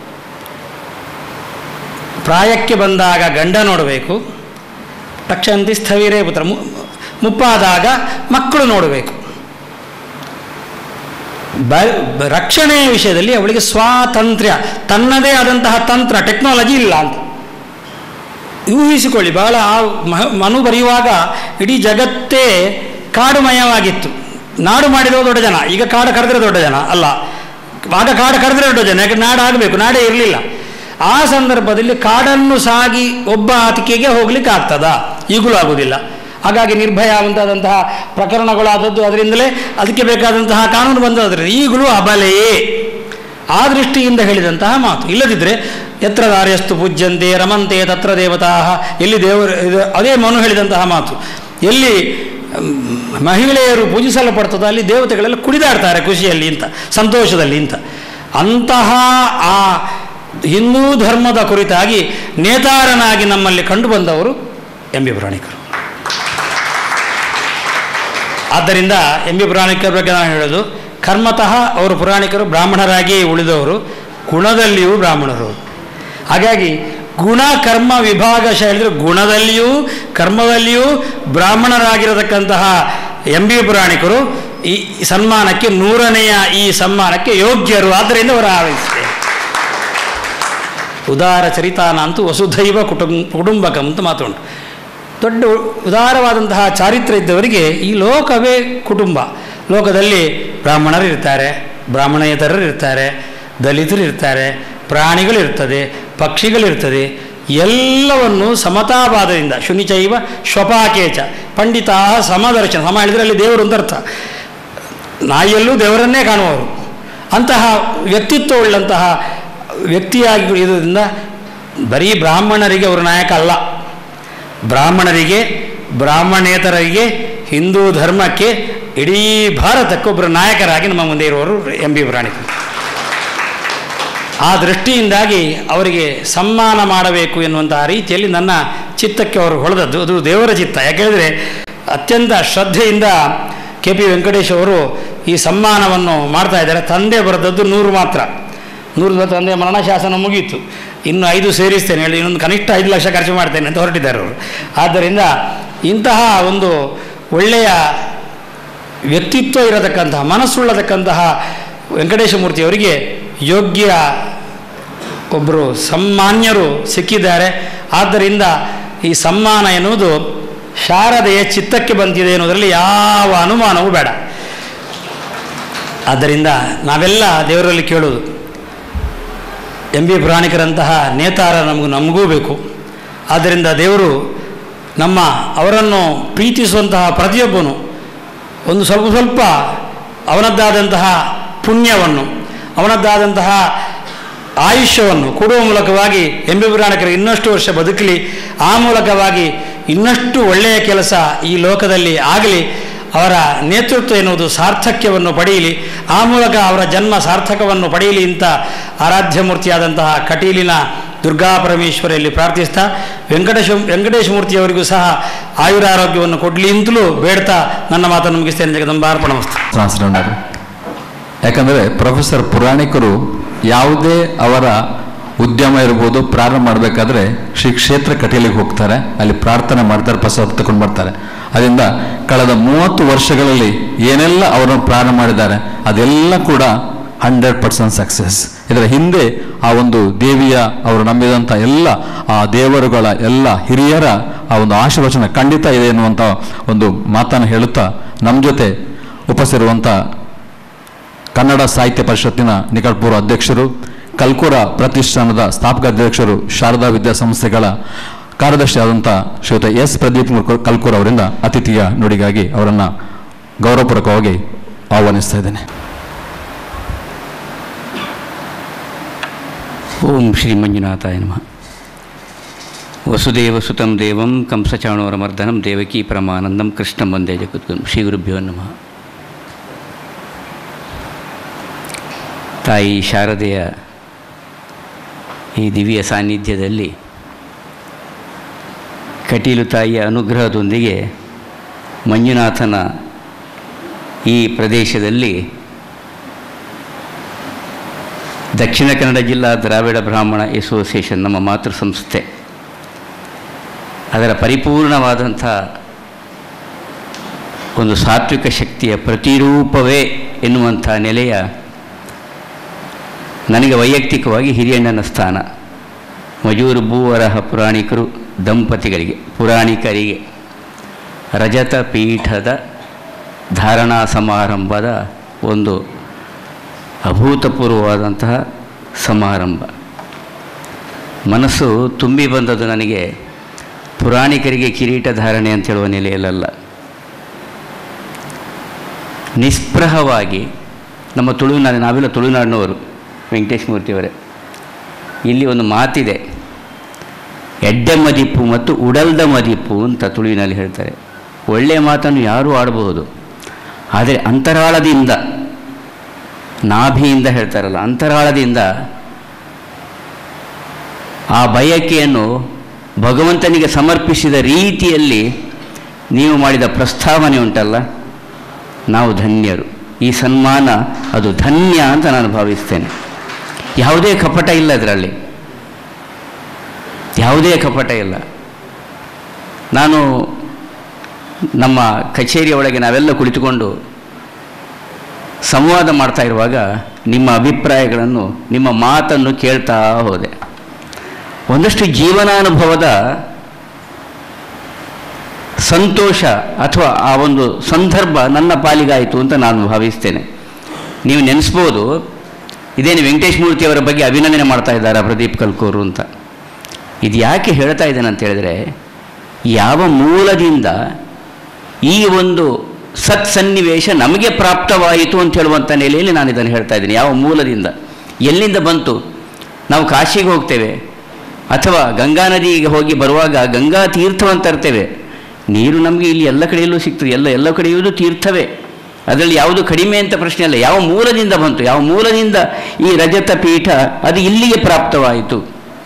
S5: ಪ್ರಾಯಕ್ಕೆ ಬಂದಾಗ ಗಂಡ ನೋಡಬೇಕು ಟಕ್ಷಂತಿ ಸ್ಥವಿರೇ ಪುತ್ರ ಮು- ಮುಪ್ಪಾದಾಗ ಮಕ್ಕಳು ನೋಡಬೇಕು ಬ ಬ- ರಕ್ಷಣೆಯ ವಿಷಯದಲ್ಲಿ ಅವಳಿಗೆ ಸ್ವಾತಂತ್ರ್ಯ ತನ್ನದೇ ಆದಂತಹ ತಂತ್ರ ಟೆಕ್ನಾಲಜಿ ಇಲ್ಲ ಅಂತ ಊಹಿಸಿಕೊಳ್ಳಿ ಬಹಳ ಆ ಮ- ಮನು ಬರೆಯುವಾಗ ಇಡೀ ಜಗತ್ತೇ ಕಾಡುಮಯವಾಗಿತ್ತು ನಾಡು ಮಾಡಿರೋ ದೊಡ್ಡ ಜನ ಈಗ ಕಾಡು ಕರೆದ್ರೆ ದೊಡ್ಡ ಜನ ಅಲ್ಲ ಆಗ ಕಾಡು ಕರೆದ್ರೆ ದೊಡ್ಡ ಜನ ಯಾಕೆ ನಾಡು ಆಗಬೇಕು ನಾಡೇ ಇರಲಿಲ್ಲ ಆ ಸಂದರ್ಭದಲ್ಲಿ ಕಾಡನ್ನು ಸಾಗಿ ಒಬ್ಬ ಆತಿಕೆಗೆ ಹೋಗ್ಲಿಕ್ಕೆ ಆಗ್ತದಾ ಈಗಲೂ ಆಗುವುದಿಲ್ಲ ಹಾಗಾಗಿ ನಿರ್ಭಯ ಮುಂತಾದಂತಹ ಪ್ರಕರಣಗಳಾದದ್ದು ಅದರಿಂದಲೇ ಅದಕ್ಕೆ ಬೇಕಾದಂತಹ ಕಾನೂನು ಬಂದದ್ರಿಂದ ಈಗಲೂ ಅಬಲೆಯೇ ಆ ದೃಷ್ಟಿಯಿಂದ ಹೇಳಿದಂತಹ ಮಾತು ಇಲ್ಲದಿದ್ದರೆ ಎತ್ರ ದಾರ್ಯಸ್ತು ಪೂಜ್ಯಂತೆ ರಮಂತೆ ತತ್ರ ದೇವತಾ ಎಲ್ಲಿ ದೇವರು ಇದು ಅದೇ ಮನು ಹೇಳಿದಂತಹ ಮಾತು ಎಲ್ಲಿ ಮ್, ಮಹಿಳೆಯರು ಪೂಜಿಸಲ್ಪಡ್ತದೋ ಅಲ್ಲಿ ದೇವತೆಗಳೆಲ್ಲ ಕುಣಿದಾಡ್ತಾರೆ ಖುಷಿಯಲ್ಲಿ ಇಂತ ಸಂತೋಷದಲ್ಲಿ ಇಂತ ಅಂತಹ ಆ ಹಿಂದೂ ಧರ್ಮದ ಕುರಿತಾಗಿ ನೇತಾರನಾಗಿ ನಮ್ಮಲ್ಲಿ ಕಂಡು ಬಂದವರು ಎಂ ಬಿ ಪುರಾಣಿಕರು ಆದ್ದರಿಂದ ಎಂ ಬಿ ಪುರಾಣಿಕರ ಬಗ್ಗೆ ನಾನು ಹೇಳೋದು ಕರ್ಮತಃ ಅವರು ಪುರಾಣಿಕರು ಬ್ರಾಹ್ಮಣರಾಗಿಯೇ ಉಳಿದವರು ಗುಣದಲ್ಲಿಯೂ ಬ್ರಾಹ್ಮಣರು ಹಾಗಾಗಿ ಗುಣ ಕರ್ಮ ವಿಭಾಗಶ ಹೇಳಿದರೆ ಗುಣದಲ್ಲಿಯೂ ಕರ್ಮದಲ್ಲಿಯೂ ಬ್ರಾಹ್ಮಣರಾಗಿರತಕ್ಕಂತಹ ಎಂ ಬಿ ಪುರಾಣಿಕರು ಈ ಸನ್ಮಾನಕ್ಕೆ ನೂರನೆಯ ಈ ಸನ್ಮಾನಕ್ಕೆ ಯೋಗ್ಯರು ಆದ್ದರಿಂದ ಅವರ ಆವರಿಸಿದೆ ಉದಾರ ಚರಿತಾನ ಅಂತೂ ವಸುಧೈವ ಕುಟುಂಬ ಕುಟುಂಬಕಂ ಅಂತ ಮಾತುಂಟು ದೊಡ್ಡ ಉದಾರವಾದಂತಹ ಚಾರಿತ್ರ್ಯ ಇದ್ದವರಿಗೆ ಈ ಲೋಕವೇ ಕುಟುಂಬ ಲೋಕದಲ್ಲಿ ಬ್ರಾಹ್ಮಣರು ಇರ್ತಾರೆ ಬ್ರಾಹ್ಮಣೇತರರು ಇರ್ತಾರೆ ದಲಿತರು ಇರ್ತಾರೆ ಪ್ರಾಣಿಗಳಿರ್ತದೆ ಪಕ್ಷಿಗಳಿರ್ತದೆ ಎಲ್ಲವನ್ನು ಸಮತಾವಾದದಿಂದ ಶುನಿಚೈವ ಶ್ವಪಾಕೇಚ ಪಂಡಿತಾ ಸಮದರ್ಶನ ಸಮ ಹೇಳಿದರೆ ಅಲ್ಲಿ ದೇವರು ಅಂತ ಅರ್ಥ ನಾಯಿಯಲ್ಲೂ ದೇವರನ್ನೇ ಕಾಣುವವರು ಅಂತಹ ವ್ಯಕ್ತಿತ್ವವುಳ್ಳಂತಹ ವ್ಯಕ್ತಿಯಾಗಿ ಇರೋದ್ರಿಂದ ಬರೀ ಬ್ರಾಹ್ಮಣರಿಗೆ ಅವರು ನಾಯಕ ಅಲ್ಲ ಬ್ರಾಹ್ಮಣರಿಗೆ ಬ್ರಾಹ್ಮಣೇತರರಿಗೆ ಹಿಂದೂ ಧರ್ಮಕ್ಕೆ ಇಡೀ ಭಾರತಕ್ಕೊಬ್ಬರು ನಾಯಕರಾಗಿ ನಮ್ಮ ಮುಂದೆ ಇರುವವರು ಎಂ ಬಿ ಪುರಾಣಿಕರು ಆ ದೃಷ್ಟಿಯಿಂದಾಗಿ ಅವರಿಗೆ ಸನ್ಮಾನ ಮಾಡಬೇಕು ಎನ್ನುವಂತಹ ರೀತಿಯಲ್ಲಿ ನನ್ನ ಚಿತ್ತಕ್ಕೆ ಅವರು ಹೊಳೆದದ್ದು ಅದು ದೇವರ ಚಿತ್ತ ಯಾಕೆಂದರೆ ಅತ್ಯಂತ ಶ್ರದ್ಧೆಯಿಂದ ಕೆ ಪಿ ವೆಂಕಟೇಶ್ ಅವರು ಈ ಸನ್ಮಾನವನ್ನು ಮಾಡ್ತಾ ಇದ್ದಾರೆ ತಂದೆ ಬರೆದದ್ದು ನೂರು ಮಾತ್ರ ನೂರು ತಂದೆ ಮರಣ ಶಾಸನ ಮುಗೀತು ಇನ್ನು ಐದು ಸೇರಿಸ್ತೇನೆ ಹೇಳಿ ಇನ್ನೊಂದು ಕನಿಷ್ಠ ಐದು ಲಕ್ಷ ಖರ್ಚು ಮಾಡ್ತೇನೆ ಅಂತ ಹೊರಟಿದ್ದಾರೆ ಅವರು ಆದ್ದರಿಂದ ಇಂತಹ ಒಂದು ಒಳ್ಳೆಯ ವ್ಯಕ್ತಿತ್ವ ಇರತಕ್ಕಂತಹ ಮನಸ್ಸುಳ್ಳತಕ್ಕಂತಹ ವೆಂಕಟೇಶ ಮೂರ್ತಿಯವರಿಗೆ ಯೋಗ್ಯ ಒಬ್ಬರು ಸನ್ಮಾನ್ಯರು ಸಿಕ್ಕಿದ್ದಾರೆ ಆದ್ದರಿಂದ ಈ ಸನ್ಮಾನ ಎನ್ನುವುದು ಶಾರದೆಯ ಚಿತ್ತಕ್ಕೆ ಬಂದಿದೆ ಎನ್ನುವುದರಲ್ಲಿ ಯಾವ ಅನುಮಾನವೂ ಬೇಡ ಆದ್ದರಿಂದ ನಾವೆಲ್ಲ ದೇವರಲ್ಲಿ ಕೇಳೋದು ಎಂ ಬಿ ಪುರಾಣಿಕರಂತಹ ನೇತಾರ ನಮಗೂ ನಮಗೂ ಬೇಕು ಆದ್ದರಿಂದ ದೇವರು ನಮ್ಮ ಅವರನ್ನು ಪ್ರೀತಿಸುವಂತಹ ಪ್ರತಿಯೊಬ್ಬನು ಒಂದು ಸ್ವಲ್ಪ ಸ್ವಲ್ಪ ಅವನದ್ದಾದಂತಹ ಪುಣ್ಯವನ್ನು ಅವನದ್ದಾದಂತಹ ಆಯುಷ್ಯವನ್ನು ಕೊಡುವ ಮೂಲಕವಾಗಿ ಎಂ ಬಿ ಪುರಾಣಿಕರಿಗೆ ಇನ್ನಷ್ಟು ವರ್ಷ ಬದುಕಲಿ ಆ ಮೂಲಕವಾಗಿ ಇನ್ನಷ್ಟು ಒಳ್ಳೆಯ ಕೆಲಸ ಈ ಲೋಕದಲ್ಲಿ ಆಗಲಿ ಅವರ ನೇತೃತ್ವ ಎನ್ನುವುದು ಸಾರ್ಥಕ್ಯವನ್ನು ಪಡೆಯಲಿ ಆ ಮೂಲಕ ಅವರ ಜನ್ಮ ಸಾರ್ಥಕವನ್ನು ಪಡೆಯಲಿ ಅಂತ ಆರಾಧ್ಯ ಮೂರ್ತಿಯಾದಂತಹ ಕಟೀಲಿನ ದುರ್ಗಾ ಪರಮೇಶ್ವರಿಯಲ್ಲಿ ಪ್ರಾರ್ಥಿಸ್ತಾ ವೆಂಕಟೇಶ ವೆಂಕಟೇಶ ಮೂರ್ತಿಯವರಿಗೂ ಸಹ ಆಯುರಾರೋಗ್ಯವನ್ನು ಕೊಡಲಿ ಅಂತಲೂ ಬೇಡ್ತಾ ನನ್ನ ಮಾತನ್ನು ಮುಗಿಸ್ತೇನೆ ಜಗದಂಬಾರ್ಪಣ ವಸ್ತು
S1: ಶಾಸ್ತ್ರಜ್ಞರು ಯಾಕಂದರೆ ಪ್ರೊಫೆಸರ್ ಪುರಾಣಿಕರು ಯಾವುದೇ ಅವರ ಉದ್ಯಮ ಇರ್ಬೋದು ಪ್ರಾರಂಭ ಮಾಡಬೇಕಾದ್ರೆ ಶ್ರೀ ಕ್ಷೇತ್ರ ಕಟೀಲಿಗೆ ಹೋಗ್ತಾರೆ ಅಲ್ಲಿ ಪ್ರಾರ್ಥನೆ ಮಾಡ್ತಾರೆ ಪ್ರಸಾದ ತಗೊಂಡು ಬರ್ತಾರೆ ಅದರಿಂದ ಕಳೆದ ಮೂವತ್ತು ವರ್ಷಗಳಲ್ಲಿ ಏನೆಲ್ಲ ಅವರನ್ನು ಪ್ರಾರಂಭ ಮಾಡಿದ್ದಾರೆ ಅದೆಲ್ಲ ಕೂಡ ಹಂಡ್ರೆಡ್ ಪರ್ಸೆಂಟ್ ಸಕ್ಸಸ್ ಇದರ ಹಿಂದೆ ಆ ಒಂದು ದೇವಿಯ ಅವರು ನಂಬಿದಂಥ ಎಲ್ಲ ಆ ದೇವರುಗಳ ಎಲ್ಲ ಹಿರಿಯರ ಆ ಒಂದು ಆಶೀರ್ವಚನ ಖಂಡಿತ ಇದೆ ಎನ್ನುವಂಥ ಒಂದು ಮಾತನ್ನು ಹೇಳುತ್ತಾ ನಮ್ಮ ಜೊತೆ ಉಪ ಉಪಸ್ಥಿರುವಂಥ ಕನ್ನಡ ಸಾಹಿತ್ಯ ಪರಿಷತ್ತಿನ ನಿಕಟಪೂರ್ವ ಅಧ್ಯಕ್ಷರು ಕಲ್ಕುರ ಪ್ರತಿಷ್ಠಾನದ ಸ್ಥಾಪಕ ಅಧ್ಯಕ್ಷರು ಶಾರದಾ ವಿದ್ಯಾಸಂಸ್ಥೆಗಳ ಕಾರ್ಯದರ್ಶಿ ಆದಂಥ ಶ್ರೀಯುತ ಎಸ್ ಪ್ರದೀಪ್ ಮುರ್ಕೊ- ಕಲ್ಕೂರ್ ಅವರಿಂದ ಅತಿಥಿಯ ನುಡಿಗಾಗಿ ಅವರನ್ನು ಗೌರವಪೂರ್ವಕವಾಗಿ ಆಹ್ವಾನಿಸ್ತಾ ಇದ್ದೇನೆ
S6: ಓಂ ಶ್ರೀ ಮಂಜುನಾಥಾಯ ನಮಃ ವಸುದೇವಸುತಂ ದೇವಂ ಕಂಸಚಾಣೋರಮರ್ದನಂ ದೇವಕೀ ಪರಮಾನಂದಂ ಕೃಷ್ಣಂ ವಂದೇ ಜಗದ್ಗುರು ಶ್ರೀ ಗುರುಭ್ಯೋ ನಮಃ ತಾಯಿ ಶಾರದೆಯ ಈ ದಿವ್ಯ ಸಾನ್ನಿಧ್ಯದಲ್ಲಿ ಕಟೀಲು ತಾಯಿಯ ಅನುಗ್ರಹದೊಂದಿಗೆ ಮಂಜುನಾಥನ ಈ ಪ್ರದೇಶದಲ್ಲಿ ದಕ್ಷಿಣ ಕನ್ನಡ ಜಿಲ್ಲಾ ದ್ರಾವಿಡ ಬ್ರಾಹ್ಮಣ ಅಸೋಸಿಯೇಷನ್ ನಮ್ಮ ಮಾತೃ ಸಂಸ್ಥೆ ಅದರ ಪರಿಪೂರ್ಣವಾದಂಥ ಒಂದು ಸಾತ್ವಿಕ ಶಕ್ತಿಯ ಪ್ರತಿರೂಪವೇ ಎನ್ನುವಂಥ ನೆಲೆಯ ನನಗೆ ವೈಯಕ್ತಿಕವಾಗಿ ಹಿರಿಯಣ್ಣನ ಸ್ಥಾನ ಮಜೂರು ಭೂವರಹ ಪುರಾಣಿಕರು ದಂಪತಿಗಳಿಗೆ ಪುರಾಣಿಕರಿಗೆ ರಜತ ಪೀಠದ ಧಾರಣಾ ಸಮಾರಂಭದ ಒಂದು ಅಭೂತಪೂರ್ವವಾದಂತಹ ಸಮಾರಂಭ ಮನಸ್ಸು ತುಂಬಿ ಬಂದದ್ದು ನನಗೆ ಪುರಾಣಿಕರಿಗೆ ಕಿರೀಟ ಧಾರಣೆ ಅಂತ ಹೇಳುವ ನೆಲೆಯಲ್ಲ ನಿಸ್ಪೃಹವಾಗಿ ನಮ್ಮ ತುಳುನಾಡು ನಾವೆಲ್ಲ ತುಳುನಾಡಿನವರು ವೆಂಕಟೇಶ್ ಮೂರ್ತಿಯವರೇ ಇಲ್ಲಿ ಒಂದು ಮಾತಿದೆ ಎಡ್ಡೆ ಮದಿಪ್ಪು ಮತ್ತು ಉಡಲ್ದ ಮದಿಪ್ಪು ಅಂತ ತುಳುವಿನಲ್ಲಿ ಹೇಳ್ತಾರೆ ಒಳ್ಳೆಯ ಮಾತನ್ನು ಯಾರೂ ಆಡಬಹುದು ಆದರೆ ಅಂತರಾಳದಿಂದ ನಾಭಿಯಿಂದ ಹೇಳ್ತಾರಲ್ಲ ಅಂತರಾಳದಿಂದ ಆ ಬಯಕೆಯನ್ನು ಭಗವಂತನಿಗೆ ಸಮರ್ಪಿಸಿದ ರೀತಿಯಲ್ಲಿ ನೀವು ಮಾಡಿದ ಪ್ರಸ್ತಾವನೆ ಉಂಟಲ್ಲ ನಾವು ಧನ್ಯರು ಈ ಸನ್ಮಾನ ಅದು ಧನ್ಯ ಅಂತ ನಾನು ಭಾವಿಸ್ತೇನೆ ಯಾವುದೇ ಕಪಟ ಇಲ್ಲ ಅದರಲ್ಲಿ ಯಾವುದೇ ಕಪಟ ಇಲ್ಲ ನಾನು ನಮ್ಮ ಕಚೇರಿಯ ಒಳಗೆ ನಾವೆಲ್ಲ ಕುಳಿತುಕೊಂಡು ಸಂವಾದ ಮಾಡ್ತಾ ಇರುವಾಗ ನಿಮ್ಮ ಅಭಿಪ್ರಾಯಗಳನ್ನು ನಿಮ್ಮ ಮಾತನ್ನು ಕೇಳ್ತಾ ಹೋದೆ ಒಂದಷ್ಟು ಜೀವನಾನುಭವದ ಸಂತೋಷ ಅಥವಾ ಆ ಒಂದು ಸಂದರ್ಭ ನನ್ನ ಪಾಲಿಗಾಯಿತು ಅಂತ ನಾನು ಭಾವಿಸ್ತೇನೆ ನೀವು ನೆನೆಸ್ಬೋದು ಇದೇನು ವೆಂಕಟೇಶ್ ಮೂರ್ತಿಯವರ ಬಗ್ಗೆ ಅಭಿನಂದನೆ ಮಾಡ್ತಾ ಇದ್ದಾರೆ ಪ್ರದೀಪ್ ಕಲ್ಕೂರು ಅಂತ ಇದು ಯಾಕೆ ಹೇಳ್ತಾ ಇದ್ದೇನೆ ಅಂತ ಹೇಳಿದರೆ ಯಾವ ಮೂಲದಿಂದ ಈ ಒಂದು ಸತ್ ಸನ್ನಿವೇಶ ನಮಗೆ ಪ್ರಾಪ್ತವಾಯಿತು ಅಂತ ಹೇಳುವಂಥ ನೆಲೆಯಲ್ಲಿ ನಾನು ಇದನ್ನು ಹೇಳ್ತಾ ಇದ್ದೀನಿ ಯಾವ ಮೂಲದಿಂದ ಎಲ್ಲಿಂದ ಬಂತು ನಾವು ಕಾಶಿಗೆ ಹೋಗ್ತೇವೆ ಅಥವಾ ಗಂಗಾ ನದಿಗೆ ಹೋಗಿ ಬರುವಾಗ ಗಂಗಾ ತೀರ್ಥವಂತ ತರ್ತೇವೆ ನೀರು ನಮಗೆ ಇಲ್ಲಿ ಎಲ್ಲ ಕಡೆಯಲ್ಲೂ ಸಿಗ್ತದೆ ಎಲ್ಲ ಎಲ್ಲ ಕಡೆಯುವುದು ತೀರ್ಥವೇ ಅದರಲ್ಲಿ ಯಾವುದು ಕಡಿಮೆ ಅಂತ ಪ್ರಶ್ನೆ ಅಲ್ಲ ಯಾವ ಮೂಲದಿಂದ ಬಂತು ಯಾವ ಮೂಲದಿಂದ ಈ ರಜತ ಪೀಠ ಅದು ಇಲ್ಲಿಗೆ ಪ್ರಾಪ್ತವಾಯಿತು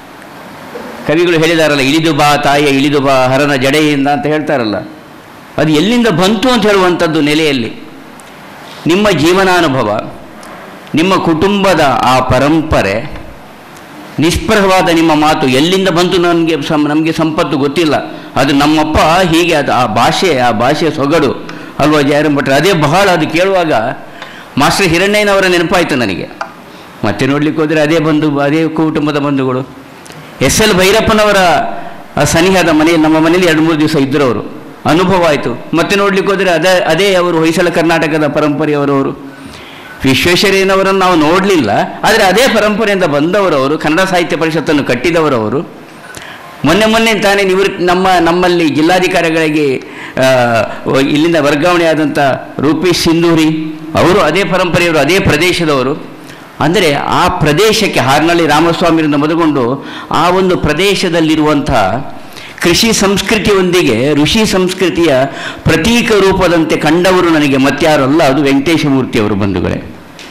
S6: ಕವಿಗಳು ಹೇಳಿದಾರಲ್ಲ ಇಳಿದು ಬಾ ತಾಯಿಯ ಇಳಿದು ಬಾ ಹರನ ಜಡೆಯಿಂದ ಅಂತ ಹೇಳ್ತಾರಲ್ಲ ಅದು ಎಲ್ಲಿಂದ ಬಂತು ಅಂತ ಹೇಳುವಂಥದ್ದು ನೆಲೆಯಲ್ಲಿ ನಿಮ್ಮ ಜೀವನಾನುಭವ ನಿಮ್ಮ ಕುಟುಂಬದ ಆ ಪರಂಪರೆ ನಿಷ್ಪ್ರಹವಾದ ನಿಮ್ಮ ಮಾತು ಎಲ್ಲಿಂದ ಬಂತು ನನಗೆ ಸಂ ನಮಗೆ ಸಂಪತ್ತು ಗೊತ್ತಿಲ್ಲ ಅದು ನಮ್ಮಪ್ಪ ಹೀಗೆ ಅದು ಆ ಭಾಷೆ ಆ ಭಾಷೆಯ ಸೊಗಡು ಅಲ್ವಾ ಜಯರಾಮ್ ಭಟ್ರೆ ಅದೇ ಬಹಳ ಅದು ಕೇಳುವಾಗ ಮಾಸ್ಟರ್ ಹಿರಣ್ಣಯ್ಯನವರ ನೆನಪಾಯಿತು ನನಗೆ ಮತ್ತೆ ನೋಡ್ಲಿಕ್ಕೆ ಹೋದರೆ ಅದೇ ಬಂಧು ಅದೇ ಕುಟುಂಬದ ಬಂಧುಗಳು ಎಸ್ ಎಲ್ ಭೈರಪ್ಪನವರ ಆ ಸನಿಹದ ಮನೆಯಲ್ಲಿ ನಮ್ಮ ಮನೆಯಲ್ಲಿ ಎರಡು ಮೂರು ದಿವಸ ಇದ್ದರು ಅವರು ಅನುಭವ ಆಯಿತು ಮತ್ತೆ ನೋಡ್ಲಿಕ್ಕೆ ಹೋದರೆ ಅದೇ ಅದೇ ಅವರು ಹೊಯ್ಸಳ ಕರ್ನಾಟಕದ ಪರಂಪರೆಯವರವರು ವಿಶ್ವೇಶ್ವರಯ್ಯನವರನ್ನು ನಾವು ನೋಡಲಿಲ್ಲ ಆದರೆ ಅದೇ ಪರಂಪರೆಯಿಂದ ಬಂದವರವರು ಕನ್ನಡ ಸಾಹಿತ್ಯ ಪರಿಷತ್ತನ್ನು ಕಟ್ಟಿದವರವರು ಮೊನ್ನೆ ಮೊನ್ನೆ ತಾನೇ ನಿವೃತ್ತಿ ನಮ್ಮ ನಮ್ಮಲ್ಲಿ ಜಿಲ್ಲಾಧಿಕಾರಿಗಳಿಗೆ ಆ, ಇಲ್ಲಿಂದ ವರ್ಗಾವಣೆ ಆದಂಥ ರೂಪೇಶ್ ಸಿಂಧೂರಿ ಅವರು ಅದೇ ಪರಂಪರೆಯವರು ಅದೇ ಪ್ರದೇಶದವರು ಅಂದರೆ ಆ ಪ್ರದೇಶಕ್ಕೆ ಹಾರ್ನಳ್ಳಿ ರಾಮಸ್ವಾಮಿಯಿಂದ ಮೊದಲುಗೊಂಡು ಆ ಒಂದು ಪ್ರದೇಶದಲ್ಲಿರುವಂಥ ಕೃಷಿ ಸಂಸ್ಕೃತಿಯೊಂದಿಗೆ ಋಷಿ ಸಂಸ್ಕೃತಿಯ ಪ್ರತೀಕ ರೂಪದಂತೆ ಕಂಡವರು ನನಗೆ ಮತ್ಯಾರಲ್ಲ ಅದು ವೆಂಕಟೇಶ ಮೂರ್ತಿಯವರು ಬಂಧುಗಳೇ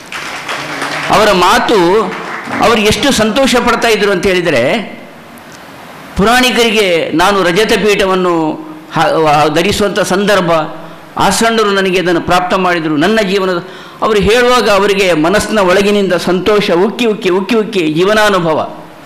S6: ಅವರ ಮಾತು ಅವರು ಎಷ್ಟು ಸಂತೋಷ ಪಡ್ತಾ ಇದ್ರು ಅಂತ ಹೇಳಿದರೆ ಪುರಾಣಿಕರಿಗೆ ನಾನು ರಜತ ಪೀಠವನ್ನು ಹ- ವ- ಧರಿಸುವಂಥ ಸಂದರ್ಭ ಆಸಣ್ಣರು ನನಗೆ ಅದನ್ನು ಪ್ರಾಪ್ತ ಮಾಡಿದರು ನನ್ನ ಜೀವನದ ಅವರು ಹೇಳುವಾಗ ಅವರಿಗೆ ಮನಸ್ಸಿನ ಒಳಗಿನಿಂದ ಸಂತೋಷ ಉಕ್ಕಿ ಉಕ್ಕಿ ಉಕ್ಕಿ ಉಕ್ಕಿ ಜೀವನಾನುಭವ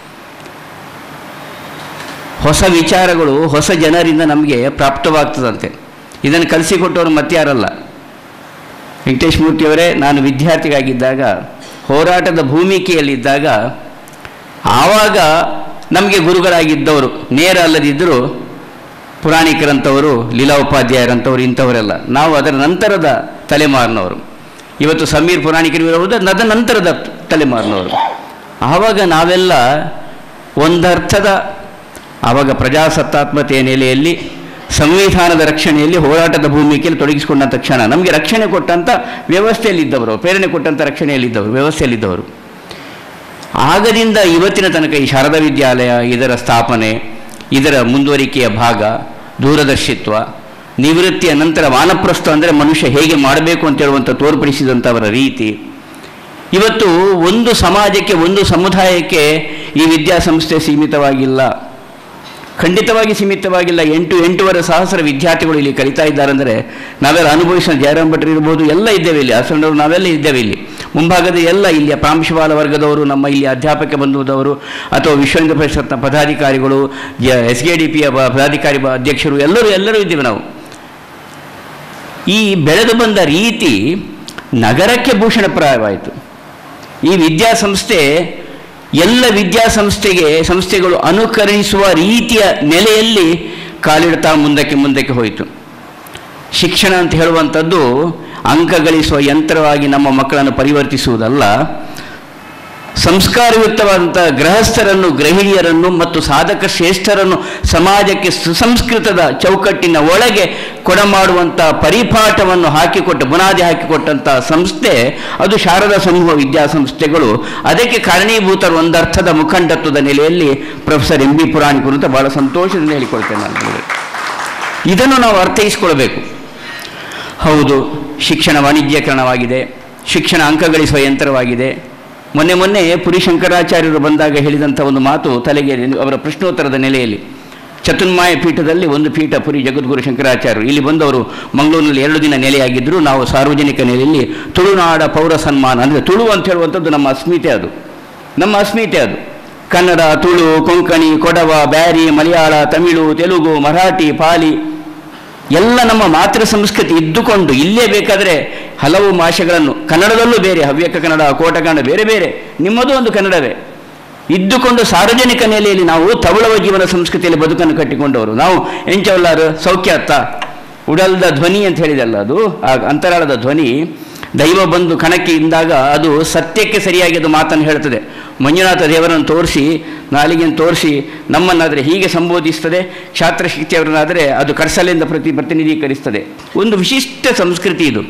S6: ಹೊಸ ವಿಚಾರಗಳು ಹೊಸ ಜನರಿಂದ ನಮಗೆ ಪ್ರಾಪ್ತವಾಗ್ತದಂತೆ ಇದನ್ನು ಕಲಿಸಿಕೊಟ್ಟವರು ಮತ್ಯಾರಲ್ಲ ವೆಂಕಟೇಶ್ ಮೂರ್ತಿಯವರೇ ನಾನು ವಿದ್ಯಾರ್ಥಿಗಾಗಿದ್ದಾಗ ಹೋರಾಟದ ಭೂಮಿಕೆಯಲ್ಲಿದ್ದಾಗ ಆವಾಗ ನಮಗೆ ಗುರುಗಳಾಗಿದ್ದವರು ನೇರ ಅಲ್ಲದಿದ್ದರೂ ಪುರಾಣಿಕರಂಥವರು ಲೀಲಾ ಉಪಾಧ್ಯಾಯರಂಥವರು ಇಂಥವರೆಲ್ಲ ನಾವು ಅದರ ನಂತರದ ತಲೆಮಾರಿನವರು ಇವತ್ತು ಸಮೀರ್ ಪುರಾಣಿಕರು ಇರಬಹುದು ಅದ ನಂತರದ ತಲೆಮಾರಿನವರು ಆವಾಗ ನಾವೆಲ್ಲ ಒಂದರ್ಥದ ಆವಾಗ ಪ್ರಜಾಸತ್ತಾತ್ಮತೆಯ ನೆಲೆಯಲ್ಲಿ ಸಂವಿಧಾನದ ರಕ್ಷಣೆಯಲ್ಲಿ ಹೋರಾಟದ ಭೂಮಿಕೆಯಲ್ಲಿ ತೊಡಗಿಸಿಕೊಂಡಂಥ ಕ್ಷಣ ನಮಗೆ ರಕ್ಷಣೆ ಕೊಟ್ಟಂಥ ವ್ಯವಸ್ಥೆಯಲ್ಲಿದ್ದವರು ಪ್ರೇರಣೆ ಕೊಟ್ಟಂಥ ರಕ್ಷಣೆಯಲ್ಲಿದ್ದವರು ವ್ಯವಸ್ಥೆಯಲ್ಲಿದ್ದವರು ಆಗದಿಂದ ಇವತ್ತಿನ ತನಕ ಈ ಶಾರದಾ ವಿದ್ಯಾಲಯ ಇದರ ಸ್ಥಾಪನೆ ಇದರ ಮುಂದುವರಿಕೆಯ ಭಾಗ ದೂರದರ್ಶಿತ್ವ ನಿವೃತ್ತಿಯ ನಂತರ ವಾನಪ್ರಸ್ಥ ಅಂದರೆ ಮನುಷ್ಯ ಹೇಗೆ ಮಾಡಬೇಕು ಅಂತ ಹೇಳುವಂಥ ತೋರ್ಪಡಿಸಿದಂಥವರ ರೀತಿ ಇವತ್ತು ಒಂದು ಸಮಾಜಕ್ಕೆ ಒಂದು ಸಮುದಾಯಕ್ಕೆ ಈ ವಿದ್ಯಾಸಂಸ್ಥೆ ಸೀಮಿತವಾಗಿಲ್ಲ ಖಂಡಿತವಾಗಿ ಸೀಮಿತವಾಗಿಲ್ಲ ಎಂಟು ಎಂಟೂವರೆ ಸಹಸ್ರ ವಿದ್ಯಾರ್ಥಿಗಳು ಇಲ್ಲಿ ಕಲಿತಾ ಇದ್ದಾರೆ ಅಂದರೆ ನಾವೆಲ್ಲ ಅನುಭವಿಸಿದ ಜಯರಾಮ್ ಭಟ್ರು ಇರ್ಬೋದು ಎಲ್ಲ ಇದ್ದೇವೆ ಇಲ್ಲಿ ಹಸಣ್ಣವರು ನಾವೆಲ್ಲ ಇದ್ದೇವೆ ಇಲ್ಲಿ ಮುಂಭಾಗದ ಎಲ್ಲ ಇಲ್ಲಿಯ ಪ್ರಾಂಶುಪಾಲ ವರ್ಗದವರು ನಮ್ಮ ಇಲ್ಲಿ ಅಧ್ಯಾಪಕ ಬಂಧುದವರು ಅಥವಾ ವಿಶ್ವ ಹಿಂದೂ ಪರಿಷತ್ನ ಪದಾಧಿಕಾರಿಗಳು ಎಸ್ ಕೆ ಡಿ ಪಿಯ ಪದಾಧಿಕಾರಿ ಬ- ಅಧ್ಯಕ್ಷರು ಎಲ್ಲರೂ ಎಲ್ಲರೂ ಇದ್ದೇವೆ ನಾವು ಈ ಬೆಳೆದು ಬಂದ ರೀತಿ ನಗರಕ್ಕೆ ಭೂಷಣಪ್ರಾಯವಾಯಿತು ಈ ವಿದ್ಯಾಸಂಸ್ಥೆ ಎಲ್ಲ ವಿದ್ಯಾಸಂಸ್ಥೆಗೆ ಸಂಸ್ಥೆಗಳು ಅನುಕರಿಸುವ ರೀತಿಯ ನೆಲೆಯಲ್ಲಿ ಕಾಲಿಡ್ತಾ ಮುಂದಕ್ಕೆ ಮುಂದಕ್ಕೆ ಹೋಯಿತು ಶಿಕ್ಷಣ ಅಂತ ಹೇಳುವಂಥದ್ದು ಅಂಕ ಗಳಿಸುವ ಯಂತ್ರವಾಗಿ ನಮ್ಮ ಮಕ್ಕಳನ್ನು ಪರಿವರ್ತಿಸುವುದಲ್ಲ ಸಂಸ್ಕಾರಯುಕ್ತವಾದಂಥ ಗೃಹಸ್ಥರನ್ನು ಗೃಹಿಣಿಯರನ್ನು ಮತ್ತು ಸಾಧಕ ಶ್ರೇಷ್ಠರನ್ನು ಸಮಾಜಕ್ಕೆ ಸುಸಂಸ್ಕೃತದ ಚೌಕಟ್ಟಿನ ಒಳಗೆ ಕೊಡಮಾಡುವಂಥ ಪರಿಪಾಠವನ್ನು ಹಾಕಿಕೊಟ್ಟ ಬುನಾದಿ ಹಾಕಿಕೊಟ್ಟಂಥ ಸಂಸ್ಥೆ ಅದು ಶಾರದಾ ಸಮೂಹ ವಿದ್ಯಾಸಂಸ್ಥೆಗಳು ಅದಕ್ಕೆ ಕಾರಣೀಭೂತರು ಒಂದರ್ಥದ ಮುಖಂಡತ್ವದ ನೆಲೆಯಲ್ಲಿ ಪ್ರೊಫೆಸರ್ ಎಂ ಬಿ ಪುರಾಣಿಕರು ಅಂತ ಬಹಳ ಸಂತೋಷದಿಂದ ಹೇಳಿಕೊಳ್ತೇನೆ ನಾನು ನಿಮಗೆ. ಇದನ್ನು ನಾವು ಅರ್ಥೈಸಿಕೊಳ್ಬೇಕು ಹೌದು ಶಿಕ್ಷಣ ವಾಣಿಜ್ಯೀಕರಣವಾಗಿದೆ ಶಿಕ್ಷಣ ಅಂಕ ಗಳಿಸುವ ಯಂತ್ರವಾಗಿದೆ ಮೊನ್ನೆ ಮೊನ್ನೆ ಪುರಿ ಶಂಕರಾಚಾರ್ಯರು ಬಂದಾಗ ಹೇಳಿದಂಥ ಒಂದು ಮಾತು ತಲೆಗೆ ಅವರ ಪ್ರಶ್ನೋತ್ತರದ ನೆಲೆಯಲ್ಲಿ ಚತುರ್ಮಾಯ ಪೀಠದಲ್ಲಿ ಒಂದು ಪೀಠ ಪುರಿ ಜಗದ್ಗುರು ಶಂಕರಾಚಾರ್ಯರು ಇಲ್ಲಿ ಬಂದವರು ಮಂಗಳೂರಿನಲ್ಲಿ ಎರಡು ದಿನ ನೆಲೆಯಾಗಿದ್ದರು ನಾವು ಸಾರ್ವಜನಿಕ ನೆಲೆಯಲ್ಲಿ ತುಳುನಾಡ ಪೌರ ಸನ್ಮಾನ ಅಂದರೆ ತುಳು ಅಂತ ಹೇಳುವಂಥದ್ದು ನಮ್ಮ ಅಸ್ಮಿತೆ ಅದು ನಮ್ಮ ಅಸ್ಮಿತೆ ಅದು ಕನ್ನಡ ತುಳು ಕೊಂಕಣಿ ಕೊಡವ ಬ್ಯಾರಿ ಮಲಯಾಳ ತಮಿಳು ತೆಲುಗು ಮರಾಠಿ ಪಾಲಿ ಎಲ್ಲ ನಮ್ಮ ಮಾತೃ ಸಂಸ್ಕೃತಿ ಇದ್ದುಕೊಂಡು ಇಲ್ಲೇ ಬೇಕಾದರೆ ಹಲವು ಭಾಷೆಗಳನ್ನು ಕನ್ನಡದಲ್ಲೂ ಬೇರೆ ಹವ್ಯಕ ಕನ್ನಡ ಕೋಟ ಕನ್ನಡ ಬೇರೆ ಬೇರೆ ನಿಮ್ಮದು ಒಂದು ಕನ್ನಡವೇ ಇದ್ದುಕೊಂಡು ಸಾರ್ವಜನಿಕ ನೆಲೆಯಲ್ಲಿ ನಾವು ತವಳವ ಜೀವನ ಸಂಸ್ಕೃತಿಯಲ್ಲಿ ಬದುಕನ್ನು ಕಟ್ಟಿಕೊಂಡವರು ನಾವು ಎಂಚವಲ್ಲಾರು ಸೌಖ್ಯ ಅತ್ತ ಉಡಲ್ದ ಧ್ವನಿ ಅಂತ ಹೇಳಿದಲ್ಲ ಅದು ಆ ಅಂತರಾಳದ ಧ್ವನಿ ದೈವ ಬಂದು ಕಣಕ್ಕೆ ಇಂದಾಗ ಅದು ಸತ್ಯಕ್ಕೆ ಸರಿಯಾಗಿ ಅದು ಮಾತನ್ನು ಹೇಳ್ತದೆ ಮಂಜುನಾಥ ದೇವರನ್ನು ತೋರಿಸಿ ನಾಲಿಗೆಯನ್ನು ತೋರಿಸಿ ನಮ್ಮನ್ನಾದರೆ ಹೀಗೆ ಸಂಬೋಧಿಸ್ತದೆ ಕ್ಷಾತ್ರಶಕ್ತಿಯವರನ್ನಾದರೆ ಅದು ಕರ್ಸಲೆಯಿಂದ ಪ್ರತಿ ಪ್ರತಿನಿಧೀಕರಿಸ್ತದೆ ಒಂದು ವಿಶಿಷ್ಟ ಸಂಸ್ಕೃತಿ ಇದು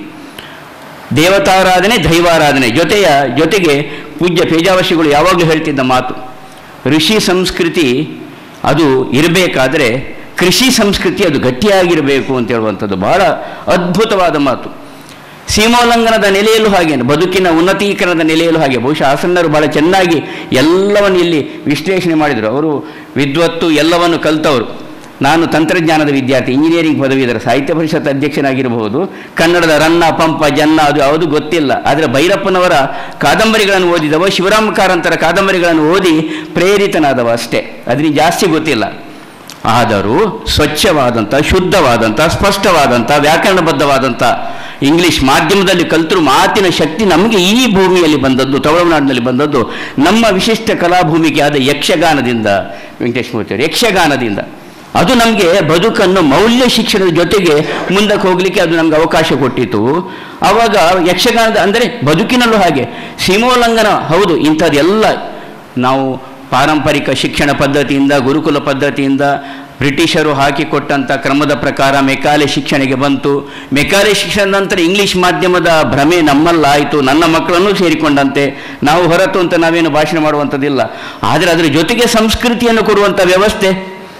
S6: ದೇವತಾರಾಧನೆ ದೈವಾರಾಧನೆ ಜೊತೆಯ ಜೊತೆಗೆ ಪೂಜ್ಯ ಪೇಜಾವಶಿಗಳು ಯಾವಾಗಲೂ ಹೇಳ್ತಿದ್ದ ಮಾತು ಋಷಿ ಸಂಸ್ಕೃತಿ ಅದು ಇರಬೇಕಾದ್ರೆ ಕೃಷಿ ಸಂಸ್ಕೃತಿ ಅದು ಗಟ್ಟಿಯಾಗಿರಬೇಕು ಅಂತ ಹೇಳುವಂಥದ್ದು ಬಹಳ ಅದ್ಭುತವಾದ ಮಾತು ಸೀಮೋಲ್ಲಂಘನದ ನೆಲೆಯಲ್ಲೂ ಹಾಗೇನು ಬದುಕಿನ ಉನ್ನತೀಕರಣದ ನೆಲೆಯಲ್ಲೂ ಹಾಗೆ ಬಹುಶಃ ಆಸನ್ನರು ಬಹಳ ಚೆನ್ನಾಗಿ ಎಲ್ಲವನ್ನು ಇಲ್ಲಿ ವಿಶ್ಲೇಷಣೆ ಮಾಡಿದರು ಅವರು ವಿದ್ವತ್ತು ಎಲ್ಲವನ್ನು ಕಲಿತವರು ನಾನು ತಂತ್ರಜ್ಞಾನದ ವಿದ್ಯಾರ್ಥಿ ಇಂಜಿನಿಯರಿಂಗ್ ಪದವೀಧರ ಸಾಹಿತ್ಯ ಪರಿಷತ್ ಅಧ್ಯಕ್ಷನಾಗಿರಬಹುದು ಕನ್ನಡದ ರನ್ನ ಪಂಪ ಜನ್ನ ಅದು ಯಾವುದು ಗೊತ್ತಿಲ್ಲ ಆದರೆ ಭೈರಪ್ಪನವರ ಕಾದಂಬರಿಗಳನ್ನು ಓದಿದವ ಶಿವರಾಮ ಕಾರಂತರ ಕಾದಂಬರಿಗಳನ್ನು ಓದಿ ಪ್ರೇರಿತನಾದವ ಅಷ್ಟೇ ಅದರಿಂದ ಜಾಸ್ತಿ ಗೊತ್ತಿಲ್ಲ ಆದರೂ ಸ್ವಚ್ಛವಾದಂಥ ಶುದ್ಧವಾದಂಥ ಸ್ಪಷ್ಟವಾದಂಥ ವ್ಯಾಕರಣಬದ್ಧವಾದಂಥ ಇಂಗ್ಲಿಷ್ ಮಾಧ್ಯಮದಲ್ಲಿ ಕಲ್ತರು ಮಾತಿನ ಶಕ್ತಿ ನಮಗೆ ಈ ಭೂಮಿಯಲ್ಲಿ ಬಂದದ್ದು ತಮಿಳುನಾಡಿನಲ್ಲಿ ಬಂದದ್ದು ನಮ್ಮ ವಿಶಿಷ್ಟ ಕಲಾಭೂಮಿಗೆ ಆದ ಯಕ್ಷಗಾನದಿಂದ ವೆಂಕಟೇಶ್ ಮೂರ್ತಿ ಅವರು ಯಕ್ಷಗಾನದಿಂದ ಅದು ನಮಗೆ ಬದುಕನ್ನು ಮೌಲ್ಯ ಶಿಕ್ಷಣದ ಜೊತೆಗೆ ಮುಂದಕ್ಕೆ ಹೋಗಲಿಕ್ಕೆ ಅದು ನಮ್ಗೆ ಅವಕಾಶ ಕೊಟ್ಟಿತು ಆವಾಗ ಯಕ್ಷಗಾನದ ಅಂದರೆ ಬದುಕಿನಲ್ಲೂ ಹಾಗೆ ಸೀಮೋಲ್ಲಂಘನ ಹೌದು ಇಂಥದ್ದೆಲ್ಲ ನಾವು ಪಾರಂಪರಿಕ ಶಿಕ್ಷಣ ಪದ್ಧತಿಯಿಂದ ಗುರುಕುಲ ಪದ್ಧತಿಯಿಂದ ಬ್ರಿಟಿಷರು ಹಾಕಿಕೊಟ್ಟಂಥ ಕ್ರಮದ ಪ್ರಕಾರ ಮೆಕಾಲೆ ಶಿಕ್ಷಣಕ್ಕೆ ಬಂತು ಮೆಕಾಲೆ ಶಿಕ್ಷಣದ ನಂತರ ಇಂಗ್ಲಿಷ್ ಮಾಧ್ಯಮದ ಭ್ರಮೆ ನಮ್ಮಲ್ಲಾಯಿತು ನನ್ನ ಮಕ್ಕಳನ್ನು ಸೇರಿಕೊಂಡಂತೆ ನಾವು ಹೊರತು ಅಂತ ನಾವೇನು ಭಾಷಣ ಮಾಡುವಂಥದ್ದಿಲ್ಲ ಆದರೆ ಅದರ ಜೊತೆಗೆ ಸಂಸ್ಕೃತಿಯನ್ನು ಕೊಡುವಂಥ ವ್ಯವಸ್ಥೆ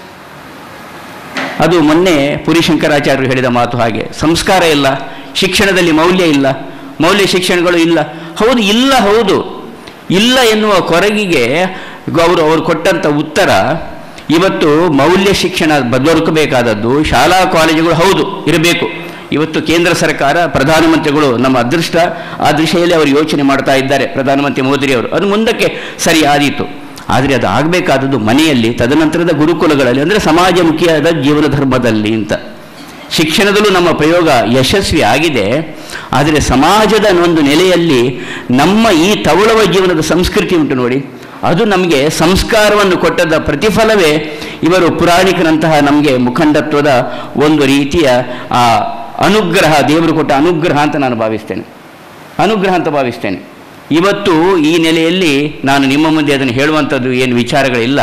S6: ಅದು ಮೊನ್ನೆ ಪುರಿ ಶಂಕರಾಚಾರ್ಯರು ಹೇಳಿದ ಮಾತು ಹಾಗೆ ಸಂಸ್ಕಾರ ಇಲ್ಲ ಶಿಕ್ಷಣದಲ್ಲಿ ಮೌಲ್ಯ ಇಲ್ಲ ಮೌಲ್ಯ ಶಿಕ್ಷಣಗಳು ಇಲ್ಲ ಹೌದು ಇಲ್ಲ ಹೌದು ಇಲ್ಲ ಎನ್ನುವ ಕೊರಗಿಗೆ ಅವರು ಅವರು ಕೊಟ್ಟಂಥ ಉತ್ತರ ಇವತ್ತು ಮೌಲ್ಯ ಶಿಕ್ಷಣ ಬದಲಾಗಬೇಕಾದದ್ದು ಶಾಲಾ ಕಾಲೇಜುಗಳು ಹೌದು ಇರಬೇಕು ಇವತ್ತು ಕೇಂದ್ರ ಸರ್ಕಾರ ಪ್ರಧಾನಮಂತ್ರಿಗಳು ನಮ್ಮ ಅದೃಷ್ಟ ಆ ದಿಶೆಯಲ್ಲಿ ಅವರು ಯೋಚನೆ ಮಾಡ್ತಾ ಇದ್ದಾರೆ ಪ್ರಧಾನಮಂತ್ರಿ ಮೋದಿಯವರು ಅದು ಮುಂದಕ್ಕೆ ಸರಿ ಆದೀತು ಆದರೆ ಅದು ಆಗಬೇಕಾದದ್ದು ಮನೆಯಲ್ಲಿ ತದನಂತರದ ಗುರುಕುಲಗಳಲ್ಲಿ ಅಂದರೆ ಸಮಾಜಮುಖಿಯಾದ ಜೀವನ ಧರ್ಮದಲ್ಲಿ ಅಂತ ಶಿಕ್ಷಣದಲ್ಲೂ ನಮ್ಮ ಪ್ರಯೋಗ ಯಶಸ್ವಿ ಆಗಿದೆ ಆದರೆ ಸಮಾಜದ ಒಂದು ನೆಲೆಯಲ್ಲಿ ನಮ್ಮ ಈ ತವಳವ ಜೀವನದ ಸಂಸ್ಕೃತಿ ಉಂಟು ನೋಡಿ ಅದು ನಮಗೆ ಸಂಸ್ಕಾರವನ್ನು ಕೊಟ್ಟದ ಪ್ರತಿಫಲವೇ ಇವರು ಪುರಾಣಿಕರಂತಹ ನಮಗೆ ಮುಖಂಡತ್ವದ ಒಂದು ರೀತಿಯ ಆ ಅನುಗ್ರಹ ದೇವರು ಕೊಟ್ಟ ಅನುಗ್ರಹ ಅಂತ ನಾನು ಭಾವಿಸ್ತೇನೆ ಅನುಗ್ರಹ ಅಂತ ಭಾವಿಸ್ತೇನೆ ಇವತ್ತು ಈ ನೆಲೆಯಲ್ಲಿ ನಾನು ನಿಮ್ಮ ಮುಂದೆ ಅದನ್ನು ಹೇಳುವಂಥದ್ದು ಏನು ವಿಚಾರಗಳಿಲ್ಲ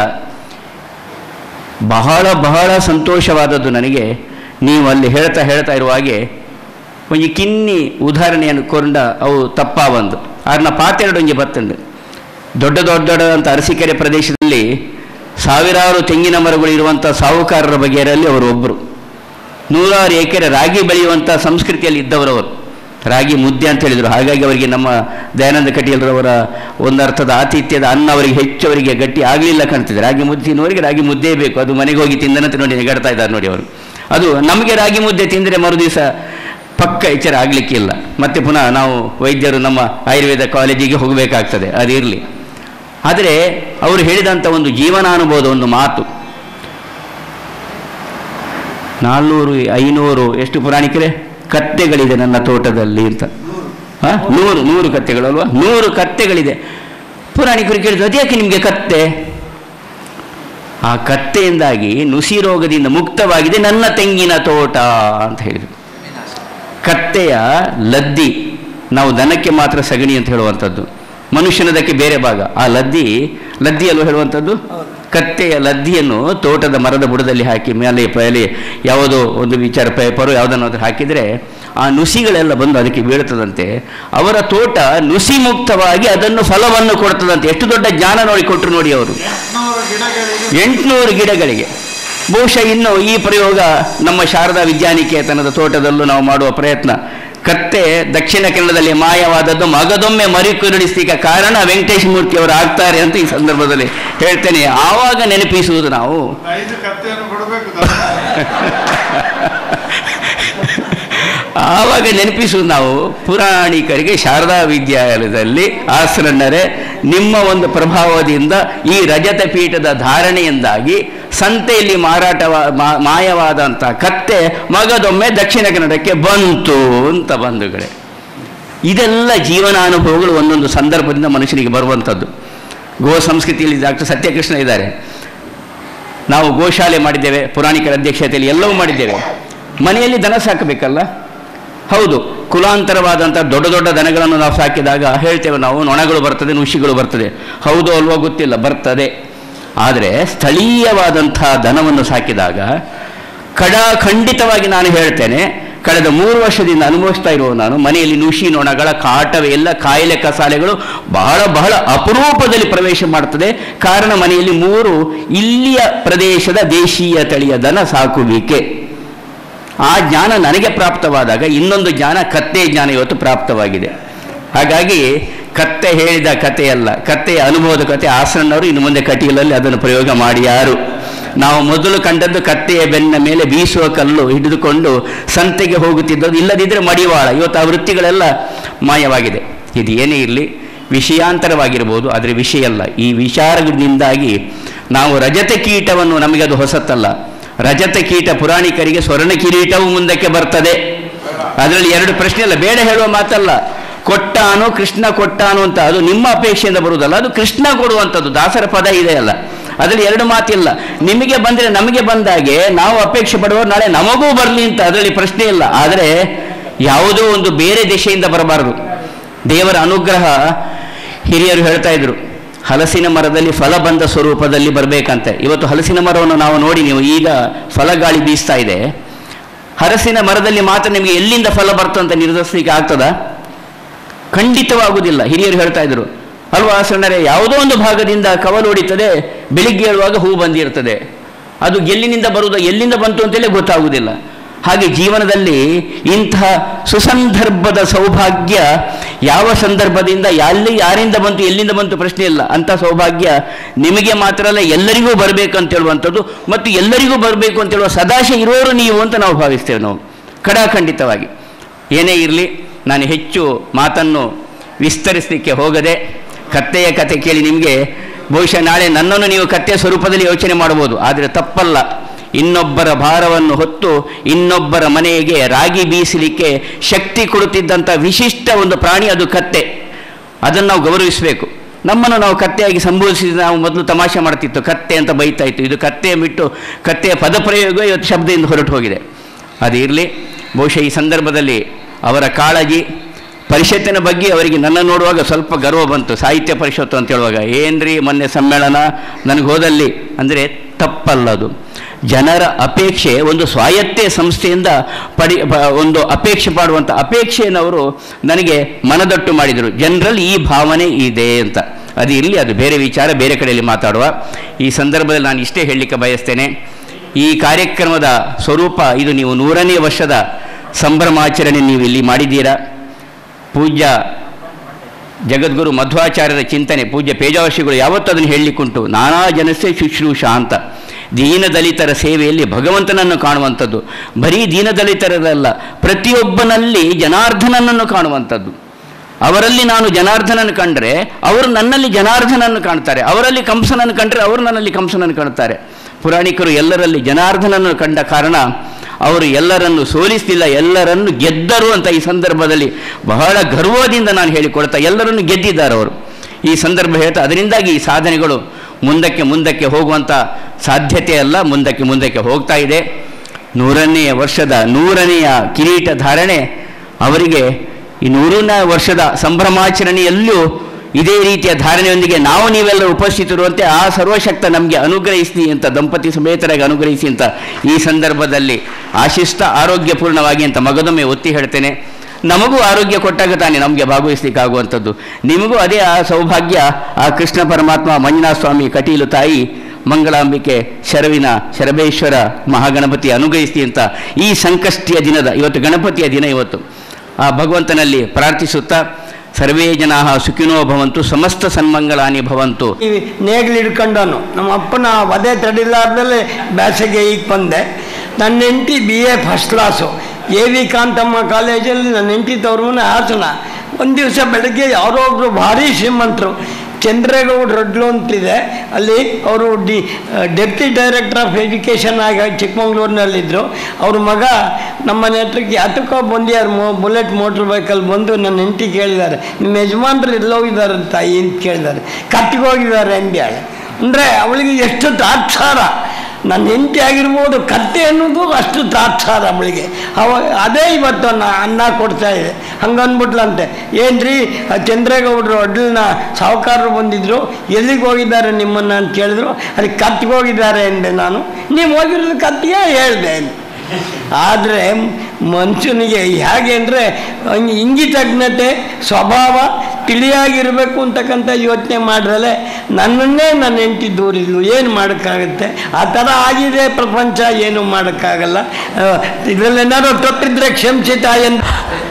S6: ಬಹಳ ಬಹಳ ಸಂತೋಷವಾದದ್ದು ನನಗೆ ನೀವು ಅಲ್ಲಿ ಹೇಳ್ತಾ ಹೇಳ್ತಾ ಇರುವ ಹಾಗೆ ಒಂಜಿ ಕಿನ್ನಿ ಉದಾಹರಣೆಯನ್ನು ಕೊಂಡ ಅವು ತಪ್ಪಾವಂದು ಆರ್ನ ಪಾತೆರಡೊಂಜಿ ಬತ್ತಂಡು ದೊಡ್ಡ ದೊಡ್ಡ ದೊಡ್ಡದಂಥ ಅರಸೀಕೆರೆ ಪ್ರದೇಶದಲ್ಲಿ ಸಾವಿರಾರು ತೆಂಗಿನ ಮರಗಳು ಇರುವಂಥ ಸಾಹುಕಾರರ ಬಗೆಯರಲ್ಲಿ ಅವರು ಒಬ್ಬರು ನೂರಾರು ಎಕರೆ ರಾಗಿ ಬೆಳೆಯುವಂಥ ಸಂಸ್ಕೃತಿಯಲ್ಲಿ ಇದ್ದವರು ಅವರು ರಾಗಿ ಮುದ್ದೆ ಅಂತ ಹೇಳಿದರು ಹಾಗಾಗಿ ಅವರಿಗೆ ನಮ್ಮ ದಯಾನಂದ ಕಟೀಲ್ರವರ ಒಂದು ಅರ್ಥದ ಆತಿಥ್ಯದ ಅನ್ನ ಅವರಿಗೆ ಹೆಚ್ಚು ಅವರಿಗೆ ಗಟ್ಟಿ ಆಗಲಿಲ್ಲ ಕಾಣ್ತಿದೆ ರಾಗಿ ಮುದ್ದೆ ತಿನ್ನುವವರಿಗೆ ರಾಗಿ ಮುದ್ದೆ ಬೇಕು ಅದು ಮನೆಗೆ ಹೋಗಿ ತಿಂದನಂತೆ ನೋಡಿ ನೆಗಡ್ತಾ ಇದ್ದಾರೆ ನೋಡಿ ಅವರು ಅದು ನಮಗೆ ರಾಗಿ ಮುದ್ದೆ ತಿಂದರೆ ಮರು ದಿವಸ ಪಕ್ಕ ಎಚ್ಚರ ಆಗಲಿಕ್ಕಿಲ್ಲ ಮತ್ತೆ ಪುನಃ ನಾವು ವೈದ್ಯರು ನಮ್ಮ ಆಯುರ್ವೇದ ಕಾಲೇಜಿಗೆ ಹೋಗಬೇಕಾಗ್ತದೆ ಅದಿರಲಿ ಆದರೆ ಅವರು ಹೇಳಿದಂಥ ಒಂದು ಜೀವನಾನುಭವದ ಒಂದು ಮಾತು ನಾಲ್ನೂರು ಐನೂರು ಎಷ್ಟು ಪುರಾಣಿಕರೇ ಕತ್ತೆಗಳಿದೆ ನನ್ನ ತೋಟದಲ್ಲಿ ಅಂತ ಹಾ? ನೂರು ನೂರು ಕತ್ತೆಗಳು ಅಲ್ವಾ ನೂರು ಕತ್ತೆಗಳಿದೆ ಪುರಾಣಿಕರು ಕೇಳಿದ್ರು ಅದ್ಯಾಕೆ ನಿಮಗೆ ಕತ್ತೆ ಆ ಕತ್ತೆಯಿಂದಾಗಿ ನುಸಿ ರೋಗದಿಂದ ಮುಕ್ತವಾಗಿದೆ ನನ್ನ ತೆಂಗಿನ ತೋಟ ಅಂತ ಹೇಳಿದರು ಕತ್ತೆಯ ಲದ್ದಿ ನಾವು ದನಕ್ಕೆ ಮಾತ್ರ ಸಗಣಿ ಅಂತ ಹೇಳುವಂಥದ್ದು ಮನುಷ್ಯನದಕ್ಕೆ ಬೇರೆ ಭಾಗ ಆ ಲದ್ದಿ ಲದ್ದಿಯಲ್ಲೂ ಹೇಳುವಂಥದ್ದು ಕತ್ತೆಯ ಲದ್ದಿಯನ್ನು ತೋಟದ ಮರದ ಬುಡದಲ್ಲಿ ಹಾಕಿ ಮೇಲೆ ಮೇಲೆ ಯಾವುದೋ ಒಂದು ವಿಚಾರ ಪೇಪರು ಯಾವುದನ್ನಾದ್ರೂ ಹಾಕಿದರೆ ಆ ನುಸಿಗಳೆಲ್ಲ ಬಂದು ಅದಕ್ಕೆ ಬೀಳ್ತದಂತೆ ಅವರ ತೋಟ ನುಸಿ ಮುಕ್ತವಾಗಿ ಅದನ್ನು ಫಲವನ್ನು ಕೊಡ್ತದಂತೆ ಎಷ್ಟು ದೊಡ್ಡ ಜ್ಞಾನ ನೋಡಿ ಕೊಟ್ಟರು ನೋಡಿ ಅವರು ಎಂಟುನೂರು ಗಿಡಗಳಿಗೆ ಬಹುಶಃ ಇನ್ನು ಈ ಪ್ರಯೋಗ ನಮ್ಮ ಶಾರದಾ ವಿದ್ಯಾನಿಕೇತನದ ತೋಟದಲ್ಲೂ ನಾವು ಮಾಡುವ ಪ್ರಯತ್ನ ಕತ್ತೆ ದಕ್ಷಿಣ ಕನ್ನಡದಲ್ಲಿ ಮಾಯವಾದದ್ದು ಮಗದೊಮ್ಮೆ ಮರಿಕುರುಳಿಸ್ಲಿಕ್ಕೆ ಕಾರಣ ವೆಂಕಟೇಶ ಮೂರ್ತಿ ಅವರು ಆಗ್ತಾರೆ ಅಂತ ಈ ಸಂದರ್ಭದಲ್ಲಿ ಹೇಳ್ತೇನೆ ಆವಾಗ ನೆನಪಿಸುವುದು ನಾವು
S7: ಐದು ಕತ್ತೆಯನ್ನು ಕೊಡಬೇಕು
S6: ಆವಾಗ ನೆನಪಿಸುವುದು ನಾವು ಪುರಾಣಿಕರಿಗೆ ಶಾರದಾ ವಿದ್ಯಾಲಯದಲ್ಲಿ ಆಸರಣ್ಣರೇ ನಿಮ್ಮ ಒಂದು ಪ್ರಭಾವದಿಂದ ಈ ರಜತ ಪೀಠದ ಧಾರಣೆಯಿಂದಾಗಿ ಸಂತೆಯಲ್ಲಿ ಮಾರಾಟ ಮಾಯವಾದಂಥ ಕತ್ತೆ ಮಗದೊಮ್ಮೆ ದಕ್ಷಿಣ ಕನ್ನಡಕ್ಕೆ ಬಂತು ಅಂತ ಬಂಧುಗಳೇ ಇದೆಲ್ಲ ಜೀವನಾನುಭವಗಳು ಒಂದೊಂದು ಸಂದರ್ಭದಿಂದ ಮನುಷ್ಯನಿಗೆ ಬರುವಂಥದ್ದು ಗೋ ಸಂಸ್ಕೃತಿಯಲ್ಲಿ ಡಾಕ್ಟರ್ ಸತ್ಯಕೃಷ್ಣ ಇದ್ದಾರೆ ನಾವು ಗೋಶಾಲೆ ಮಾಡಿದ್ದೇವೆ ಪುರಾಣಿಕರ ಅಧ್ಯಕ್ಷತೆಯಲ್ಲಿ ಎಲ್ಲವೂ ಮಾಡಿದ್ದೇವೆ ಮನೆಯಲ್ಲಿ ದನ ಸಾಕಬೇಕಲ್ಲ ಹೌದು ಕುಲಾಂತರವಾದಂಥ ದೊಡ್ಡ ದೊಡ್ಡ ದನಗಳನ್ನು ನಾವು ಸಾಕಿದಾಗ ಹೇಳ್ತೇವೆ ನಾವು ನೊಣಗಳು ಬರ್ತದೆ ನುಷಿಗಳು ಬರ್ತದೆ ಹೌದು ಅಲ್ವೋ ಗೊತ್ತಿಲ್ಲ ಬರ್ತದೆ ಆದರೆ ಸ್ಥಳೀಯವಾದಂಥ ದನವನ್ನು ಸಾಕಿದಾಗ ಕಡ ಖಂಡಿತವಾಗಿ ನಾನು ಹೇಳ್ತೇನೆ ಕಳೆದ ಮೂರು ವರ್ಷದಿಂದ ಅನುಭವಿಸ್ತಾ ಇರುವ ನಾನು ಮನೆಯಲ್ಲಿ ನುಷಿ ನೊಣಗಳ ಕಾಟವೇ ಎಲ್ಲ ಕಾಯಿಲೆ ಕಸಾಲೆಗಳು ಬಹಳ ಬಹಳ ಅಪರೂಪದಲ್ಲಿ ಪ್ರವೇಶ ಮಾಡ್ತದೆ ಕಾರಣ ಮನೆಯಲ್ಲಿ ಮೂರು ಇಲ್ಲಿಯ ಪ್ರದೇಶದ ದೇಶೀಯ ತಳಿಯ ದನ ಸಾಕುವಿಕೆ ಆ ಜ್ಞಾನ ನನಗೆ ಪ್ರಾಪ್ತವಾದಾಗ ಇನ್ನೊಂದು ಜ್ಞಾನ ಕತ್ತೆ ಜ್ಞಾನ ಇವತ್ತು ಪ್ರಾಪ್ತವಾಗಿದೆ ಹಾಗಾಗಿ ಕತ್ತೆ ಹೇಳಿದ ಕಥೆಯಲ್ಲ ಕತ್ತೆಯ ಅನುಭವದ ಕತೆ ಆಸನವರು ಇನ್ನು ಮುಂದೆ ಕಟೀಲಲ್ಲಿ ಅದನ್ನು ಪ್ರಯೋಗ ಮಾಡಿ ಯಾರು ನಾವು ಮೊದಲು ಕಂಡದ್ದು ಕತ್ತೆಯ ಬೆನ್ನ ಮೇಲೆ ಬೀಸುವ ಕಲ್ಲು ಹಿಡಿದುಕೊಂಡು ಸಂತೆಗೆ ಹೋಗುತ್ತಿದ್ದದ್ದು ಇಲ್ಲದಿದ್ದರೆ ಮಡಿವಾಳ ಇವತ್ತು ಆ ವೃತ್ತಿಗಳೆಲ್ಲ ಮಾಯವಾಗಿದೆ ಇದು ಏನೇ ಇರಲಿ ವಿಷಯಾಂತರವಾಗಿರ್ಬೋದು ಆದರೆ ವಿಷಯ ಅಲ್ಲ ಈ ವಿಚಾರದಿಂದಾಗಿ ನಾವು ರಜತ ಕೀಟವನ್ನು ನಮಗೆ ಅದು ಹೊಸತಲ್ಲ ರಜತ ಕೀಟ ಪುರಾಣಿಕರಿಗೆ ಸ್ವರ್ಣ ಕಿರೀಟವು ಮುಂದಕ್ಕೆ ಬರ್ತದೆ ಅದರಲ್ಲಿ ಎರಡು ಪ್ರಶ್ನೆ ಅಲ್ಲ ಬೇಡ ಹೇಳುವ ಮಾತಲ್ಲ ಕೊಟ್ಟಾನು ಕೃಷ್ಣ ಕೊಟ್ಟಾನು ಅಂತ ಅದು ನಿಮ್ಮ ಅಪೇಕ್ಷೆಯಿಂದ ಬರುವುದಲ್ಲ ಅದು ಕೃಷ್ಣ ಕೊಡುವಂಥದ್ದು ದಾಸರ ಪದ ಇದೆ ಅಲ್ಲ ಅದರಲ್ಲಿ ಎರಡು ಮಾತಿಲ್ಲ ನಿಮಗೆ ಬಂದರೆ ನಮಗೆ ಬಂದಾಗೆ ನಾವು ಅಪೇಕ್ಷೆ ಪಡುವವರು ನಾಳೆ ನಮಗೂ ಬರಲಿ ಅಂತ ಅದರಲ್ಲಿ ಪ್ರಶ್ನೆ ಇಲ್ಲ ಆದರೆ ಯಾವುದೋ ಒಂದು ಬೇರೆ ದಿಶೆಯಿಂದ ಬರಬಾರದು ದೇವರ ಅನುಗ್ರಹ ಹಿರಿಯರು ಹೇಳ್ತಾ ಇದ್ರು ಹಲಸಿನ ಮರದಲ್ಲಿ ಫಲ ಬಂದ ಸ್ವರೂಪದಲ್ಲಿ ಬರಬೇಕಂತೆ ಇವತ್ತು ಹಲಸಿನ ಮರವನ್ನು ನಾವು ನೋಡಿ ನೀವು ಈಗ ಫಲಗಾಳಿ ಬೀಸ್ತಾ ಇದೆ ಹಲಸಿನ ಮರದಲ್ಲಿ ಮಾತ್ರ ನಿಮಗೆ ಎಲ್ಲಿಂದ ಫಲ ಬರ್ತಂತ ನಿರ್ಧರಿಸಲಿಕ್ಕೆ ಆಗ್ತದ ಖಂಡಿತವಾಗುವುದಿಲ್ಲ ಹಿರಿಯರು ಹೇಳ್ತಾ ಇದ್ರು ಅಲ್ವಾ ಸಣ್ಣರೇ ಯಾವುದೋ ಒಂದು ಭಾಗದಿಂದ ಕವಲು ಹೊಡಿತದೆ ಬೆಳಿಗ್ಗೆ ಹೇಳುವಾಗ ಹೂ ಬಂದಿರ್ತದೆ ಅದು ಎಲ್ಲಿನಿಂದ ಬರುವುದು ಎಲ್ಲಿಂದ ಬಂತು ಅಂತಲೇ ಗೊತ್ತಾಗುವುದಿಲ್ಲ ಹಾಗೆ ಜೀವನದಲ್ಲಿ ಇಂತಹ ಸುಸಂದರ್ಭದ ಸೌಭಾಗ್ಯ ಯಾವ ಸಂದರ್ಭದಿಂದ ಎಲ್ಲಿ ಯಾರಿಂದ ಬಂತು ಎಲ್ಲಿಂದ ಬಂತು ಪ್ರಶ್ನೆ ಇಲ್ಲ ಅಂಥ ಸೌಭಾಗ್ಯ ನಿಮಗೆ ಮಾತ್ರ ಅಲ್ಲ ಎಲ್ಲರಿಗೂ ಬರಬೇಕು ಅಂತ ಹೇಳುವಂಥದ್ದು ಮತ್ತು ಎಲ್ಲರಿಗೂ ಬರಬೇಕು ಅಂತ ಹೇಳುವ ಸದಾಶೆ ಇರೋರು ನೀವು ಅಂತ ನಾವು ಭಾವಿಸ್ತೇವೆ ನಾವು ಕಡಾಖಂಡಿತವಾಗಿ ಏನೇ ಇರಲಿ ನಾನು ಹೆಚ್ಚು ಮಾತನ್ನು ವಿಸ್ತರಿಸಲಿಕ್ಕೆ ಹೋಗದೆ ಕತ್ತೆಯ ಕತೆ ಕೇಳಿ ನಿಮಗೆ ಬಹುಶಃ ನಾಳೆ ನನ್ನನ್ನು ನೀವು ಕತ್ತೆಯ ಸ್ವರೂಪದಲ್ಲಿ ಯೋಚನೆ ಮಾಡಬಹುದು ಆದರೆ ತಪ್ಪಲ್ಲ ಇನ್ನೊಬ್ಬರ ಭಾರವನ್ನು ಹೊತ್ತು ಇನ್ನೊಬ್ಬರ ಮನೆಗೆ ರಾಗಿ ಬೀಸಲಿಕ್ಕೆ ಶಕ್ತಿ ಕೊಡುತ್ತಿದ್ದಂಥ ವಿಶಿಷ್ಟ ಒಂದು ಪ್ರಾಣಿ ಅದು ಕತ್ತೆ ಅದನ್ನು ನಾವು ಗೌರವಿಸಬೇಕು ನಮ್ಮನ್ನು ನಾವು ಕತ್ತೆಯಾಗಿ ಸಂಬೋಧಿಸಿದ ನಾವು ಮೊದಲು ತಮಾಷೆ ಮಾಡ್ತಿತ್ತು ಕತ್ತೆ ಅಂತ ಬೈತಾ ಇತ್ತು ಇದು ಕತ್ತೆ ಬಿಟ್ಟು ಕತ್ತೆಯ ಪದಪ್ರಯೋಗ ಇವತ್ತು ಶಬ್ದದಿಂದ ಹೊರಟು ಹೋಗಿದೆ ಅದಿರಲಿ ಬಹುಶಃ ಈ ಸಂದರ್ಭದಲ್ಲಿ ಅವರ ಕಾಳಜಿ ಪರಿಷತ್ತಿನ ಬಗ್ಗೆ ಅವರಿಗೆ ನನ್ನ ನೋಡುವಾಗ ಸ್ವಲ್ಪ ಗರ್ವ ಬಂತು ಸಾಹಿತ್ಯ ಪರಿಷತ್ತು ಅಂತ ಹೇಳುವಾಗ ಏನ್ರಿ ಮೊನ್ನೆ ಸಮ್ಮೇಳನ ನನಗೆ ಹೋದಲ್ಲಿ ಅಂದರೆ ತಪ್ಪಲ್ಲದು ಜನರ ಅಪೇಕ್ಷೆ ಒಂದು ಸ್ವಾಯತ್ತೆ ಸಂಸ್ಥೆಯಿಂದ ಪಡಿ ಪ- ಒಂದು ಅಪೇಕ್ಷೆ ಪಡುವಂಥ ಅಪೇಕ್ಷೆಯನ್ನು ಅವರು ನನಗೆ ಮನದಟ್ಟು ಮಾಡಿದರು ಜನರಲ್ಲಿ ಈ ಭಾವನೆ ಇದೆ ಅಂತ ಅದು ಇರಲಿ ಅದು ಬೇರೆ ವಿಚಾರ ಬೇರೆ ಕಡೆಯಲ್ಲಿ ಮಾತಾಡುವ ಈ ಸಂದರ್ಭದಲ್ಲಿ ನಾನು ಇಷ್ಟೇ ಹೇಳಲಿಕ್ಕೆ ಬಯಸ್ತೇನೆ ಈ ಕಾರ್ಯಕ್ರಮದ ಸ್ವರೂಪ ಇದು ನೀವು ನೂರನೇ ವರ್ಷದ ಸಂಭ್ರಮಾಚರಣೆ ನೀವು ಇಲ್ಲಿ ಮಾಡಿದ್ದೀರಾ ಪೂಜ್ಯ ಜಗದ್ಗುರು ಮಧ್ವಾಚಾರ್ಯರ ಚಿಂತನೆ ಪೂಜ್ಯ ಪೇಜಾವಶಿಗಳು ಯಾವತ್ತೂ ಅದನ್ನು ಹೇಳಲಿಕ್ಕುಂಟು ನಾನಾ ಜನಸ್ಯ ಶುಶ್ರೂಷ ಅಂತ ದೀನದಲಿತರ ಸೇವೆಯಲ್ಲಿ ಭಗವಂತನನ್ನು ಕಾಣುವಂಥದ್ದು ಬರೀ ದೀನದಲಿತರಲ್ಲ ಪ್ರತಿಯೊಬ್ಬನಲ್ಲಿ ಜನಾರ್ದನನನ್ನು ಕಾಣುವಂಥದ್ದು ಅವರಲ್ಲಿ ನಾನು ಜನಾರ್ದನನ್ನು ಕಂಡರೆ ಅವರು ನನ್ನಲ್ಲಿ ಜನಾರ್ದನನ್ನು ಕಾಣ್ತಾರೆ ಅವರಲ್ಲಿ ಕಂಸನನ್ನು ಕಂಡರೆ ಅವರು ನನ್ನಲ್ಲಿ ಕಂಸನನ್ನು ಕಾಣುತ್ತಾರೆ ಪುರಾಣಿಕರು ಎಲ್ಲರಲ್ಲಿ ಜನಾರ್ದನನ್ನು ಕಂಡ ಕಾರಣ ಅವರು ಎಲ್ಲರನ್ನು ಸೋಲಿಸಲಿಲ್ಲ ಎಲ್ಲರನ್ನು ಗೆದ್ದರು ಅಂತ ಈ ಸಂದರ್ಭದಲ್ಲಿ ಬಹಳ ಗರ್ವದಿಂದ ನಾನು ಹೇಳಿಕೊಡ್ತಾ ಎಲ್ಲರನ್ನು ಗೆದ್ದಿದ್ದಾರೆ ಅವರು ಈ ಸಂದರ್ಭ ಹೇಳ್ತಾ ಅದರಿಂದಾಗಿ ಈ ಸಾಧನೆಗಳು ಮುಂದಕ್ಕೆ ಮುಂದಕ್ಕೆ ಹೋಗುವಂಥ ಸಾಧ್ಯತೆ ಅಲ್ಲ ಮುಂದಕ್ಕೆ ಮುಂದಕ್ಕೆ ಹೋಗ್ತಾ ಇದೆ ನೂರನೆಯ ವರ್ಷದ ನೂರನೆಯ ಕಿರೀಟ ಧಾರಣೆ ಅವರಿಗೆ ಈ ನೂರನೇ ವರ್ಷದ ಸಂಭ್ರಮಾಚರಣೆಯಲ್ಲೂ ಇದೇ ರೀತಿಯ ಧಾರಣೆಯೊಂದಿಗೆ ನಾವು ನೀವೆಲ್ಲರೂ ಉಪಸ್ಥಿತರುವಂತೆ ಆ ಸರ್ವಶಕ್ತ ನಮಗೆ ಅನುಗ್ರಹಿಸಿ ಅಂತ ದಂಪತಿ ಸಮೇತರಾಗಿ ಅನುಗ್ರಹಿಸಿ ಅಂತ ಈ ಸಂದರ್ಭದಲ್ಲಿ ಆಶಿಷ್ಟ ಆರೋಗ್ಯಪೂರ್ಣವಾಗಿ ಅಂತ ಮಗದೊಮ್ಮೆ ಒತ್ತಿ ಹೇಳ್ತೇನೆ ನಮಗೂ ಆರೋಗ್ಯ ಕೊಟ್ಟಾಗ ತಾನೇ ನಮಗೆ ಭಾಗವಹಿಸಲಿಕ್ಕಾಗುವಂಥದ್ದು ನಿಮಗೂ ಅದೇ ಆ ಸೌಭಾಗ್ಯ ಆ ಕೃಷ್ಣ ಪರಮಾತ್ಮ ಮಂಜುನಾಥ ಸ್ವಾಮಿ ಕಟೀಲು ತಾಯಿ ಮಂಗಳಾಂಬಿಕೆ ಶರವಿನ ಶರಬೇಶ್ವರ ಮಹಾಗಣಪತಿ ಅನುಗ್ರಹಿಸಿ ಅಂತ ಈ ಸಂಕಷ್ಟಿಯ ದಿನದ ಇವತ್ತು ಗಣಪತಿಯ ದಿನ ಇವತ್ತು ಆ ಭಗವಂತನಲ್ಲಿ ಪ್ರಾರ್ಥಿಸುತ್ತಾ ಸರ್ವೇ ಜನಾ ಸುಖಿನೋ ಭವಂತು ಸಮಸ್ತ ಸನ್ಮಂಗಳಾನಿ ಭವಂತು
S4: ಈ ನೇಗಿಲು ಹಿಡ್ಕೊಂಡವನು ನಮ್ಮ ಅಪ್ಪನ ವಧೆ ತಡಿಲಾರ್ದಲ್ಲೇ ಬ್ಯಾಸಗೆ ಈಗ ಬಂದೆ ನನ್ನ ಹೆಂಡತಿ B A first class A V Kanthamma ಕಾಲೇಜಲ್ಲಿ ನನ್ನ ಹೆಂಡತಿ ತವ್ರ ಮನೆ ಹಾಸನ ಒಂದು ದಿವಸ ಬೆಳಗ್ಗೆ ಯಾರೋ ಒಬ್ಬರು ಭಾರಿ ಶ್ರೀಮಂತರು ಚಂದ್ರೇಗೌಡ ರಡ್ಲು ಅಂತಿದೆ ಅಲ್ಲಿ ಅವರು D deputy director of education ಆಗಿ ಚಿಕ್ಕಮಂಗ್ಳೂರಿನಲ್ಲಿದ್ದರು ಅವ್ರ ಮಗ ನಮ್ಮ ಮನೆ ಹತ್ರಕ್ಕೆ ಯಾತಕ್ಕೋ ಬಂದಿಯಾರು ಮೋ ಬುಲೆಟ್ ಮೋಟ್ರ್ ಬೈಕಲ್ಲಿ ಬಂದು ನನ್ನ ಹೆಂಡತಿ ಕೇಳಿದ್ದಾರೆ ನಿಮ್ಮ ಯಜಮಾನ್ರು ಎಲ್ಲೋಗಿದ್ದಾರೆ ತಾಯಿ ಅಂತ ಕೇಳಿದ್ದಾರೆ ಕತ್ತಿಗೆ ಹೋಗಿದ್ದಾರೆ ಅಂದ್ಯಾಳೆ ಅಂದರೆ ಅವಳಿಗೆ ಎಷ್ಟು ತಾತ್ಸಾರ ನನ್ನ ಹೆಂಡತಿ ಆಗಿರ್ಬೋದು ಕತ್ತೆ ಅನ್ನೋದು ಅಷ್ಟು ತಾತ್ಸಾರ ಅವಳಿಗೆ ಅವ ಅದೇ ಇವತ್ತು ಅನ್ನ ಅನ್ನ ಕೊಡ್ತಾ ಇದೆ ಹಂಗನ್ಬಿಟ್ಲಂತೆ ಏನ್ರಿ ಆ ಚಂದ್ರೇಗೌಡರು ಅಡ್ಲನ್ನ ಸಾಹುಕಾರರು ಬಂದಿದ್ರು ಎಲ್ಲಿಗೆ ಹೋಗಿದ್ದಾರೆ ನಿಮ್ಮನ್ನು ಅಂತ ಕೇಳಿದ್ರು ಅದಕ್ಕೆ ಕತ್ತಿಗೆ ಹೋಗಿದ್ದಾರೆ ಎಂದೆ ನಾನು ನೀವು ಹೋಗಿರೋದು ಕತ್ತಿಗೆ ಹೇಳಿದೆ ಆದರೆ ಮನುಷ್ಯನಿಗೆ ಹೇಗೆ ಅಂದರೆ ಇಂಗಿತಜ್ಞತೆ ಸ್ವಭಾವ ತಿಳಿಯಾಗಿರಬೇಕು ಅಂತಕ್ಕಂಥ ಯೋಚನೆ ಮಾಡಿದ್ರೆ ನನ್ನನ್ನೇ ನನ್ನ ಹೆಂಡತಿ ದೂರಿದ್ಲು ಏನು ಮಾಡೋಕ್ಕಾಗುತ್ತೆ ಆ ಥರ ಆಗಿದೆ ಪ್ರಪಂಚ ಏನು ಮಾಡೋಕ್ಕಾಗಲ್ಲ ಇದರಲ್ಲೇನಾದ್ರು ತಪ್ಪಿದ್ರೆ ಕ್ಷಮಿಸಿತ ಎಂದು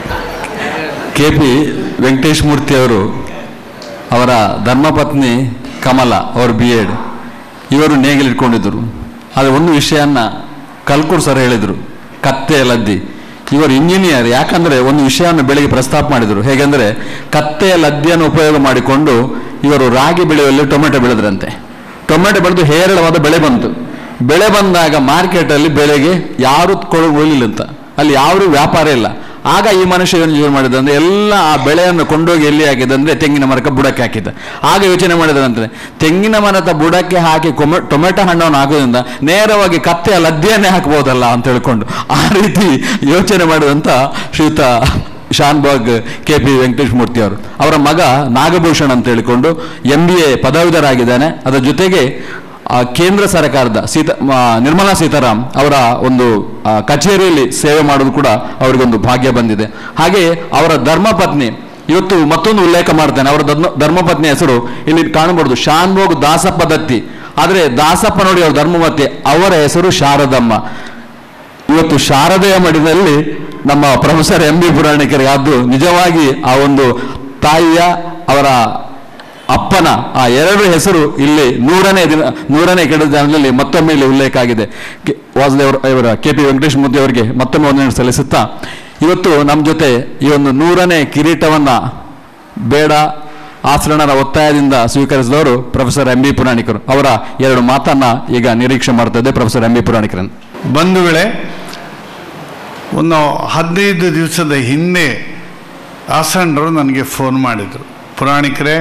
S1: ಕೆ ಪಿ ವೆಂಕಟೇಶ್ ಮೂರ್ತಿ ಅವರು ಅವರ ಧರ್ಮಪತ್ನಿ ಕಮಲ ಅವರು ಬಿ ಎಡ್ ಇವರು ನೇಗಿಲಿಟ್ಕೊಂಡಿದ್ದರು ಆದರೆ ಒಂದು ವಿಷಯನ ಕಲ್ಕೂರ್ ಸರ್ ಹೇಳಿದರು ಕತ್ತೆ ಲದ್ದಿ ಇವರು ಇಂಜಿನಿಯರ್ ಯಾಕಂದ್ರೆ ಒಂದು ವಿಷಯವನ್ನು ಬೆಳಿಗ್ಗೆ ಪ್ರಸ್ತಾಪ ಮಾಡಿದರು ಹೇಗೆಂದರೆ ಕತ್ತೆಯ ಲದ್ದಿಯನ್ನು ಉಪಯೋಗ ಮಾಡಿಕೊಂಡು ಇವರು ರಾಗಿ ಬೆಳೆಯುವಲ್ಲಿ ಟೊಮೆಟೊ ಬೆಳೆದ್ರಂತೆ ಟೊಮೆಟೊ ಬೆಳೆದು ಹೇರಳವಾದ ಬೆಳೆ ಬಂತು ಬೆಳೆ ಬಂದಾಗ ಮಾರ್ಕೆಟಲ್ಲಿ ಬೆಳೆಗೆ ಯಾರು ಕೊಡಲಿಲ್ಲ ಅಂತ ಅಲ್ಲಿ ಯಾರು ವ್ಯಾಪಾರ ಇಲ್ಲ ಆಗ ಈ ಮನುಷ್ಯ ಏನು ಯೋಚನೆ ಮಾಡಿದ ಅಂದ್ರೆ ಎಲ್ಲ ಆ ಬೆಳೆಯನ್ನು ಕೊಂಡೋಗಿ ಎಲ್ಲಿ ಹಾಕಿದ ಅಂದ್ರೆ ತೆಂಗಿನ ಮರಕ್ಕೆ ಬುಡಕ್ಕೆ ಹಾಕಿದ ಆಗ ಯೋಚನೆ ಮಾಡಿದಂದ್ರೆ ತೆಂಗಿನ ಮರದ ಬುಡಕ್ಕೆ ಹಾಕಿ ಕೊಮೆ ಟೊಮೆಟೊ ಹಣ್ಣನ್ನು ಹಾಕೋದ್ರಿಂದ ನೇರವಾಗಿ ಕತ್ತೆಯ ಲದ್ದಿಯನ್ನೇ ಹಾಕ್ಬೋದಲ್ಲ ಅಂತ ಹೇಳ್ಕೊಂಡು ಆ ರೀತಿ ಯೋಚನೆ ಮಾಡಿದಂತ ಶ್ರೀಯುತ ಶಾನ್ಬಾಗ್ ಕೆ ಪಿ ವೆಂಕಟೇಶ್ ಮೂರ್ತಿ ಅವರು ಅವರ ಮಗ ನಾಗಭೂಷಣ್ ಅಂತ ಹೇಳಿಕೊಂಡು ಎಂ ಬಿ ಎ ಪದವೀಧರಾಗಿದ್ದಾನೆ ಅದರ ಜೊತೆಗೆ ಆ ಕೇಂದ್ರ ಸರ್ಕಾರದ ಸೀತಾ ಮ- ನಿರ್ಮಲಾ ಸೀತಾರಾಮ್ ಅವರ ಒಂದು ಆ, ಕಚೇರಿಯಲ್ಲಿ ಸೇವೆ ಮಾಡೋದು ಕೂಡ ಅವರಿಗೊಂದು ಭಾಗ್ಯ ಬಂದಿದೆ ಹಾಗೆ ಅವರ ಧರ್ಮಪತ್ನಿ ಇವತ್ತು ಮತ್ತೊಂದು ಉಲ್ಲೇಖ ಮಾಡ್ತೇನೆ ಅವರ ಧರ್ಮ ಧರ್ಮಪತ್ನಿ ಹೆಸರು ಇಲ್ಲಿ ಕಾಣಬಹುದು ಶಾನ್ಭೋಗ್ ದಾಸಪ್ಪ ದತ್ತಿ ಆದರೆ ದಾಸಪ್ಪ ನೋಡಿ ಅವ್ರ ಧರ್ಮಪತ್ನಿ ಅವರ ಹೆಸರು ಶಾರದಮ್ಮ ಇವತ್ತು ಶಾರದೆಯ ಮಡಿದಲ್ಲಿ ನಮ್ಮ ಪ್ರೊಫೆಸರ್ ಎಂ ಬಿ ಪುರಾಣಿಕರಿಗೆ ಅದು ನಿಜವಾಗಿ ಆ ಒಂದು ತಾಯಿಯ ಅವರ ಅಪ್ಪನ ಆ ಎರಡು ಹೆಸರು ಇಲ್ಲಿ ನೂರನೇ ದಿನ ನೂರನೇ ಕೆಡ ದಿನದಲ್ಲಿ ಮತ್ತೊಮ್ಮೆ ಇಲ್ಲಿ ಉಲ್ಲೇಖ ಆಗಿದೆ ಕೆ- ವಾಸುದೇವ ಇವರ ಕೆ ಪಿ ವೆಂಕಟೇಶ್ ಮೂರ್ತಿ ಅವರಿಗೆ ಮತ್ತೊಮ್ಮೆ ವಂದನೆ ಸಲ್ಲಿಸುತ್ತಾ ಇವತ್ತು ನಮ್ಮ ಜೊತೆ ಈ ಒಂದು ನೂರನೇ ಕಿರೀಟವನ್ನ ಬೇಡ ಆಚರಣರ ಒತ್ತಾಯದಿಂದ ಸ್ವೀಕರಿಸಿದವರು ಪ್ರೊಫೆಸರ್ ಎಂ ಬಿ ಪುರಾಣಿಕರು ಅವರ ಎರಡು ಮಾತನ್ನ ಈಗ ನಿರೀಕ್ಷೆ ಮಾಡ್ತಾ ಇದ್ದೆ ಪ್ರೊಫೆಸರ್ ಎಂ ಬಿ ಪುರಾಣಿಕರನ್ನು
S7: ಬಂಧುಗಳೇ ಒಂದು ಹದಿನೈದು ದಿವಸದ ಹಿಂದೆ ಆಸನರು ನನಗೆ ಫೋನ್ ಮಾಡಿದರು ಪುರಾಣಿಕರೇ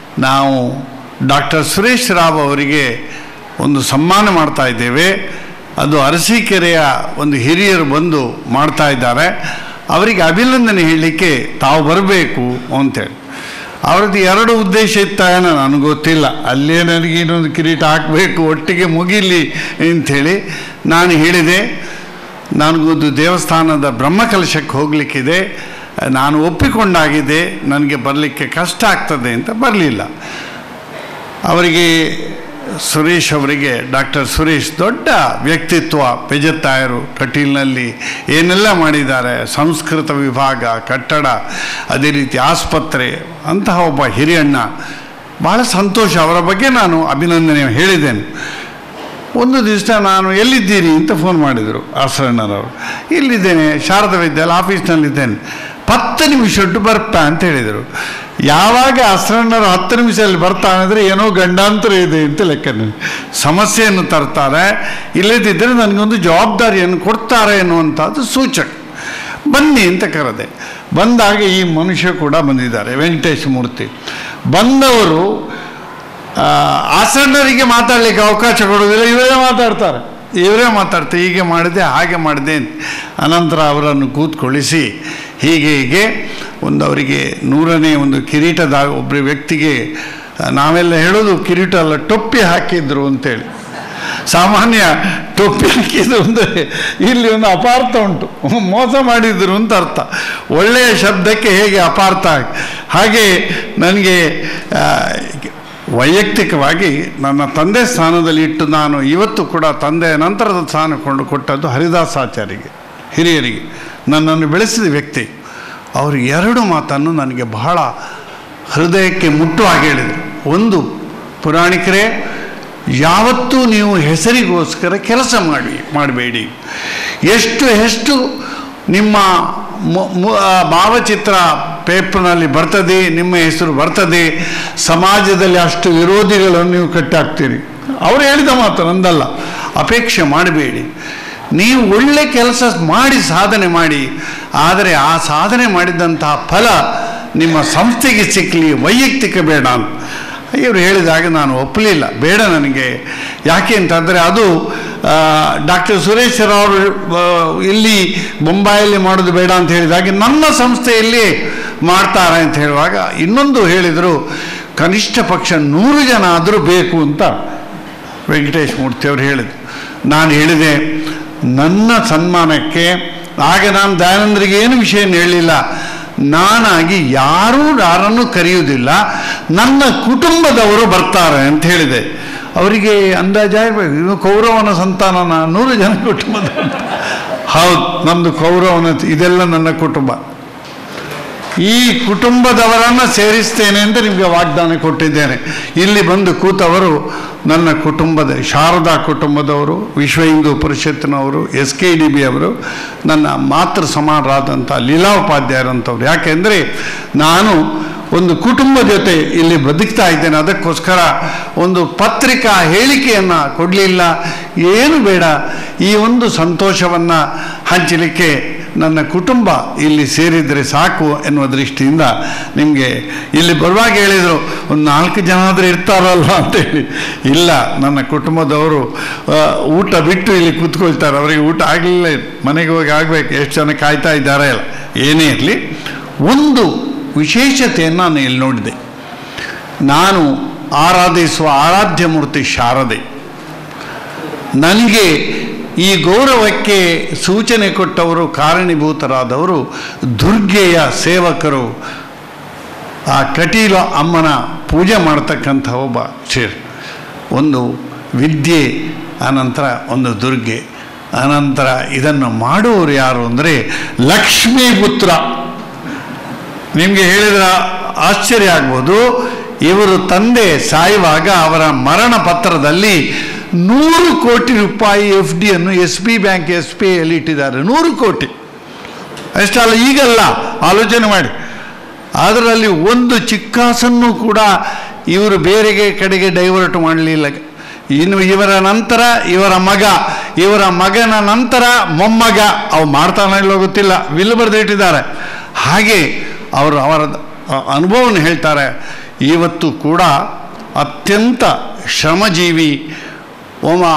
S7: ನಾವು ಡಾಕ್ಟರ್ ಸುರೇಶ್ ರಾವ್ ಅವರಿಗೆ ಒಂದು ಸನ್ಮಾನ ಮಾಡ್ತಾ ಇದ್ದೇವೆ ಅದು ಅರಸೀಕೆರೆಯ ಒಂದು ಹಿರಿಯರು ಬಂದು ಮಾಡ್ತಾ ಇದ್ದಾರೆ ಅವರಿಗೆ ಅಭಿನಂದನೆ ಹೇಳಲಿಕ್ಕೆ ತಾವು ಬರಬೇಕು ಅಂತೇಳಿ ಅವ್ರದ್ದು ಎರಡು ಉದ್ದೇಶ ಇತ್ತ ಏನೋ ನನಗೆ ಗೊತ್ತಿಲ್ಲ ಅಲ್ಲೇ ನನಗೆ ಇನ್ನೊಂದು ಕಿರೀಟ ಹಾಕಬೇಕು ಒಟ್ಟಿಗೆ ಮುಗಿಲಿ ಅಂಥೇಳಿ ನಾನು ಹೇಳಿದೆ ನನಗೊಂದು ದೇವಸ್ಥಾನದ ಬ್ರಹ್ಮಕಲಶಕ್ಕೆ ಹೋಗಲಿಕ್ಕಿದೆ ನಾನು ಒಪ್ಪಿಕೊಂಡಾಗಿದೆ ನನಗೆ ಬರಲಿಕ್ಕೆ ಕಷ್ಟ ಆಗ್ತದೆ ಅಂತ ಬರಲಿಲ್ಲ ಅವರಿಗೆ ಸುರೇಶ್ ಅವರಿಗೆ ಡಾಕ್ಟರ್ ಸುರೇಶ್ ದೊಡ್ಡ ವ್ಯಕ್ತಿತ್ವ ಪೆಜತ್ತಾಯರು ಕಟೀಲ್ನಲ್ಲಿ ಏನೆಲ್ಲ ಮಾಡಿದ್ದಾರೆ ಸಂಸ್ಕೃತ ವಿಭಾಗ ಕಟ್ಟಡ ಅದೇ ರೀತಿ ಆಸ್ಪತ್ರೆ ಅಂತಹ ಒಬ್ಬ ಹಿರಿಯಣ್ಣ ಭಾಳ ಸಂತೋಷ ಅವರ ಬಗ್ಗೆ ನಾನು ಅಭಿನಂದನೆ ಹೇಳಿದ್ದೇನೆ ಒಂದು ದಿವಸ ನಾನು ಎಲ್ಲಿದ್ದೀರಿ ಅಂತ ಫೋನ್ ಮಾಡಿದರು ಆಸರಣರವರು ಇಲ್ಲಿದ್ದೇನೆ ಶಾರದಾ ವಿದ್ಯಾಲಯ ಆಫೀಸ್ನಲ್ಲಿದ್ದೇನೆ ಹತ್ತು ನಿಮಿಷ ಉಂಟು ಬರ್ತಾ ಅಂತ ಹೇಳಿದರು ಯಾವಾಗ ಆಸರಣರು ಹತ್ತು ನಿಮಿಷದಲ್ಲಿ ಬರ್ತಾನೆ ಅಂದರೆ ಏನೋ ಗಂಡಾಂತರ ಇದೆ ಅಂತ ಲೆಕ್ಕ ನನಗೆ. ಸಮಸ್ಯೆಯನ್ನು ತರ್ತಾರೆ ಇಲ್ಲದಿದ್ದರೆ ನನಗೊಂದು ಜವಾಬ್ದಾರಿಯನ್ನು ಕೊಡ್ತಾರೆ ಎನ್ನುವಂಥದ್ದು ಸೂಚಕ ಬನ್ನಿ ಅಂತ ಕರೆದೆ ಬಂದಾಗ ಈ ಮನುಷ್ಯ ಕೂಡ ಬಂದಿದ್ದಾರೆ ವೆಂಕಟೇಶ ಮೂರ್ತಿ ಬಂದವರು ಆ, ಆಸನ್ನರಿಗೆ ಮಾತಾಡಲಿಕ್ಕೆ ಅವಕಾಶ ಕೊಡೋದಿಲ್ಲ ಇವರೇ ಮಾತಾಡ್ತಾರೆ ಇವರೇ ಮಾತಾಡ್ತಾರೆ ಹೀಗೆ ಮಾಡಿದೆ ಹಾಗೆ ಮಾಡಿದೆ ಅಂತ ಅನಂತರ ಅವರನ್ನು ಕೂತ್ಕೊಳ್ಳಿಸಿ ಹೀಗೆ ಹೀಗೆ ಒಂದು ಅವರಿಗೆ ನೂರನೇ ಒಂದು ಕಿರೀಟದ ಒಬ್ಬರ ವ್ಯಕ್ತಿಗೆ ಆ, ನಾವೆಲ್ಲ ಹೇಳೋದು ಕಿರೀಟ ಅಲ್ಲ ಟೊಪ್ಪಿ ಹಾಕಿದ್ರು ಅಂತೇಳಿ ಸಾಮಾನ್ಯ ಟೊಪ್ಪಿ ಹಾಕಿದ್ರು ಅಂದರೆ ಇಲ್ಲಿ ಒಂದು ಅಪಾರ್ಥ ಉಂಟು ಮೋಸ ಮಾಡಿದ್ರು ಅಂತ ಅರ್ಥ ಒಳ್ಳೆಯ ಶಬ್ದಕ್ಕೆ ಹೇಗೆ ಅಪಾರ್ಥ ಹಾಗೆ ನನಗೆ ಆ, ವೈಯಕ್ತಿಕವಾಗಿ ನನ್ನ ತಂದೆ ಸ್ಥಾನದಲ್ಲಿ ಇಟ್ಟು ನಾನು ಇವತ್ತು ಕೂಡ ತಂದೆಯ ನಂತರದ ಸ್ಥಾನ ಕೊಂಡು ಕೊಟ್ಟದ್ದು ಹರಿದಾಸಾಚಾರಿಗೆ ಹಿರಿಯರಿಗೆ ನನ್ನನ್ನು ಬೆಳೆಸಿದ ವ್ಯಕ್ತಿ ಅವರು ಎರಡು ಮಾತನ್ನು ನನಗೆ ಬಹಳ ಹೃದಯಕ್ಕೆ ಮುಟ್ಟುವ ಹಾಗೆ ಹೇಳಿದರು ಒಂದು ಪುರಾಣಿಕರೇ ಯಾವತ್ತೂ ನೀವು ಹೆಸರಿಗೋಸ್ಕರ ಕೆಲಸ ಮಾಡಿ ಮಾಡಬೇಡಿ ಎಷ್ಟು ಎಷ್ಟು ನಿಮ್ಮ ಮು- ಮು- ಆ ಭಾವಚಿತ್ರ ಪೇಪರ್ನಲ್ಲಿ ಬರ್ತದೆ ನಿಮ್ಮ ಹೆಸರು ಬರ್ತದೆ ಸಮಾಜದಲ್ಲಿ ಅಷ್ಟು ವಿರೋಧಿಗಳನ್ನು ನೀವು ಕಟ್ಟಾಕ್ತೀರಿ ಅವರು ಹೇಳಿದ ಮಾತು ನಂದಲ್ಲ ಅಪೇಕ್ಷೆ ಮಾಡಬೇಡಿ ನೀವು ಒಳ್ಳೆ ಕೆಲಸ ಮಾಡಿ ಸಾಧನೆ ಮಾಡಿ ಆದರೆ ಆ ಸಾಧನೆ ಮಾಡಿದಂತಹ ಫಲ ನಿಮ್ಮ ಸಂಸ್ಥೆಗೆ ಸಿಕ್ಕಲಿ ವೈಯಕ್ತಿಕ ಬೇಡ ಅಂತ ಇವರು ಹೇಳಿದಾಗ ನಾನು ಒಪ್ಪಲಿಲ್ಲ ಬೇಡ ನನಗೆ ಯಾಕೆ ಅಂತಂದರೆ ಅದು ಡಾಕ್ಟರ್ ಸುರೇಶ್ ಅವರು ಇಲ್ಲಿ ಬೊಂಬಾಯಲ್ಲಿ ಮಾಡೋದು ಬೇಡ ಅಂತ ಹೇಳಿದಾಗ ನನ್ನ ಸಂಸ್ಥೆಯಲ್ಲಿ ಮಾಡ್ತಾರೆ ಅಂತ ಹೇಳುವಾಗ ಇನ್ನೊಂದು ಹೇಳಿದರು ಕನಿಷ್ಠ ಪಕ್ಷ ನೂರು ಜನ ಆದರೂ ಬೇಕು ಅಂತ ವೆಂಕಟೇಶ್ ಮೂರ್ತಿ ಅವರು ಹೇಳಿದರು ನಾನು ಹೇಳಿದೆ ನನ್ನ ಸನ್ಮಾನಕ್ಕೆ ಆಗ ನಾನು ದಯಾನಂದರಿಗೆ ಏನು ವಿಷಯ ಹೇಳಲಿಲ್ಲ ನಾನಾಗಿ ಯಾರೂ ಯಾರನ್ನು ಕರೆಯುವುದಿಲ್ಲ ನನ್ನ ಕುಟುಂಬದವರು ಬರ್ತಾರೆ ಅಂತ ಹೇಳಿದೆ ಅವರಿಗೆ ಅಂದಾಜಾಗಬೇಕು ಇದು ಕೌರವನ ಸಂತಾನನ ನೂರು ಜನ ಕುಟುಂಬದವರು ಹೌದು ನಮ್ಮದು ಕೌರವನ ಇದೆಲ್ಲ ನನ್ನ ಕುಟುಂಬ ಈ ಕುಟುಂಬದವರನ್ನು ಸೇರಿಸ್ತೇನೆ ಅಂತ ನಿಮಗೆ ವಾಗ್ದಾನ ಕೊಟ್ಟಿದ್ದೇನೆ ಇಲ್ಲಿ ಬಂದು ಕೂತವರು ನನ್ನ ಕುಟುಂಬದ ಶಾರದಾ ಕುಟುಂಬದವರು ವಿಶ್ವ ಹಿಂದೂ ಪರಿಷತ್ತಿನವರು ಎಸ್ ಕೆ ಡಿ ಬಿ ಅವರು ನನ್ನ ಮಾತೃ ಸಮಾನರಾದಂಥ ಲೀಲಾ ಉಪಾಧ್ಯಾಯರಂಥವ್ರು ಯಾಕೆಂದರೆ ನಾನು ಒಂದು ಕುಟುಂಬ ಜೊತೆ ಇಲ್ಲಿ ಬದುಕ್ತಾ ಇದ್ದೇನೆ ಅದಕ್ಕೋಸ್ಕರ ಒಂದು ಪತ್ರಿಕಾ ಹೇಳಿಕೆಯನ್ನು ಕೊಡಲಿಲ್ಲ ಏನು ಬೇಡ ಈ ಒಂದು ಸಂತೋಷವನ್ನು ಹಂಚಲಿಕ್ಕೆ ನನ್ನ ಕುಟುಂಬ ಇಲ್ಲಿ ಸೇರಿದರೆ ಸಾಕು ಎನ್ನುವ ದೃಷ್ಟಿಯಿಂದ ನಿಮಗೆ ಇಲ್ಲಿ ಬರುವಾಗ ಹೇಳಿದರು ಒಂದು ನಾಲ್ಕು ಜನ ಆದರೂ ಇರ್ತಾರಲ್ಲ ಅಂತೇಳಿ ಇಲ್ಲ ನನ್ನ ಕುಟುಂಬದವರು ಆ, ಊಟ ಬಿಟ್ಟು ಇಲ್ಲಿ ಕೂತ್ಕೊಳ್ತಾರೆ ಅವರಿಗೆ ಊಟ ಆಗಲಿಲ್ಲ ಮನೆಗೆ ಹೋಗಿ ಆಗಬೇಕು ಎಷ್ಟು ಜನ ಕಾಯ್ತಾ ಇದ್ದಾರೆ ಅಲ್ಲ ಏನೇ ಇರಲಿ ಒಂದು ವಿಶೇಷತೆಯನ್ನು ನಾನು ಇಲ್ಲಿ ನೋಡಿದೆ ನಾನು ಆರಾಧಿಸುವ ಆರಾಧ್ಯ ಮೂರ್ತಿ ಶಾರದೆ ನನಗೆ ಈ ಗೌರವಕ್ಕೆ ಸೂಚನೆ ಕೊಟ್ಟವರು ಕಾರಣೀಭೂತರಾದವರು ದುರ್ಗೆಯ ಸೇವಕರು ಆ ಕಟೀಲ ಅಮ್ಮನ ಪೂಜೆ ಮಾಡ್ತಕ್ಕಂಥ ಒಬ್ಬ ಸೇರ್ ಒಂದು ವಿದ್ಯೆ ಅನಂತರ ಒಂದು ದುರ್ಗೆ ಅನಂತರ ಇದನ್ನು ಮಾಡುವವರು ಯಾರು ಅಂದರೆ ಲಕ್ಷ್ಮೀ ಪುತ್ರ ನಿಮಗೆ ಹೇಳಿದ್ರೆ ಆಶ್ಚರ್ಯ ಆಗ್ಬೋದು ಇವರು ತಂದೆ ಸಾಯುವಾಗ ಅವರ ಮರಣ ಪತ್ರದಲ್ಲಿ ನೂರು ಕೋಟಿ ರೂಪಾಯಿ ಎಫ್ ಡಿಯನ್ನು S B bank S P ಐಯಲ್ಲಿ ಇಟ್ಟಿದ್ದಾರೆ ನೂರು ಕೋಟಿ ಅಷ್ಟಲ್ಲ ಈಗಲ್ಲ ಆಲೋಚನೆ ಮಾಡಿ ಅದರಲ್ಲಿ ಒಂದು ಚಿಕ್ಕಾಸನ್ನು ಕೂಡ ಇವರು ಬೇರೆಗೆ ಕಡೆಗೆ ಡೈವರ್ಟ್ ಮಾಡಲಿಲ್ಲ ಇನ್ನು ಇವರ ನಂತರ ಇವರ ಮಗ ಇವರ ಮಗನ ನಂತರ ಮೊಮ್ಮಗ ಅವು ಮಾಡ್ತಾನೆ ಇಲ್ಲೋ ಗೊತ್ತಿಲ್ಲ ವಿಲ್ ಬರೆದಿಟ್ಟಿದ್ದಾರೆ ಹಾಗೆ ಅವರು ಅವರ ಅನುಭವವನ್ನು ಹೇಳ್ತಾರೆ ಇವತ್ತು ಕೂಡ ಅತ್ಯಂತ ಶ್ರಮಜೀವಿ ಒಬ್ಬ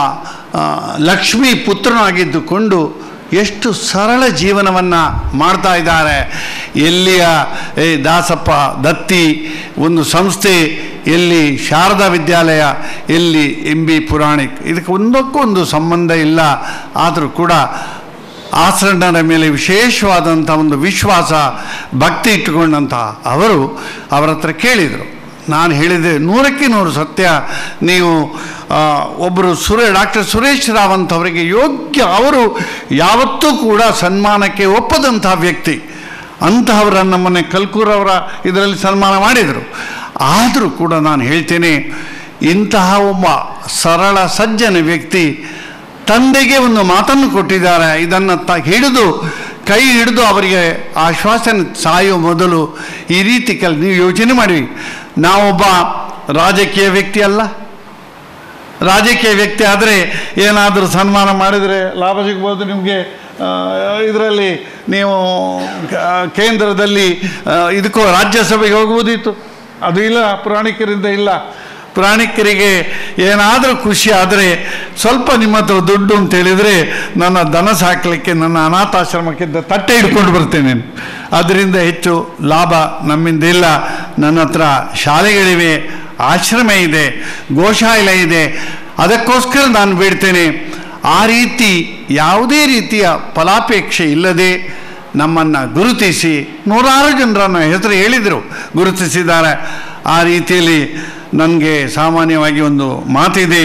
S7: ಆ, ಲಕ್ಷ್ಮೀ ಪುತ್ರನಾಗಿದ್ದುಕೊಂಡು ಎಷ್ಟು ಸರಳ ಜೀವನವನ್ನು ಮಾಡ್ತಾ ಇದ್ದಾರೆ ಎಲ್ಲಿಯ ಏ ದಾಸಪ್ಪ ದತ್ತಿ ಒಂದು ಸಂಸ್ಥೆ ಎಲ್ಲಿ ಶಾರದಾ ವಿದ್ಯಾಲಯ ಎಲ್ಲಿ ಎಂ ಬಿ ಪುರಾಣಿಕ್ ಇದಕ್ಕೆ ಒಂದಕ್ಕೂ ಒಂದು ಸಂಬಂಧ ಇಲ್ಲ ಆದರೂ ಕೂಡ ಆಸರಣರ ಮೇಲೆ ವಿಶೇಷವಾದಂಥ ಒಂದು ವಿಶ್ವಾಸ ಭಕ್ತಿ ಇಟ್ಟುಕೊಂಡಂಥ ಅವರು ಅವರ ಹತ್ರ ಕೇಳಿದರು ನಾನು ಹೇಳಿದೆ ನೂರಕ್ಕೆ ನೂರು ಸತ್ಯ ನೀವು ಆ, ಒಬ್ಬರು ಸುರೇ ಡಾಕ್ಟರ್ ಸುರೇಶ್ ರಾವಂತ್ ಅವರಿಗೆ ಯೋಗ್ಯ ಅವರು ಯಾವತ್ತೂ ಕೂಡ ಸನ್ಮಾನಕ್ಕೆ ಒಪ್ಪದಂತಹ ವ್ಯಕ್ತಿ ಅಂತಹವರ ನಮ್ಮನೆ ಕಲ್ಕೂರವರ ಇದರಲ್ಲಿ ಸನ್ಮಾನ ಮಾಡಿದರು ಆದರೂ ಕೂಡ ನಾನು ಹೇಳ್ತೇನೆ ಇಂತಹ ಒಬ್ಬ ಸರಳ ಸಜ್ಜನ ವ್ಯಕ್ತಿ ತಂದೆಗೆ ಒಂದು ಮಾತನ್ನು ಕೊಟ್ಟಿದ್ದಾರೆ ಇದನ್ನು ತ ಹಿಡಿದು ಕೈ ಹಿಡಿದು ಅವರಿಗೆ ಆಶ್ವಾಸನೆ ಸಾಯುವ ಮೊದಲು ಈ ರೀತಿ ಕೆಲ ನೀವು ಯೋಚನೆ ಮಾಡಿ ನಾವೊಬ್ಬ ರಾಜಕೀಯ ವ್ಯಕ್ತಿ ಅಲ್ಲ ರಾಜಕೀಯ ವ್ಯಕ್ತಿ ಆದರೆ ಏನಾದರೂ ಸನ್ಮಾನ ಮಾಡಿದರೆ ಲಾಭ ಸಿಗ್ಬೋದು ನಿಮಗೆ ಇದರಲ್ಲಿ ನೀವು ಆ, ಕೇಂದ್ರದಲ್ಲಿ ಆ, ಇದಕ್ಕೂ ರಾಜ್ಯಸಭೆಗೆ ಹೋಗುವುದಿತ್ತು ಅದು ಇಲ್ಲ ಪುರಾಣಿಕರಿಂದ ಇಲ್ಲ ಪುರಾಣಿಕರಿಗೆ ಏನಾದರೂ ಖುಷಿ ಆದರೆ ಸ್ವಲ್ಪ ನಿಮ್ಮ ಹತ್ರ ದುಡ್ಡು ಅಂತ ಹೇಳಿದರೆ ನನ್ನ ದನ ಸಾಕಲಿಕ್ಕೆ ನನ್ನ ಅನಾಥಾಶ್ರಮಕ್ಕಿಂತ ತಟ್ಟೆ ಹಿಡ್ಕೊಂಡು ಬರ್ತೇನೆ ಅದರಿಂದ ಹೆಚ್ಚು ಲಾಭ ನಮ್ಮಿಂದ ಇಲ್ಲ ನನ್ನ ಹತ್ರ ಶಾಲೆಗಳಿವೆ ಆಶ್ರಮ ಇದೆ ಗೋಶಾಲೆ ಇದೆ ಅದಕ್ಕೋಸ್ಕರ ನಾನು ಬೇಡ್ತೇನೆ ಆ ರೀತಿ ಯಾವುದೇ ರೀತಿಯ ಫಲಾಪೇಕ್ಷೆ ಇಲ್ಲದೆ ನಮ್ಮನ್ನು ಗುರುತಿಸಿ ನೂರಾರು ಜನರನ್ನು ಹೆಸರು ಹೇಳಿದರು ಗುರುತಿಸಿದ್ದಾರೆ ಆ ರೀತಿಯಲ್ಲಿ ನನಗೆ ಸಾಮಾನ್ಯವಾಗಿ ಒಂದು ಮಾತಿದೆ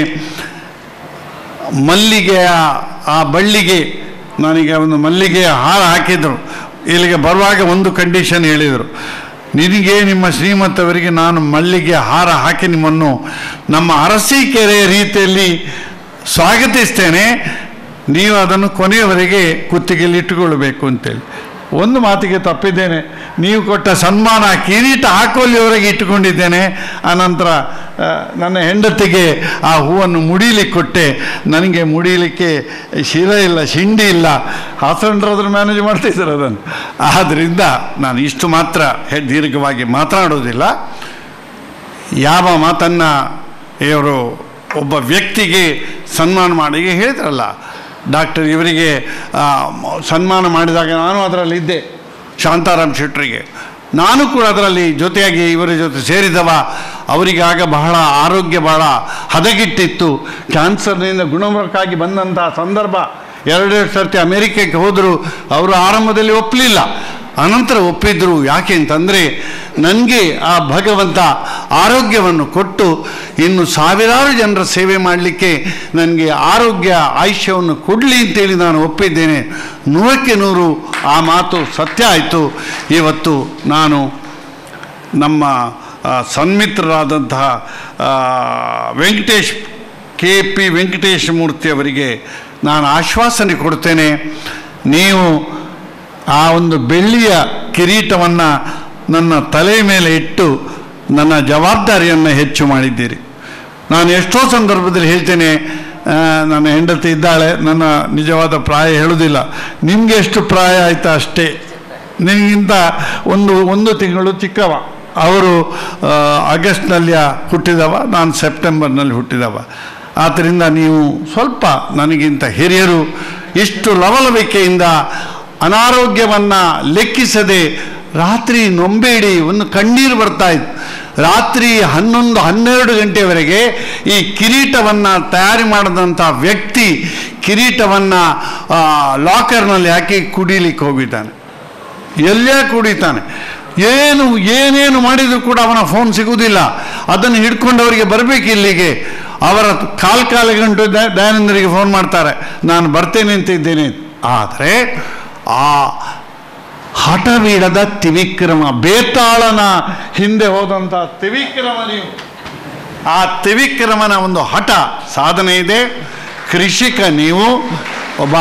S7: ಮಲ್ಲಿಗೆಯ ಆ ಬಳ್ಳಿಗೆ ನನಗೆ ಒಂದು ಮಲ್ಲಿಗೆಯ ಹಾರ ಹಾಕಿದರು ಇಲ್ಲಿಗೆ ಬರುವಾಗ ಒಂದು ಕಂಡೀಷನ್ ಹೇಳಿದರು ನಿನಗೆ ನಿಮ್ಮ ಶ್ರೀಮಂತವರಿಗೆ ನಾನು ಮಲ್ಲಿಗೆ ಹಾರ ಹಾಕಿ ನಿಮ್ಮನ್ನು ನಮ್ಮ ಅರಸೀಕೆರೆಯ ರೀತಿಯಲ್ಲಿ ಸ್ವಾಗತಿಸ್ತೇನೆ ನೀವು ಅದನ್ನು ಕೊನೆಯವರೆಗೆ ಕುತ್ತಿಗೆಯಲ್ಲಿ ಇಟ್ಟುಕೊಳ್ಬೇಕು ಅಂತೇಳಿ ಒಂದು ಮಾತಿಗೆ ತಪ್ಪಿದ್ದೇನೆ ನೀವು ಕೊಟ್ಟ ಸನ್ಮಾನ ಕಿರೀಟ ಹಾಕೋಲ್ಲಿವರೆಗೆ ಇಟ್ಟುಕೊಂಡಿದ್ದೇನೆ ಆನಂತರ ಆ, ನನ್ನ ಹೆಂಡತಿಗೆ ಆ ಹೂವನ್ನು ಮುಡೀಲಿಕ್ಕೆ ಕೊಟ್ಟೆ ನನಗೆ ಮುಡೀಲಿಕ್ಕೆ ಶಿರ ಇಲ್ಲ ಶಿಂಡಿ ಇಲ್ಲ ಹಾಸನರಾದ್ರು ಮ್ಯಾನೇಜ್ ಮಾಡ್ತಿದ್ದಾರೆ ಅದನ್ನು ಆದ್ದರಿಂದ ನಾನು ಇಷ್ಟು ಮಾತ್ರ ಹೆ- ದೀರ್ಘವಾಗಿ ಮಾತನಾಡೋದಿಲ್ಲ ಯಾವ ಮಾತನ್ನು ಇವರು ಒಬ್ಬ ವ್ಯಕ್ತಿಗೆ ಸನ್ಮಾನ ಮಾಡಿ ಈಗ ಹೇಳಿದ್ರಲ್ಲ ಡಾಕ್ಟರ್ ಇವರಿಗೆ ಆ, ಮ- ಸನ್ಮಾನ ಮಾಡಿದಾಗ ನಾನು ಅದರಲ್ಲಿ ಇದ್ದೆ ಶಾಂತಾರಾಮ್ ಶೆಟ್ಟರಿಗೆ ನಾನು ಕೂಡ ಅದರಲ್ಲಿ ಜೊತೆಯಾಗಿ ಇವರ ಜೊತೆ ಸೇರಿದವ ಅವರಿಗೆ ಆಗ ಬಹಳ ಆರೋಗ್ಯ ಬಹಳ ಹದಗೆಟ್ಟಿತ್ತು ಕ್ಯಾನ್ಸರ್ನಿಂದ ಗುಣಮುಖಕ್ಕಾಗಿ ಬಂದಂಥ ಸಂದರ್ಭ ಎರಡೆರಡು ಸರ್ತಿ ಅಮೇರಿಕಕ್ಕೆ ಹೋದರು ಅವರು ಆರಂಭದಲ್ಲಿ ಒಪ್ಪಲಿಲ್ಲ ಅನಂತರ ಒಪ್ಪಿದ್ರು ಯಾಕೆ ಅಂತಂದರೆ ನನಗೆ ಆ ಭಗವಂತ ಆರೋಗ್ಯವನ್ನು ಕೊಟ್ಟು ಇನ್ನು ಸಾವಿರಾರು ಜನರ ಸೇವೆ ಮಾಡಲಿಕ್ಕೆ ನನಗೆ ಆರೋಗ್ಯ ಆಯುಷ್ಯವನ್ನು ಕೊಡಲಿ ಅಂತೇಳಿ ನಾನು ಒಪ್ಪಿದ್ದೇನೆ ನೂರಕ್ಕೆ ನೂರು ಆ ಮಾತು ಸತ್ಯ ಆಯಿತು ಇವತ್ತು ನಾನು ನಮ್ಮ ಆ, ಸನ್ಮಿತ್ರರಾದಂತಹ ಆ, ವೆಂಕಟೇಶ್ ಕೆ ಪಿ ವೆಂಕಟೇಶ ಮೂರ್ತಿ ಅವರಿಗೆ ನಾನು ಆಶ್ವಾಸನೆ ಕೊಡ್ತೇನೆ ನೀವು ಆ ಒಂದು ಬೆಳ್ಳಿಯ ಕಿರೀಟವನ್ನು ನನ್ನ ತಲೆ ಮೇಲೆ ಇಟ್ಟು ನನ್ನ ಜವಾಬ್ದಾರಿಯನ್ನು ಹೆಚ್ಚು ಮಾಡಿದ್ದೀರಿ ನಾನು ಎಷ್ಟೋ ಸಂದರ್ಭದಲ್ಲಿ ಹೇಳ್ತೇನೆ ಆ, ನನ್ನ ಹೆಂಡತಿ ಇದ್ದಾಳೆ ನನ್ನ ನಿಜವಾದ ಪ್ರಾಯ ಹೇಳುವುದಿಲ್ಲ ನಿಮಗೆ ಎಷ್ಟು ಪ್ರಾಯ ಆಯಿತಾ ಅಷ್ಟೇ ನಿನಗಿಂತ ಒಂದು ಒಂದು ತಿಂಗಳು ಚಿಕ್ಕವ ಅವರು ಆ, ಆಗಸ್ಟ್ನಲ್ಲಿ ಹುಟ್ಟಿದವ ನಾನು ಸೆಪ್ಟೆಂಬರ್ನಲ್ಲಿ ಹುಟ್ಟಿದವ ಆದ್ದರಿಂದ ನೀವು ಸ್ವಲ್ಪ ನನಗಿಂತ ಹಿರಿಯರು ಇಷ್ಟು ಲವಲವಿಕೆಯಿಂದ ಅನಾರೋಗ್ಯವನ್ನು ಲೆಕ್ಕಿಸದೆ ರಾತ್ರಿ ನೊಂಬೇಡಿ ಒಂದು ಕಣ್ಣೀರು ಬರ್ತಾ ಇತ್ತು ರಾತ್ರಿ ಹನ್ನೊಂದು ಹನ್ನೆರಡು ಗಂಟೆವರೆಗೆ ಈ ಕಿರೀಟವನ್ನು ತಯಾರಿ ಮಾಡಿದಂಥ ವ್ಯಕ್ತಿ ಕಿರೀಟವನ್ನು ಲಾಕರ್ನಲ್ಲಿ ಹಾಕಿ ಕುಡಿಲಿಕ್ಕೆ ಹೋಗಿದ್ದಾನೆ ಎಲ್ಲೇ ಕುಡಿತಾನೆ ಏನು ಏನೇನು ಮಾಡಿದರೂ ಕೂಡ ಅವನ ಫೋನ್ ಸಿಗುವುದಿಲ್ಲ ಅದನ್ನು ಹಿಡ್ಕೊಂಡವರಿಗೆ ಬರಬೇಕು ಇಲ್ಲಿಗೆ ಅವರ ಕಾಲ್ ಕಾಲ ಗಂಟು ದ- ದಯಾನಂದರಿಗೆ ಫೋನ್ ಮಾಡ್ತಾರೆ ನಾನು ಬರ್ತೇನೆ ಅಂತ ಇದ್ದೇನೆ ಆದರೆ ಆ ಹಠವೀಡದ ತ್ರಿವಿಕ್ರಮ ಬೇತಾಳನ ಹಿಂದೆ ಹೋದಂಥ ತ್ರಿವಿಕ್ರಮ ನೀವು ಆ ತ್ರಿವಿಕ್ರಮನ ಒಂದು ಹಠ ಸಾಧನೆ ಇದೆ ಕೃಷಿಕ ನೀವು ಒಬ್ಬ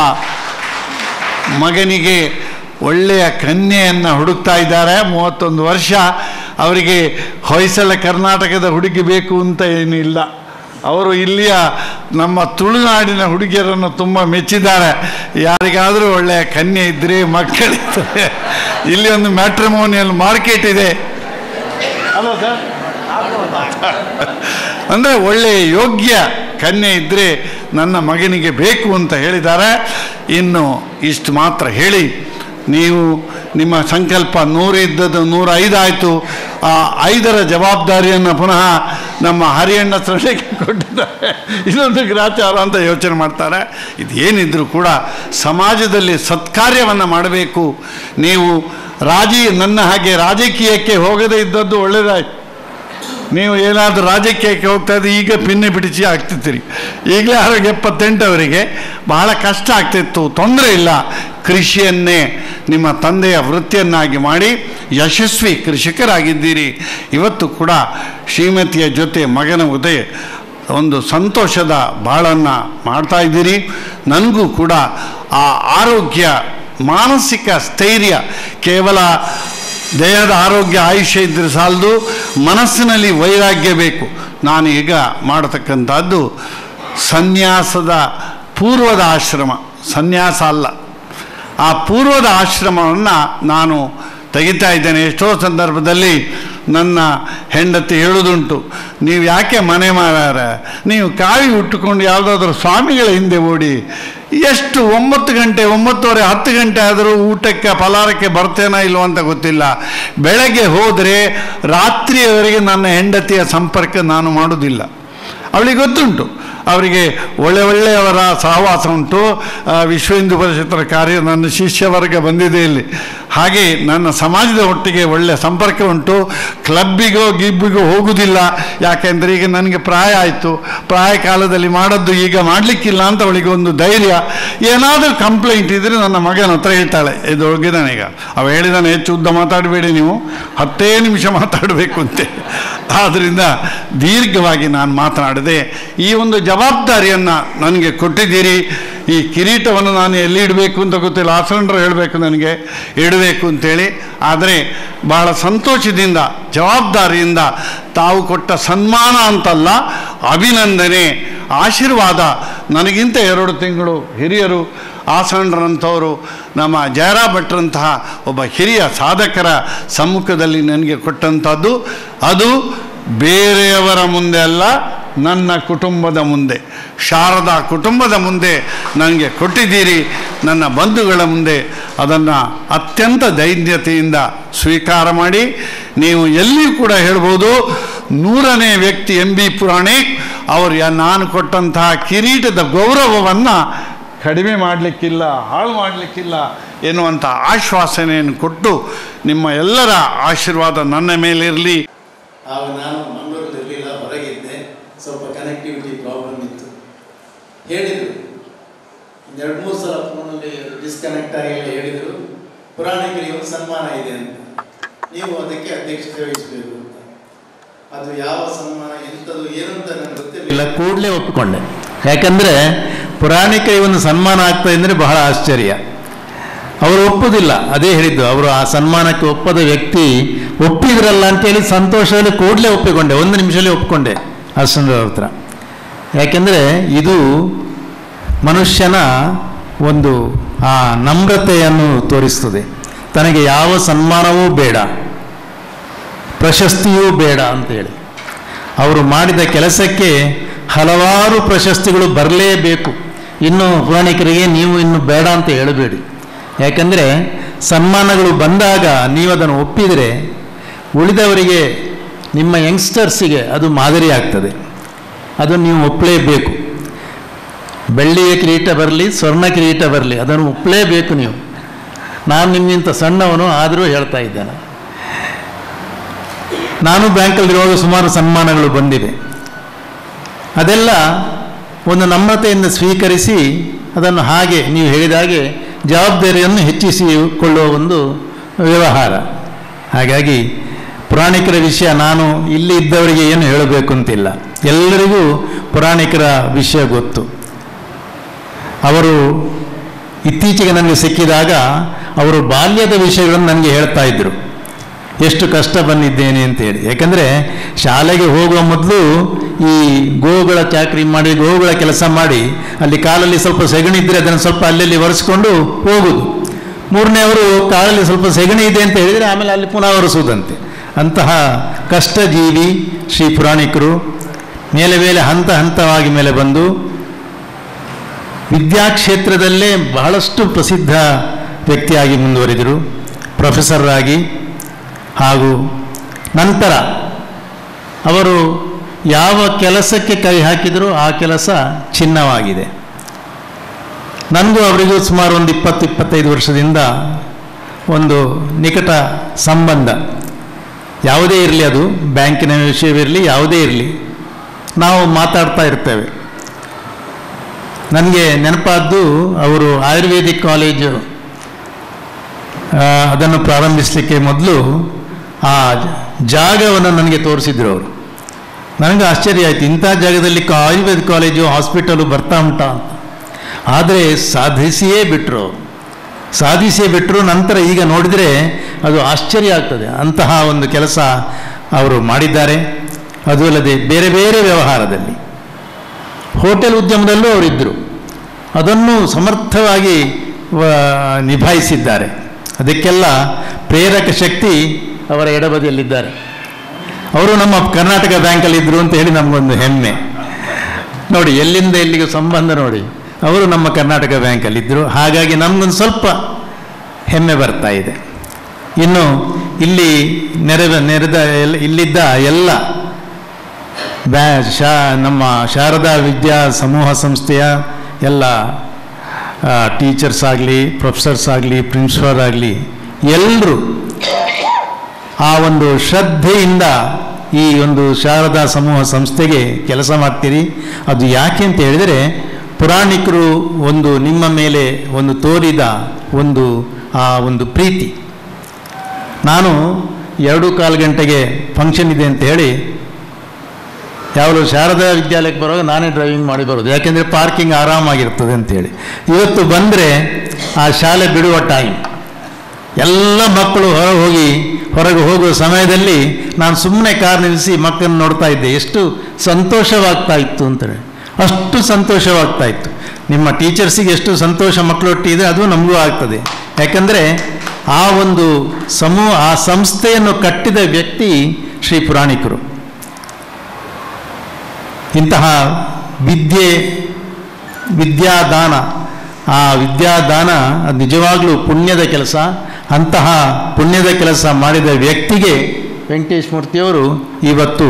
S7: ಮಗನಿಗೆ ಒಳ್ಳೆಯ ಕನ್ಯೆಯನ್ನು ಹುಡುಕ್ತಾ ಇದ್ದಾರೆ ಮೂವತ್ತೊಂದು ವರ್ಷ ಅವರಿಗೆ ಹೊಯ್ಸಳ ಕರ್ನಾಟಕದ ಹುಡುಗಿ ಬೇಕು ಅಂತ ಏನಿಲ್ಲ ಅವರು ಇಲ್ಲಿಯ ನಮ್ಮ ತುಳುನಾಡಿನ ಹುಡುಗಿಯರನ್ನು ತುಂಬ ಮೆಚ್ಚಿದ್ದಾರೆ ಯಾರಿಗಾದರೂ ಒಳ್ಳೆಯ ಕನ್ಯೆ ಇದ್ದರೆ ಮಕ್ಕಳಿದ್ದರೆ ಇಲ್ಲಿ ಒಂದು ಮ್ಯಾಟ್ರಿಮೋನಿಯಲ್ ಮಾರ್ಕೆಟ್ ಇದೆ ಅಲ್ಲ ಸರ್ ಅಂದರೆ ಒಳ್ಳೆಯ ಯೋಗ್ಯ ಕನ್ಯೆ ಇದ್ದರೆ ನನ್ನ ಮಗನಿಗೆ ಬೇಕು ಅಂತ ಹೇಳಿದ್ದಾರೆ ಇನ್ನು ಇಷ್ಟು ಮಾತ್ರ ಹೇಳಿ ನೀವು ನಿಮ್ಮ ಸಂಕಲ್ಪ ನೂರು ಇದ್ದದ್ದು ನೂರ ಐದಾಯಿತು ಆ ಐದರ ಜವಾಬ್ದಾರಿಯನ್ನು ಪುನಃ ನಮ್ಮ ಹರಿಯಣ್ಣ ಸೃಷ್ಟಿಗೆ ಕೊಟ್ಟಿದ್ದಾರೆ ಇದೊಂದು ಗ್ರಾಚಾರ ಅಂತ ಯೋಚನೆ ಮಾಡ್ತಾರೆ ಇದೇನಿದ್ರೂ ಕೂಡ ಸಮಾಜದಲ್ಲಿ ಸತ್ಕಾರ್ಯವನ್ನು ಮಾಡಬೇಕು ನೀವು ರಾಜಿ ನನ್ನ ಹಾಗೆ ರಾಜಕೀಯಕ್ಕೆ ಹೋಗದೇ ಇದ್ದದ್ದು ಒಳ್ಳೆಯದಾಯ್ತು ನೀವು ಏನಾದರೂ ರಾಜಕೀಯಕ್ಕೆ ಹೋಗ್ತಾ ಇದ್ರೆ ಈಗ ಪಿನ್ನೆ ಬಿಡಿಸಿ ಆಗ್ತಿರ್ತೀರಿ ಈಗಲೇ ಆರೋಗ್ಯ ಎಪ್ಪತ್ತೆಂಟವರಿಗೆ ಬಹಳ ಕಷ್ಟ ಆಗ್ತಿತ್ತು ತೊಂದರೆ ಇಲ್ಲ ಕೃಷಿಯನ್ನೇ ನಿಮ್ಮ ತಂದೆಯ ವೃತ್ತಿಯನ್ನಾಗಿ ಮಾಡಿ ಯಶಸ್ವಿ ಕೃಷಿಕರಾಗಿದ್ದೀರಿ ಇವತ್ತು ಕೂಡ ಶ್ರೀಮತಿಯ ಜೊತೆ ಮಗನ ಉದಯ ಒಂದು ಸಂತೋಷದ ಬಾಳನ್ನು ಮಾಡ್ತಾ ಇದ್ದೀರಿ ನನಗೂ ಕೂಡ ಆ ಆರೋಗ್ಯ ಮಾನಸಿಕ ಸ್ಥೈರ್ಯ ಕೇವಲ ದೇಹದ ಆರೋಗ್ಯ ಆಯುಷ್ಯ ಇದ್ದರೆ ಸಾಲದು ಮನಸ್ಸಿನಲ್ಲಿ ವೈರಾಗ್ಯ ಬೇಕು ನಾನು ಈಗ ಮಾಡತಕ್ಕಂಥದ್ದು ಸನ್ಯಾಸದ ಪೂರ್ವದ ಆಶ್ರಮ ಸನ್ಯಾಸ ಅಲ್ಲ ಆ ಪೂರ್ವದ ಆಶ್ರಮವನ್ನು ನಾನು ತೆಗಿತಾ ಇದ್ದೇನೆ ಎಷ್ಟೋ ಸಂದರ್ಭದಲ್ಲಿ ನನ್ನ ಹೆಂಡತಿ ಹೇಳೋದುಂಟು ನೀವು ಯಾಕೆ ಮನೆ ಮಾರಾರ ನೀವು ಕಾವಿ ಉಟ್ಟುಕೊಂಡು ಯಾವುದಾದ್ರೂ ಸ್ವಾಮಿಗಳ ಹಿಂದೆ ಓಡಿ ಎಷ್ಟು ಒಂಬತ್ತು ಗಂಟೆ ಒಂಬತ್ತುವರೆ ಹತ್ತು ಗಂಟೆ ಆದರೂ ಊಟಕ್ಕೆ ಫಲಾರಕ್ಕೆ ಬರ್ತೇನೋ ಇಲ್ವೋ ಅಂತ ಗೊತ್ತಿಲ್ಲ ಬೆಳಗ್ಗೆ ಹೋದರೆ ರಾತ್ರಿಯವರೆಗೆ ನನ್ನ ಹೆಂಡತಿಯ ಸಂಪರ್ಕ ನಾನು ಮಾಡೋದಿಲ್ಲ ಅವಳಿಗೆ ಗೊತ್ತುಂಟು ಅವರಿಗೆ ಒಳ್ಳೆ ಒಳ್ಳೆಯವರ ಸಹವಾಸ ಉಂಟು ಆ, ವಿಶ್ವ ಹಿಂದೂ ಪರಿಷತ್ತರ ಕಾರ್ಯ ನನ್ನ ಶಿಷ್ಯ ವರ್ಗ ಬಂದಿದೆ ಇಲ್ಲಿ ಹಾಗೆ ನನ್ನ ಸಮಾಜದ ಒಟ್ಟಿಗೆ ಒಳ್ಳೆಯ ಸಂಪರ್ಕ ಉಂಟು ಕ್ಲಬ್ಬಿಗೋ ಗಿಬ್ಬಿಗೋ ಹೋಗುವುದಿಲ್ಲ ಯಾಕೆಂದರೆ ಈಗ ನನಗೆ ಪ್ರಾಯ ಆಯಿತು ಪ್ರಾಯ ಕಾಲದಲ್ಲಿ ಮಾಡೋದು ಈಗ ಮಾಡಲಿಕ್ಕಿಲ್ಲ ಅಂತ ಅವಳಿಗೆ ಒಂದು ಧೈರ್ಯ ಏನಾದರೂ ಕಂಪ್ಲೇಂಟ್ ಇದ್ದರೆ ನನ್ನ ಮಗನ ಹತ್ರ ಹೇಳ್ತಾಳೆ ಇದು ಹೋಗಿದ್ದಾನೆ ಈಗ ಅವ ಹೇಳಿದಾನೆ ಹೆಚ್ಚು ಉದ್ದ ಮಾತಾಡಬೇಡಿ ನೀವು ಹತ್ತೇ ನಿಮಿಷ ಮಾತಾಡಬೇಕು ಅಂತೆ ಆದ್ದರಿಂದ ದೀರ್ಘವಾಗಿ ನಾನು ಮಾತನಾಡಿದೆ ಈ ಒಂದು ಜವಾಬ್ದಾರಿಯನ್ನು ನನಗೆ ಕೊಟ್ಟಿದ್ದೀರಿ ಈ ಕಿರೀಟವನ್ನು ನಾನು ಎಲ್ಲಿ ಇಡಬೇಕು ಅಂತ ಗೊತ್ತಿಲ್ಲ ಆಸನರು ಹೇಳಬೇಕು ನನಗೆ ಇಡಬೇಕು ಅಂತೇಳಿ ಆದರೆ ಬಹಳ ಸಂತೋಷದಿಂದ ಜವಾಬ್ದಾರಿಯಿಂದ ತಾವು ಕೊಟ್ಟ ಸನ್ಮಾನ ಅಂತಲ್ಲ ಅಭಿನಂದನೆ ಆಶೀರ್ವಾದ ನನಗಿಂತ ಎರಡು ತಿಂಗಳು ಹಿರಿಯರು ಆಸನರಂಥವರು ನಮ್ಮ ಜಯರಾ ಭಟ್ರಂತಹ ಒಬ್ಬ ಹಿರಿಯ ಸಾಧಕರ ಸಮ್ಮುಖದಲ್ಲಿ ನನಗೆ ಕೊಟ್ಟಂಥದ್ದು ಅದು ಬೇರೆಯವರ ಮುಂದೆ ಅಲ್ಲ ನನ್ನ ಕುಟುಂಬದ ಮುಂದೆ ಶಾರದಾ ಕುಟುಂಬದ ಮುಂದೆ ನನಗೆ ಕೊಟ್ಟಿದ್ದೀರಿ ನನ್ನ ಬಂಧುಗಳ ಮುಂದೆ ಅದನ್ನು ಅತ್ಯಂತ ದೈನ್ಯತೆಯಿಂದ ಸ್ವೀಕಾರ ಮಾಡಿ ನೀವು ಎಲ್ಲಿಯೂ ಕೂಡ ಹೇಳ್ಬೋದು ನೂರನೇ ವ್ಯಕ್ತಿ ಎಂ ಬಿ ಪುರಾಣಿಕ್ ಅವರು ಯಾ- ನಾನು ಕೊಟ್ಟಂತಹ ಕಿರೀಟದ ಗೌರವವನ್ನು ಕಡಿಮೆ ಮಾಡಲಿಕ್ಕಿಲ್ಲ ಹಾಳು ಮಾಡಲಿಕ್ಕಿಲ್ಲ ಎನ್ನುವಂಥ ಆಶ್ವಾಸನೆಯನ್ನು ಕೊಟ್ಟು ನಿಮ್ಮ ಎಲ್ಲರ ಆಶೀರ್ವಾದ ನನ್ನ ಮೇಲಿರಲಿ
S8: ಆಗ ನಾನು ಮಂಗಳೂರಲ್ಲಿ ಇರಲಿಲ್ಲ ಹೊರಗಿದ್ದೆ ಸ್ವಲ್ಪ ಕನೆಕ್ಟಿವಿಟಿ ಪ್ರಾಬ್ಲಮ್ ಇತ್ತು ಹೇಳಿದರು ಎರಡು ಮೂರು ಸಲ ಫೋನಲ್ಲಿ ಡಿಸ್ಕನೆಕ್ಟ್ ಆಗಿ ಹೇಳಿದರು ಪುರಾಣಿಕರಿಗೆ ಒಂದು ಸನ್ಮಾನ ಇದೆ ಅಂತ ನೀವು ಅದಕ್ಕೆ ಅಧ್ಯಕ್ಷತೆ ವಹಿಸಬೇಕು ಅಂತ ಅದು ಯಾವ ಸನ್ಮಾನ ಎಂಥದ್ದು ಏನು ಅಂತ ನನಗೆ ಗೊತ್ತಿರಲಿಲ್ಲ
S9: ಇಲ್ಲ ಕೂಡಲೇ ಒಪ್ಪಿಕೊಂಡೆ ಯಾಕಂದರೆ ಪುರಾಣಿಕರಿಗೆ ಒಂದು ಸನ್ಮಾನ ಆಗ್ತದೆ ಅಂದರೆ ಬಹಳ ಆಶ್ಚರ್ಯ ಅವರು ಒಪ್ಪುದಿಲ್ಲ ಅದೇ ಹೇಳಿದ್ದು ಅವರು ಆ ಸನ್ಮಾನಕ್ಕೆ ಒಪ್ಪದ ವ್ಯಕ್ತಿ ಒಪ್ಪಿದ್ರಲ್ಲ ಅಂತೇಳಿ ಸಂತೋಷದಲ್ಲಿ ಕೂಡಲೇ ಒಪ್ಪಿಕೊಂಡೆ ಒಂದು ನಿಮಿಷದಲ್ಲಿ ಒಪ್ಪಿಕೊಂಡೆ ಅರ್ಶನವ್ರ ಹತ್ರ ಯಾಕೆಂದರೆ ಇದು ಮನುಷ್ಯನ ಒಂದು ಆ ನಮ್ರತೆಯನ್ನು ತೋರಿಸ್ತದೆ ತನಗೆ ಯಾವ ಸನ್ಮಾನವೂ ಬೇಡ ಪ್ರಶಸ್ತಿಯೂ ಬೇಡ ಅಂತೇಳಿ ಅವರು ಮಾಡಿದ ಕೆಲಸಕ್ಕೆ ಹಲವಾರು ಪ್ರಶಸ್ತಿಗಳು ಬರಲೇಬೇಕು ಇನ್ನು ಪುರಾಣಿಕರಿಗೆ ನೀವು ಇನ್ನು ಬೇಡ ಅಂತ ಹೇಳಬೇಡಿ ಯಾಕಂದರೆ ಸನ್ಮಾನಗಳು ಬಂದಾಗ ನೀವು ಅದನ್ನು ಒಪ್ಪಿದರೆ ಉಳಿದವರಿಗೆ ನಿಮ್ಮ ಯಂಗ್ಸ್ಟರ್ಸಿಗೆ ಅದು ಮಾದರಿ ಆಗ್ತದೆ ಅದನ್ನು ನೀವು ಒಪ್ಪಲೇಬೇಕು ಬೆಳ್ಳಿಯ ಕಿರೀಟ ಬರಲಿ ಸ್ವರ್ಣ ಕಿರೀಟ ಬರಲಿ ಅದನ್ನು ಒಪ್ಪಲೇಬೇಕು ನೀವು ನಾನು ನಿಮ್ಗಿಂತ ಸಣ್ಣವನು ಆದರೂ ಹೇಳ್ತಾ ಇದ್ದೇನೆ ನಾನು ಬ್ಯಾಂಕಲ್ಲಿರುವಾಗ ಸುಮಾರು ಸನ್ಮಾನಗಳು ಬಂದಿವೆ ಅದೆಲ್ಲ ಒಂದು ನಮ್ರತೆಯಿಂದ ಸ್ವೀಕರಿಸಿ ಅದನ್ನು ಹಾಗೆ ನೀವು ಹೇಳಿದ ಹಾಗೆ ಜವಾಬ್ದಾರಿಯನ್ನು ಹೆಚ್ಚಿಸಿಕೊಳ್ಳುವ ಒಂದು ವ್ಯವಹಾರ ಹಾಗಾಗಿ ಪುರಾಣಿಕರ ವಿಷಯ ನಾನು ಇಲ್ಲಿ ಇದ್ದವರಿಗೆ ಏನು ಹೇಳಬೇಕು ಅಂತಿಲ್ಲ ಎಲ್ಲರಿಗೂ ಪುರಾಣಿಕರ ವಿಷಯ ಗೊತ್ತು ಅವರು ಇತ್ತೀಚೆಗೆ ನನಗೆ ಸಿಕ್ಕಿದಾಗ ಅವರು ಬಾಲ್ಯದ ವಿಷಯಗಳನ್ನು ನನಗೆ ಹೇಳ್ತಾ ಇದ್ದರು ಎಷ್ಟು ಕಷ್ಟ ಬಂದಿದ್ದೇನೆ ಅಂತೇಳಿ ಯಾಕಂದರೆ ಶಾಲೆಗೆ ಹೋಗುವ ಮೊದಲು ಈ ಗೋವುಗಳ ಚಾಕರಿ ಮಾಡಿ ಗೋವುಗಳ ಕೆಲಸ ಮಾಡಿ ಅಲ್ಲಿ ಕಾಲಲ್ಲಿ ಸ್ವಲ್ಪ ಸೆಗಣಿ ಇದ್ದರೆ ಅದನ್ನು ಸ್ವಲ್ಪ ಅಲ್ಲಲ್ಲಿ ಒರೆಸ್ಕೊಂಡು ಹೋಗುದು ಮೂರನೇ ಅವರು ಕಾಲಲ್ಲಿ ಸ್ವಲ್ಪ ಸೆಗಣಿ ಇದೆ ಅಂತ ಹೇಳಿದರೆ ಆಮೇಲೆ ಅಲ್ಲಿ ಪುನಃ ಒರೆಸುವುದಂತೆ ಅಂತಹ ಕಷ್ಟ ಜೀವಿ ಶ್ರೀ ಪುರಾಣಿಕರು ಮೇಲೆ ಮೇಲೆ ಹಂತ ಹಂತವಾಗಿ ಮೇಲೆ ಬಂದು ವಿದ್ಯಾಕ್ಷೇತ್ರದಲ್ಲೇ ಬಹಳಷ್ಟು ಪ್ರಸಿದ್ಧ ವ್ಯಕ್ತಿಯಾಗಿ ಮುಂದುವರಿದರು ಪ್ರೊಫೆಸರ್ ಆಗಿ ಹಾಗೂ ನಂತರ ಅವರು ಯಾವ ಕೆಲಸಕ್ಕೆ ಕೈ ಹಾಕಿದರೂ ಆ ಕೆಲಸ ಚಿನ್ನವಾಗಿದೆ ನನಗೂ ಅವರಿಗೂ ಸುಮಾರು ಒಂದು ಇಪ್ಪತ್ತು ಇಪ್ಪತ್ತೈದು ವರ್ಷದಿಂದ ಒಂದು ನಿಕಟ ಸಂಬಂಧ ಯಾವುದೇ ಇರಲಿ ಅದು ಬ್ಯಾಂಕಿನ ವಿಷಯವಿರಲಿ ಯಾವುದೇ ಇರಲಿ ನಾವು ಮಾತಾಡ್ತಾ ಇರ್ತೇವೆ ನನಗೆ ನೆನಪಾದ್ದು ಅವರು ಆಯುರ್ವೇದಿಕ್ ಕಾಲೇಜು ಆ, ಅದನ್ನು ಪ್ರಾರಂಭಿಸಲಿಕ್ಕೆ ಮೊದಲು ಆ ಜಾಗವನ್ನು ನನಗೆ ತೋರಿಸಿದ್ರು ಅವರು ನನಗೆ ಆಶ್ಚರ್ಯ ಆಯಿತು ಇಂಥ ಜಾಗದಲ್ಲಿ ಕಾ- ಆಯುರ್ವೇದ ಕಾಲೇಜು ಹಾಸ್ಪಿಟಲು ಬರ್ತಾ ಉಂಟಾ ಅಂತ ಆದರೆ ಸಾಧಿಸಿಯೇ ಬಿಟ್ಟರು ಸಾಧಿಸಿಯೇ ಬಿಟ್ಟರು ನಂತರ ಈಗ ನೋಡಿದರೆ ಅದು ಆಶ್ಚರ್ಯ ಆಗ್ತದೆ ಅಂತಹ ಒಂದು ಕೆಲಸ ಅವರು ಮಾಡಿದ್ದಾರೆ ಅದು ಅಲ್ಲದೆ ಬೇರೆ ಬೇರೆ ವ್ಯವಹಾರದಲ್ಲಿ ಹೋಟೆಲ್ ಉದ್ಯಮದಲ್ಲೂ ಅವರಿದ್ದರು ಅದನ್ನು ಸಮರ್ಥವಾಗಿ ವ- ನಿಭಾಯಿಸಿದ್ದಾರೆ ಅದಕ್ಕೆಲ್ಲ ಪ್ರೇರಕ ಶಕ್ತಿ ಅವರ ಎಡಬದಿಯಲ್ಲಿದ್ದಾರೆ ಅವರು ನಮ್ಮ ಕರ್ನಾಟಕ ಬ್ಯಾಂಕಲ್ಲಿ ಇದ್ದರು ಅಂತ ಹೇಳಿ ನಮಗೊಂದು ಹೆಮ್ಮೆ ನೋಡಿ ಎಲ್ಲಿಂದ ಎಲ್ಲಿಗೆ ಸಂಬಂಧ ನೋಡಿ ಅವರು ನಮ್ಮ ಕರ್ನಾಟಕ ಬ್ಯಾಂಕಲ್ಲಿದ್ದರು ಹಾಗಾಗಿ ನಮಗೊಂದು ಸ್ವಲ್ಪ ಹೆಮ್ಮೆ ಬರ್ತಾ ಇದೆ ಇನ್ನು ಇಲ್ಲಿ ನೆರೆದ ನೆರೆದ ಎಲ್ ಇಲ್ಲಿದ್ದ ಎಲ್ಲ ಬ್ಯಾ ಶಾ ನಮ್ಮ ಶಾರದಾ ವಿದ್ಯಾ ಸಮೂಹ ಸಂಸ್ಥೆಯ ಎಲ್ಲ ಟೀಚರ್ಸ್ ಆಗಲಿ ಪ್ರೊಫೆಸರ್ಸ್ ಆಗಲಿ ಪ್ರಿನ್ಸಿಪಲ್ ಆಗಲಿ ಎಲ್ಲರೂ ಆ ಒಂದು ಶ್ರದ್ಧೆಯಿಂದ ಈ ಒಂದು ಶಾರದಾ ಸಮೂಹ ಸಂಸ್ಥೆಗೆ ಕೆಲಸ ಮಾಡ್ತೀರಿ ಅದು ಯಾಕೆ ಅಂತ ಹೇಳಿದರೆ ಪುರಾಣಿಕರು ಒಂದು ನಿಮ್ಮ ಮೇಲೆ ಒಂದು ತೋರಿದ ಒಂದು ಆ ಒಂದು ಪ್ರೀತಿ ನಾನು ಎರಡು ಕಾಲು ಗಂಟೆಗೆ ಫಂಕ್ಷನ್ ಇದೆ ಅಂತ ಹೇಳಿ ಯಾವಾಗಲೂ ಶಾರದಾ ವಿದ್ಯಾಲಯಕ್ಕೆ ಬರುವಾಗ ನಾನೇ ಡ್ರೈವಿಂಗ್ ಮಾಡಿ ಬರೋದು ಯಾಕೆಂದರೆ ಪಾರ್ಕಿಂಗ್ ಆರಾಮಾಗಿರ್ತದೆ ಅಂತೇಳಿ ಇವತ್ತು ಬಂದರೆ ಆ ಶಾಲೆ ಬಿಡುವ ಟೈಮ್ ಎಲ್ಲ ಮಕ್ಕಳು ಹೊರ ಹೋಗಿ ಹೊರಗೆ ಹೋಗುವ ಸಮಯದಲ್ಲಿ ನಾನು ಸುಮ್ಮನೆ ಕಾರ್ ನಿಲ್ಲಿಸಿ ಮಕ್ಕಳನ್ನು ನೋಡ್ತಾ ಇದ್ದೆ ಎಷ್ಟು ಸಂತೋಷವಾಗ್ತಾ ಇತ್ತು ಅಂತೇಳಿ ಅಷ್ಟು ಸಂತೋಷವಾಗ್ತಾ ಇತ್ತು ನಿಮ್ಮ ಟೀಚರ್ಸಿಗೆ ಎಷ್ಟು ಸಂತೋಷ ಮಕ್ಕಳೊಟ್ಟಿದೆ ಅದು ನಮಗೂ ಆಗ್ತದೆ ಯಾಕಂದರೆ ಆ ಒಂದು ಸಮೂಹ ಆ ಸಂಸ್ಥೆಯನ್ನು ಕಟ್ಟಿದ ವ್ಯಕ್ತಿ ಶ್ರೀ ಪುರಾಣಿಕರು ಇಂತಹ ವಿದ್ಯೆ ವಿದ್ಯಾದಾನ ಆ ವಿದ್ಯಾದಾನ ಅದು ನಿಜವಾಗ್ಲೂ ಪುಣ್ಯದ ಕೆಲಸ ಅಂತಹ ಪುಣ್ಯದ ಕೆಲಸ ಮಾಡಿದ ವ್ಯಕ್ತಿಗೆ ವೆಂಕಟೇಶ್ ಮೂರ್ತಿಯವರು ಇವತ್ತು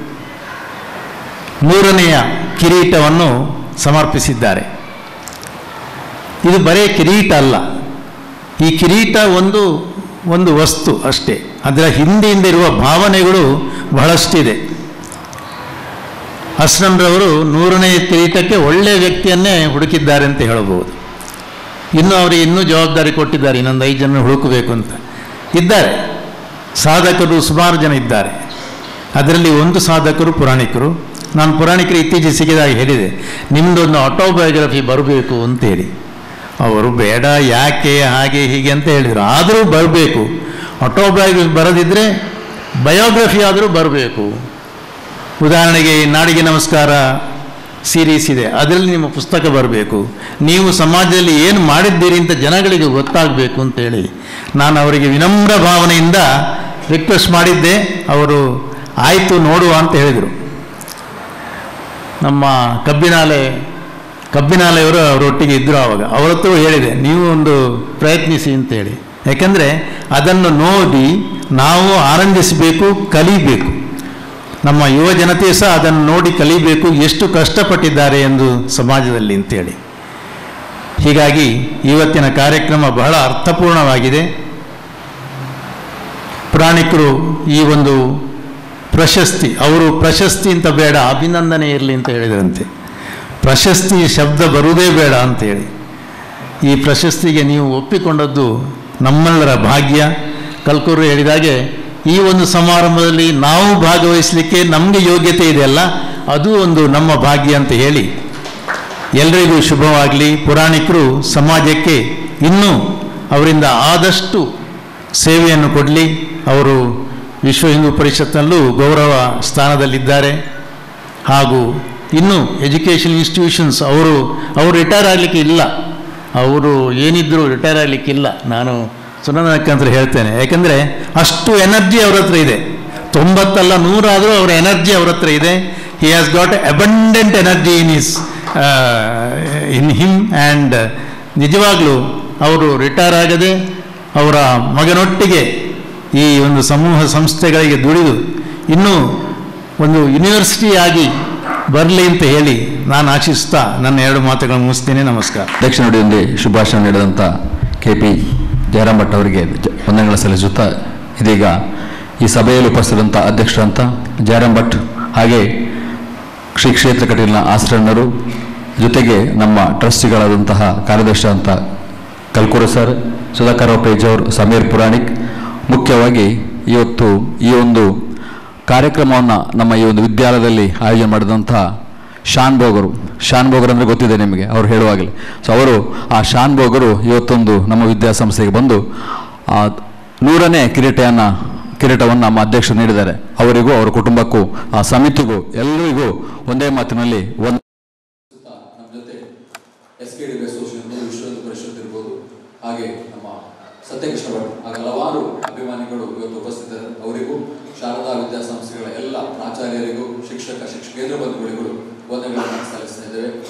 S9: ಮೂರನೆಯ ಕಿರೀಟವನ್ನು ಸಮರ್ಪಿಸಿದ್ದಾರೆ ಇದು ಬರೇ ಕಿರೀಟ ಅಲ್ಲ ಈ ಕಿರೀಟ ಒಂದು ಒಂದು ವಸ್ತು ಅಷ್ಟೇ ಅದರ ಹಿಂದೆಯಿಂದ ಇರುವ ಭಾವನೆಗಳು ಬಹಳಷ್ಟಿದೆ ಅಸ್ರಂರವರು ನೂರನೇ ಕಿರೀಟಕ್ಕೆ ಒಳ್ಳೆಯ ವ್ಯಕ್ತಿಯನ್ನೇ ಹುಡುಕಿದ್ದಾರೆ ಅಂತ ಹೇಳಬಹುದು ಇನ್ನು ಅವರಿಗೆ ಇನ್ನೂ ಜವಾಬ್ದಾರಿ ಕೊಟ್ಟಿದ್ದಾರೆ ಇನ್ನೊಂದು ಐದು ಜನ ಹುಡುಕಬೇಕು ಅಂತ ಇದ್ದಾರೆ ಸಾಧಕರು ಸುಮಾರು ಜನ ಇದ್ದಾರೆ ಅದರಲ್ಲಿ ಒಂದು ಸಾಧಕರು ಪುರಾಣಿಕರು ನಾನು ಪುರಾಣಿಕರು ಇತ್ತೀಚೆಗೆ ಸಿಕ್ಕಿದಾಗ ಹೇಳಿದೆ ನಿಮ್ಮದೊಂದು ಆಟೋಬಯೋಗ್ರಫಿ ಬರಬೇಕು ಅಂತೇಳಿ ಅವರು ಬೇಡ ಯಾಕೆ ಹಾಗೆ ಹೀಗೆ ಅಂತ ಹೇಳಿದರು ಆದರೂ ಬರಬೇಕು ಆಟೋಬಯೋಗ್ರಫಿ ಬರದಿದ್ದರೆ ಬಯೋಗ್ರಫಿ ಆದರೂ ಬರಬೇಕು ಉದಾಹರಣೆಗೆ ಈ ನಾಡಿಗೆ ನಮಸ್ಕಾರ ಸೀರೀಸ್ ಇದೆ ಅದರಲ್ಲಿ ನಿಮ್ಮ ಪುಸ್ತಕ ಬರಬೇಕು ನೀವು ಸಮಾಜದಲ್ಲಿ ಏನು ಮಾಡಿದ್ದೀರಿ ಅಂತ ಜನಗಳಿಗೆ ಗೊತ್ತಾಗಬೇಕು ಅಂತೇಳಿ ನಾನು ಅವರಿಗೆ ವಿನಮ್ರ ಭಾವನೆಯಿಂದ ರಿಕ್ವೆಸ್ಟ್ ಮಾಡಿದ್ದೆ ಅವರು ಆಯಿತು ನೋಡುವ ಅಂತ ಹೇಳಿದರು ನಮ್ಮ ಕಬ್ಬಿನಾಲೆ ಕಬ್ಬಿನಾಲೆಯವರು ಅವರೊಟ್ಟಿಗೆ ಇದ್ದರು ಆವಾಗ ಅವರತ್ತು ಹೇಳಿದೆ ನೀವು ಒಂದು ಪ್ರಯತ್ನಿಸಿ ಅಂತೇಳಿ ಯಾಕೆಂದರೆ ಅದನ್ನು ನೋಡಿ ನಾವು ಆನಂದಿಸಬೇಕು ಕಲಿಬೇಕು ನಮ್ಮ ಯುವ ಜನತೆ ಸಹ ಅದನ್ನು ನೋಡಿ ಕಲಿಬೇಕು ಎಷ್ಟು ಕಷ್ಟಪಟ್ಟಿದ್ದಾರೆ ಎಂದು ಸಮಾಜದಲ್ಲಿ ಅಂತೇಳಿ ಹೀಗಾಗಿ ಇವತ್ತಿನ ಕಾರ್ಯಕ್ರಮ ಬಹಳ ಅರ್ಥಪೂರ್ಣವಾಗಿದೆ ಪುರಾಣಿಕರು ಈ ಒಂದು ಪ್ರಶಸ್ತಿ ಅವರು ಪ್ರಶಸ್ತಿ ಅಂತ ಬೇಡ ಅಭಿನಂದನೆ ಇರಲಿ ಅಂತ ಹೇಳಿದ್ರಂತೆ ಪ್ರಶಸ್ತಿ ಶಬ್ದ ಬರುವುದೇ ಬೇಡ ಅಂತೇಳಿ ಈ ಪ್ರಶಸ್ತಿಗೆ ನೀವು ಒಪ್ಪಿಕೊಂಡದ್ದು ನಮ್ಮೆಲ್ಲರ ಭಾಗ್ಯ ಕಲ್ಕೂರು ಹೇಳಿದಾಗೆ ಈ ಒಂದು ಸಮಾರಂಭದಲ್ಲಿ ನಾವು ಭಾಗವಹಿಸಲಿಕ್ಕೆ ನಮಗೆ ಯೋಗ್ಯತೆ ಇದೆಯಲ್ಲ ಅದು ಒಂದು ನಮ್ಮ ಭಾಗ್ಯ ಅಂತ ಹೇಳಿ ಎಲ್ರಿಗೂ ಶುಭವಾಗಲಿ ಪುರಾಣಿಕರು ಸಮಾಜಕ್ಕೆ ಇನ್ನೂ ಅವರಿಂದ ಆದಷ್ಟು ಸೇವೆಯನ್ನು ಕೊಡಲಿ ಅವರು ವಿಶ್ವ ಹಿಂದೂ ಪರಿಷತ್ನಲ್ಲೂ ಗೌರವ ಸ್ಥಾನದಲ್ಲಿದ್ದಾರೆ ಹಾಗೂ ಇನ್ನು ಎಜುಕೇಷನ್ ಇನ್ಸ್ಟಿಟ್ಯೂಷನ್ಸ್ ಅವರು ಅವರು ರಿಟೈರ್ ಆಗಲಿಕ್ಕೆ ಇಲ್ಲ ಅವರು ಏನಿದ್ದರೂ ರಿಟೈರ್ ಆಗಲಿಕ್ಕಿಲ್ಲ ನಾನು ಸುನಂದಕ್ಕಂತ ಹೇಳ್ತೇನೆ ಯಾಕಂದರೆ ಅಷ್ಟು ಎನರ್ಜಿ ಅವ್ರ ಹತ್ರ ಇದೆ ತೊಂಬತ್ತಲ್ಲ ನೂರಾದರೂ ಅವರ ಎನರ್ಜಿ ಅವ್ರ ಹತ್ರ ಇದೆ he has got abundant energy in his in him and ನಿಜವಾಗ್ಲೂ ಅವರು ರಿಟೈರ್ ಆಗದೆ ಅವರ ಮಗನೊಟ್ಟಿಗೆ ಈ ಒಂದು ಸಮೂಹ ಸಂಸ್ಥೆಗಳಿಗೆ ದುಡಿದು ಇನ್ನೂ ಒಂದು ಯೂನಿವರ್ಸಿಟಿ ಆಗಿ ಬರಲಿ ಅಂತ ಹೇಳಿ ನಾನು ಆಶಿಸ್ತಾ ನನ್ನ ಎರಡು ಮಾತುಗಳನ್ನು ಮುಗಿಸ್ತೇನೆ ನಮಸ್ಕಾರ
S1: ಅಧ್ಯಕ್ಷ ನುಡಿಯಲ್ಲಿ ಶುಭಾಶಯ ನೀಡಿದಂಥ ಕೆ ಪಿ ಜಯರಾಮ್ ಭಟ್ ಅವರಿಗೆ ಜ- ವಂದನೆಗಳ ಸಲ್ಲಿಸುತ್ತಾ ಇದೀಗ ಈ ಸಭೆಯಲ್ಲಿ ಉಪಸ್ಥಿತಂಥ ಅಧ್ಯಕ್ಷರಂತ ಜಯರಾಮ್ ಭಟ್ ಹಾಗೆ ಶ್ರೀ ಕ್ಷೇತ್ರ ಕಟೀಲಿನ ಆಶ್ರಯಣ್ಣರು ಜೊತೆಗೆ ನಮ್ಮ ಟ್ರಸ್ಟಿಗಳಾದಂತಹ ಕಾರ್ಯದರ್ಶಿ ಅಂತ ಕಲ್ಕೂರು ಸರ್ ಸುಧಾಕರ್ ಪೇಜ್ ಅವರು ಸಮೀರ್ ಪುರಾಣಿಕ್ ಮುಖ್ಯವಾಗಿ ಇವತ್ತು ಈ ಒಂದು ಕಾರ್ಯಕ್ರಮವನ್ನು ನಮ್ಮ ಈ ಒಂದು ವಿದ್ಯಾಲಯದಲ್ಲಿ ಆಯೋಜನೆ ಮಾಡಿದಂತಹ ಶಾನ್ ಬೋಗರು ಶಾನ್ ಬೋಗರ್ ಅಂದರೆ ಗೊತ್ತಿದೆ ನಿಮಗೆ ಅವರು ಹೇಳುವಾಗಲೇ ಸೊ ಅವರು ಆ ಶಾನ್ ಬೋಗರು ಇವತ್ತೊಂದು ನಮ್ಮ ವಿದ್ಯಾಸಂಸ್ಥೆಗೆ ಬಂದು ಆ ನೂರನೇ ಕಿರೀಟವನ್ನು ಕಿರೀಟವನ್ನು ನಮ್ಮ ಅಧ್ಯಕ್ಷರು ನೀಡಿದ್ದಾರೆ ಅವರಿಗೂ ಅವರ ಕುಟುಂಬಕ್ಕೂ ಆ ಸಮಿತಿಗೂ ಎಲ್ಲರಿಗೂ ಒಂದೇ ಮಾತಿನಲ್ಲಿ ಒಂದು ನಮ್ಮ ಜೊತೆ ಎಸ್ ಕೆ ಡಿ ಅಸೋಸಿಯೇಷನ್ ವಿಶ್ವ ಪರಿಷತ್ ಇರ್ಬೋದು ಹಾಗೆ ನಮ್ಮ ಸತ್ಯಕೃಷ್ಣ ಭಟ್ ಹಾಗೆ ಹಲವಾರು ಅಭಿಮಾನಿಗಳು ಇವತ್ತು ಉಪಸ್ಥಿತರು ಅವರಿಗೂ ಶಾರದಾ ವಿದ್ಯಾಸಂಸ್ಥೆಗಳ ಎಲ್ಲ ಪ್ರಾಚಾರ್ಯರಿಗೂ ಶಿಕ್ಷಕ ಶಿಕ್ಷಕೇಂದ್ರ ಬಂಧುಗಳಿಗೂ ವಂದನೆಗಳನ್ನು ಸಲ್ಲಿಸ್ತಾ ಇದ್ದೇವೆ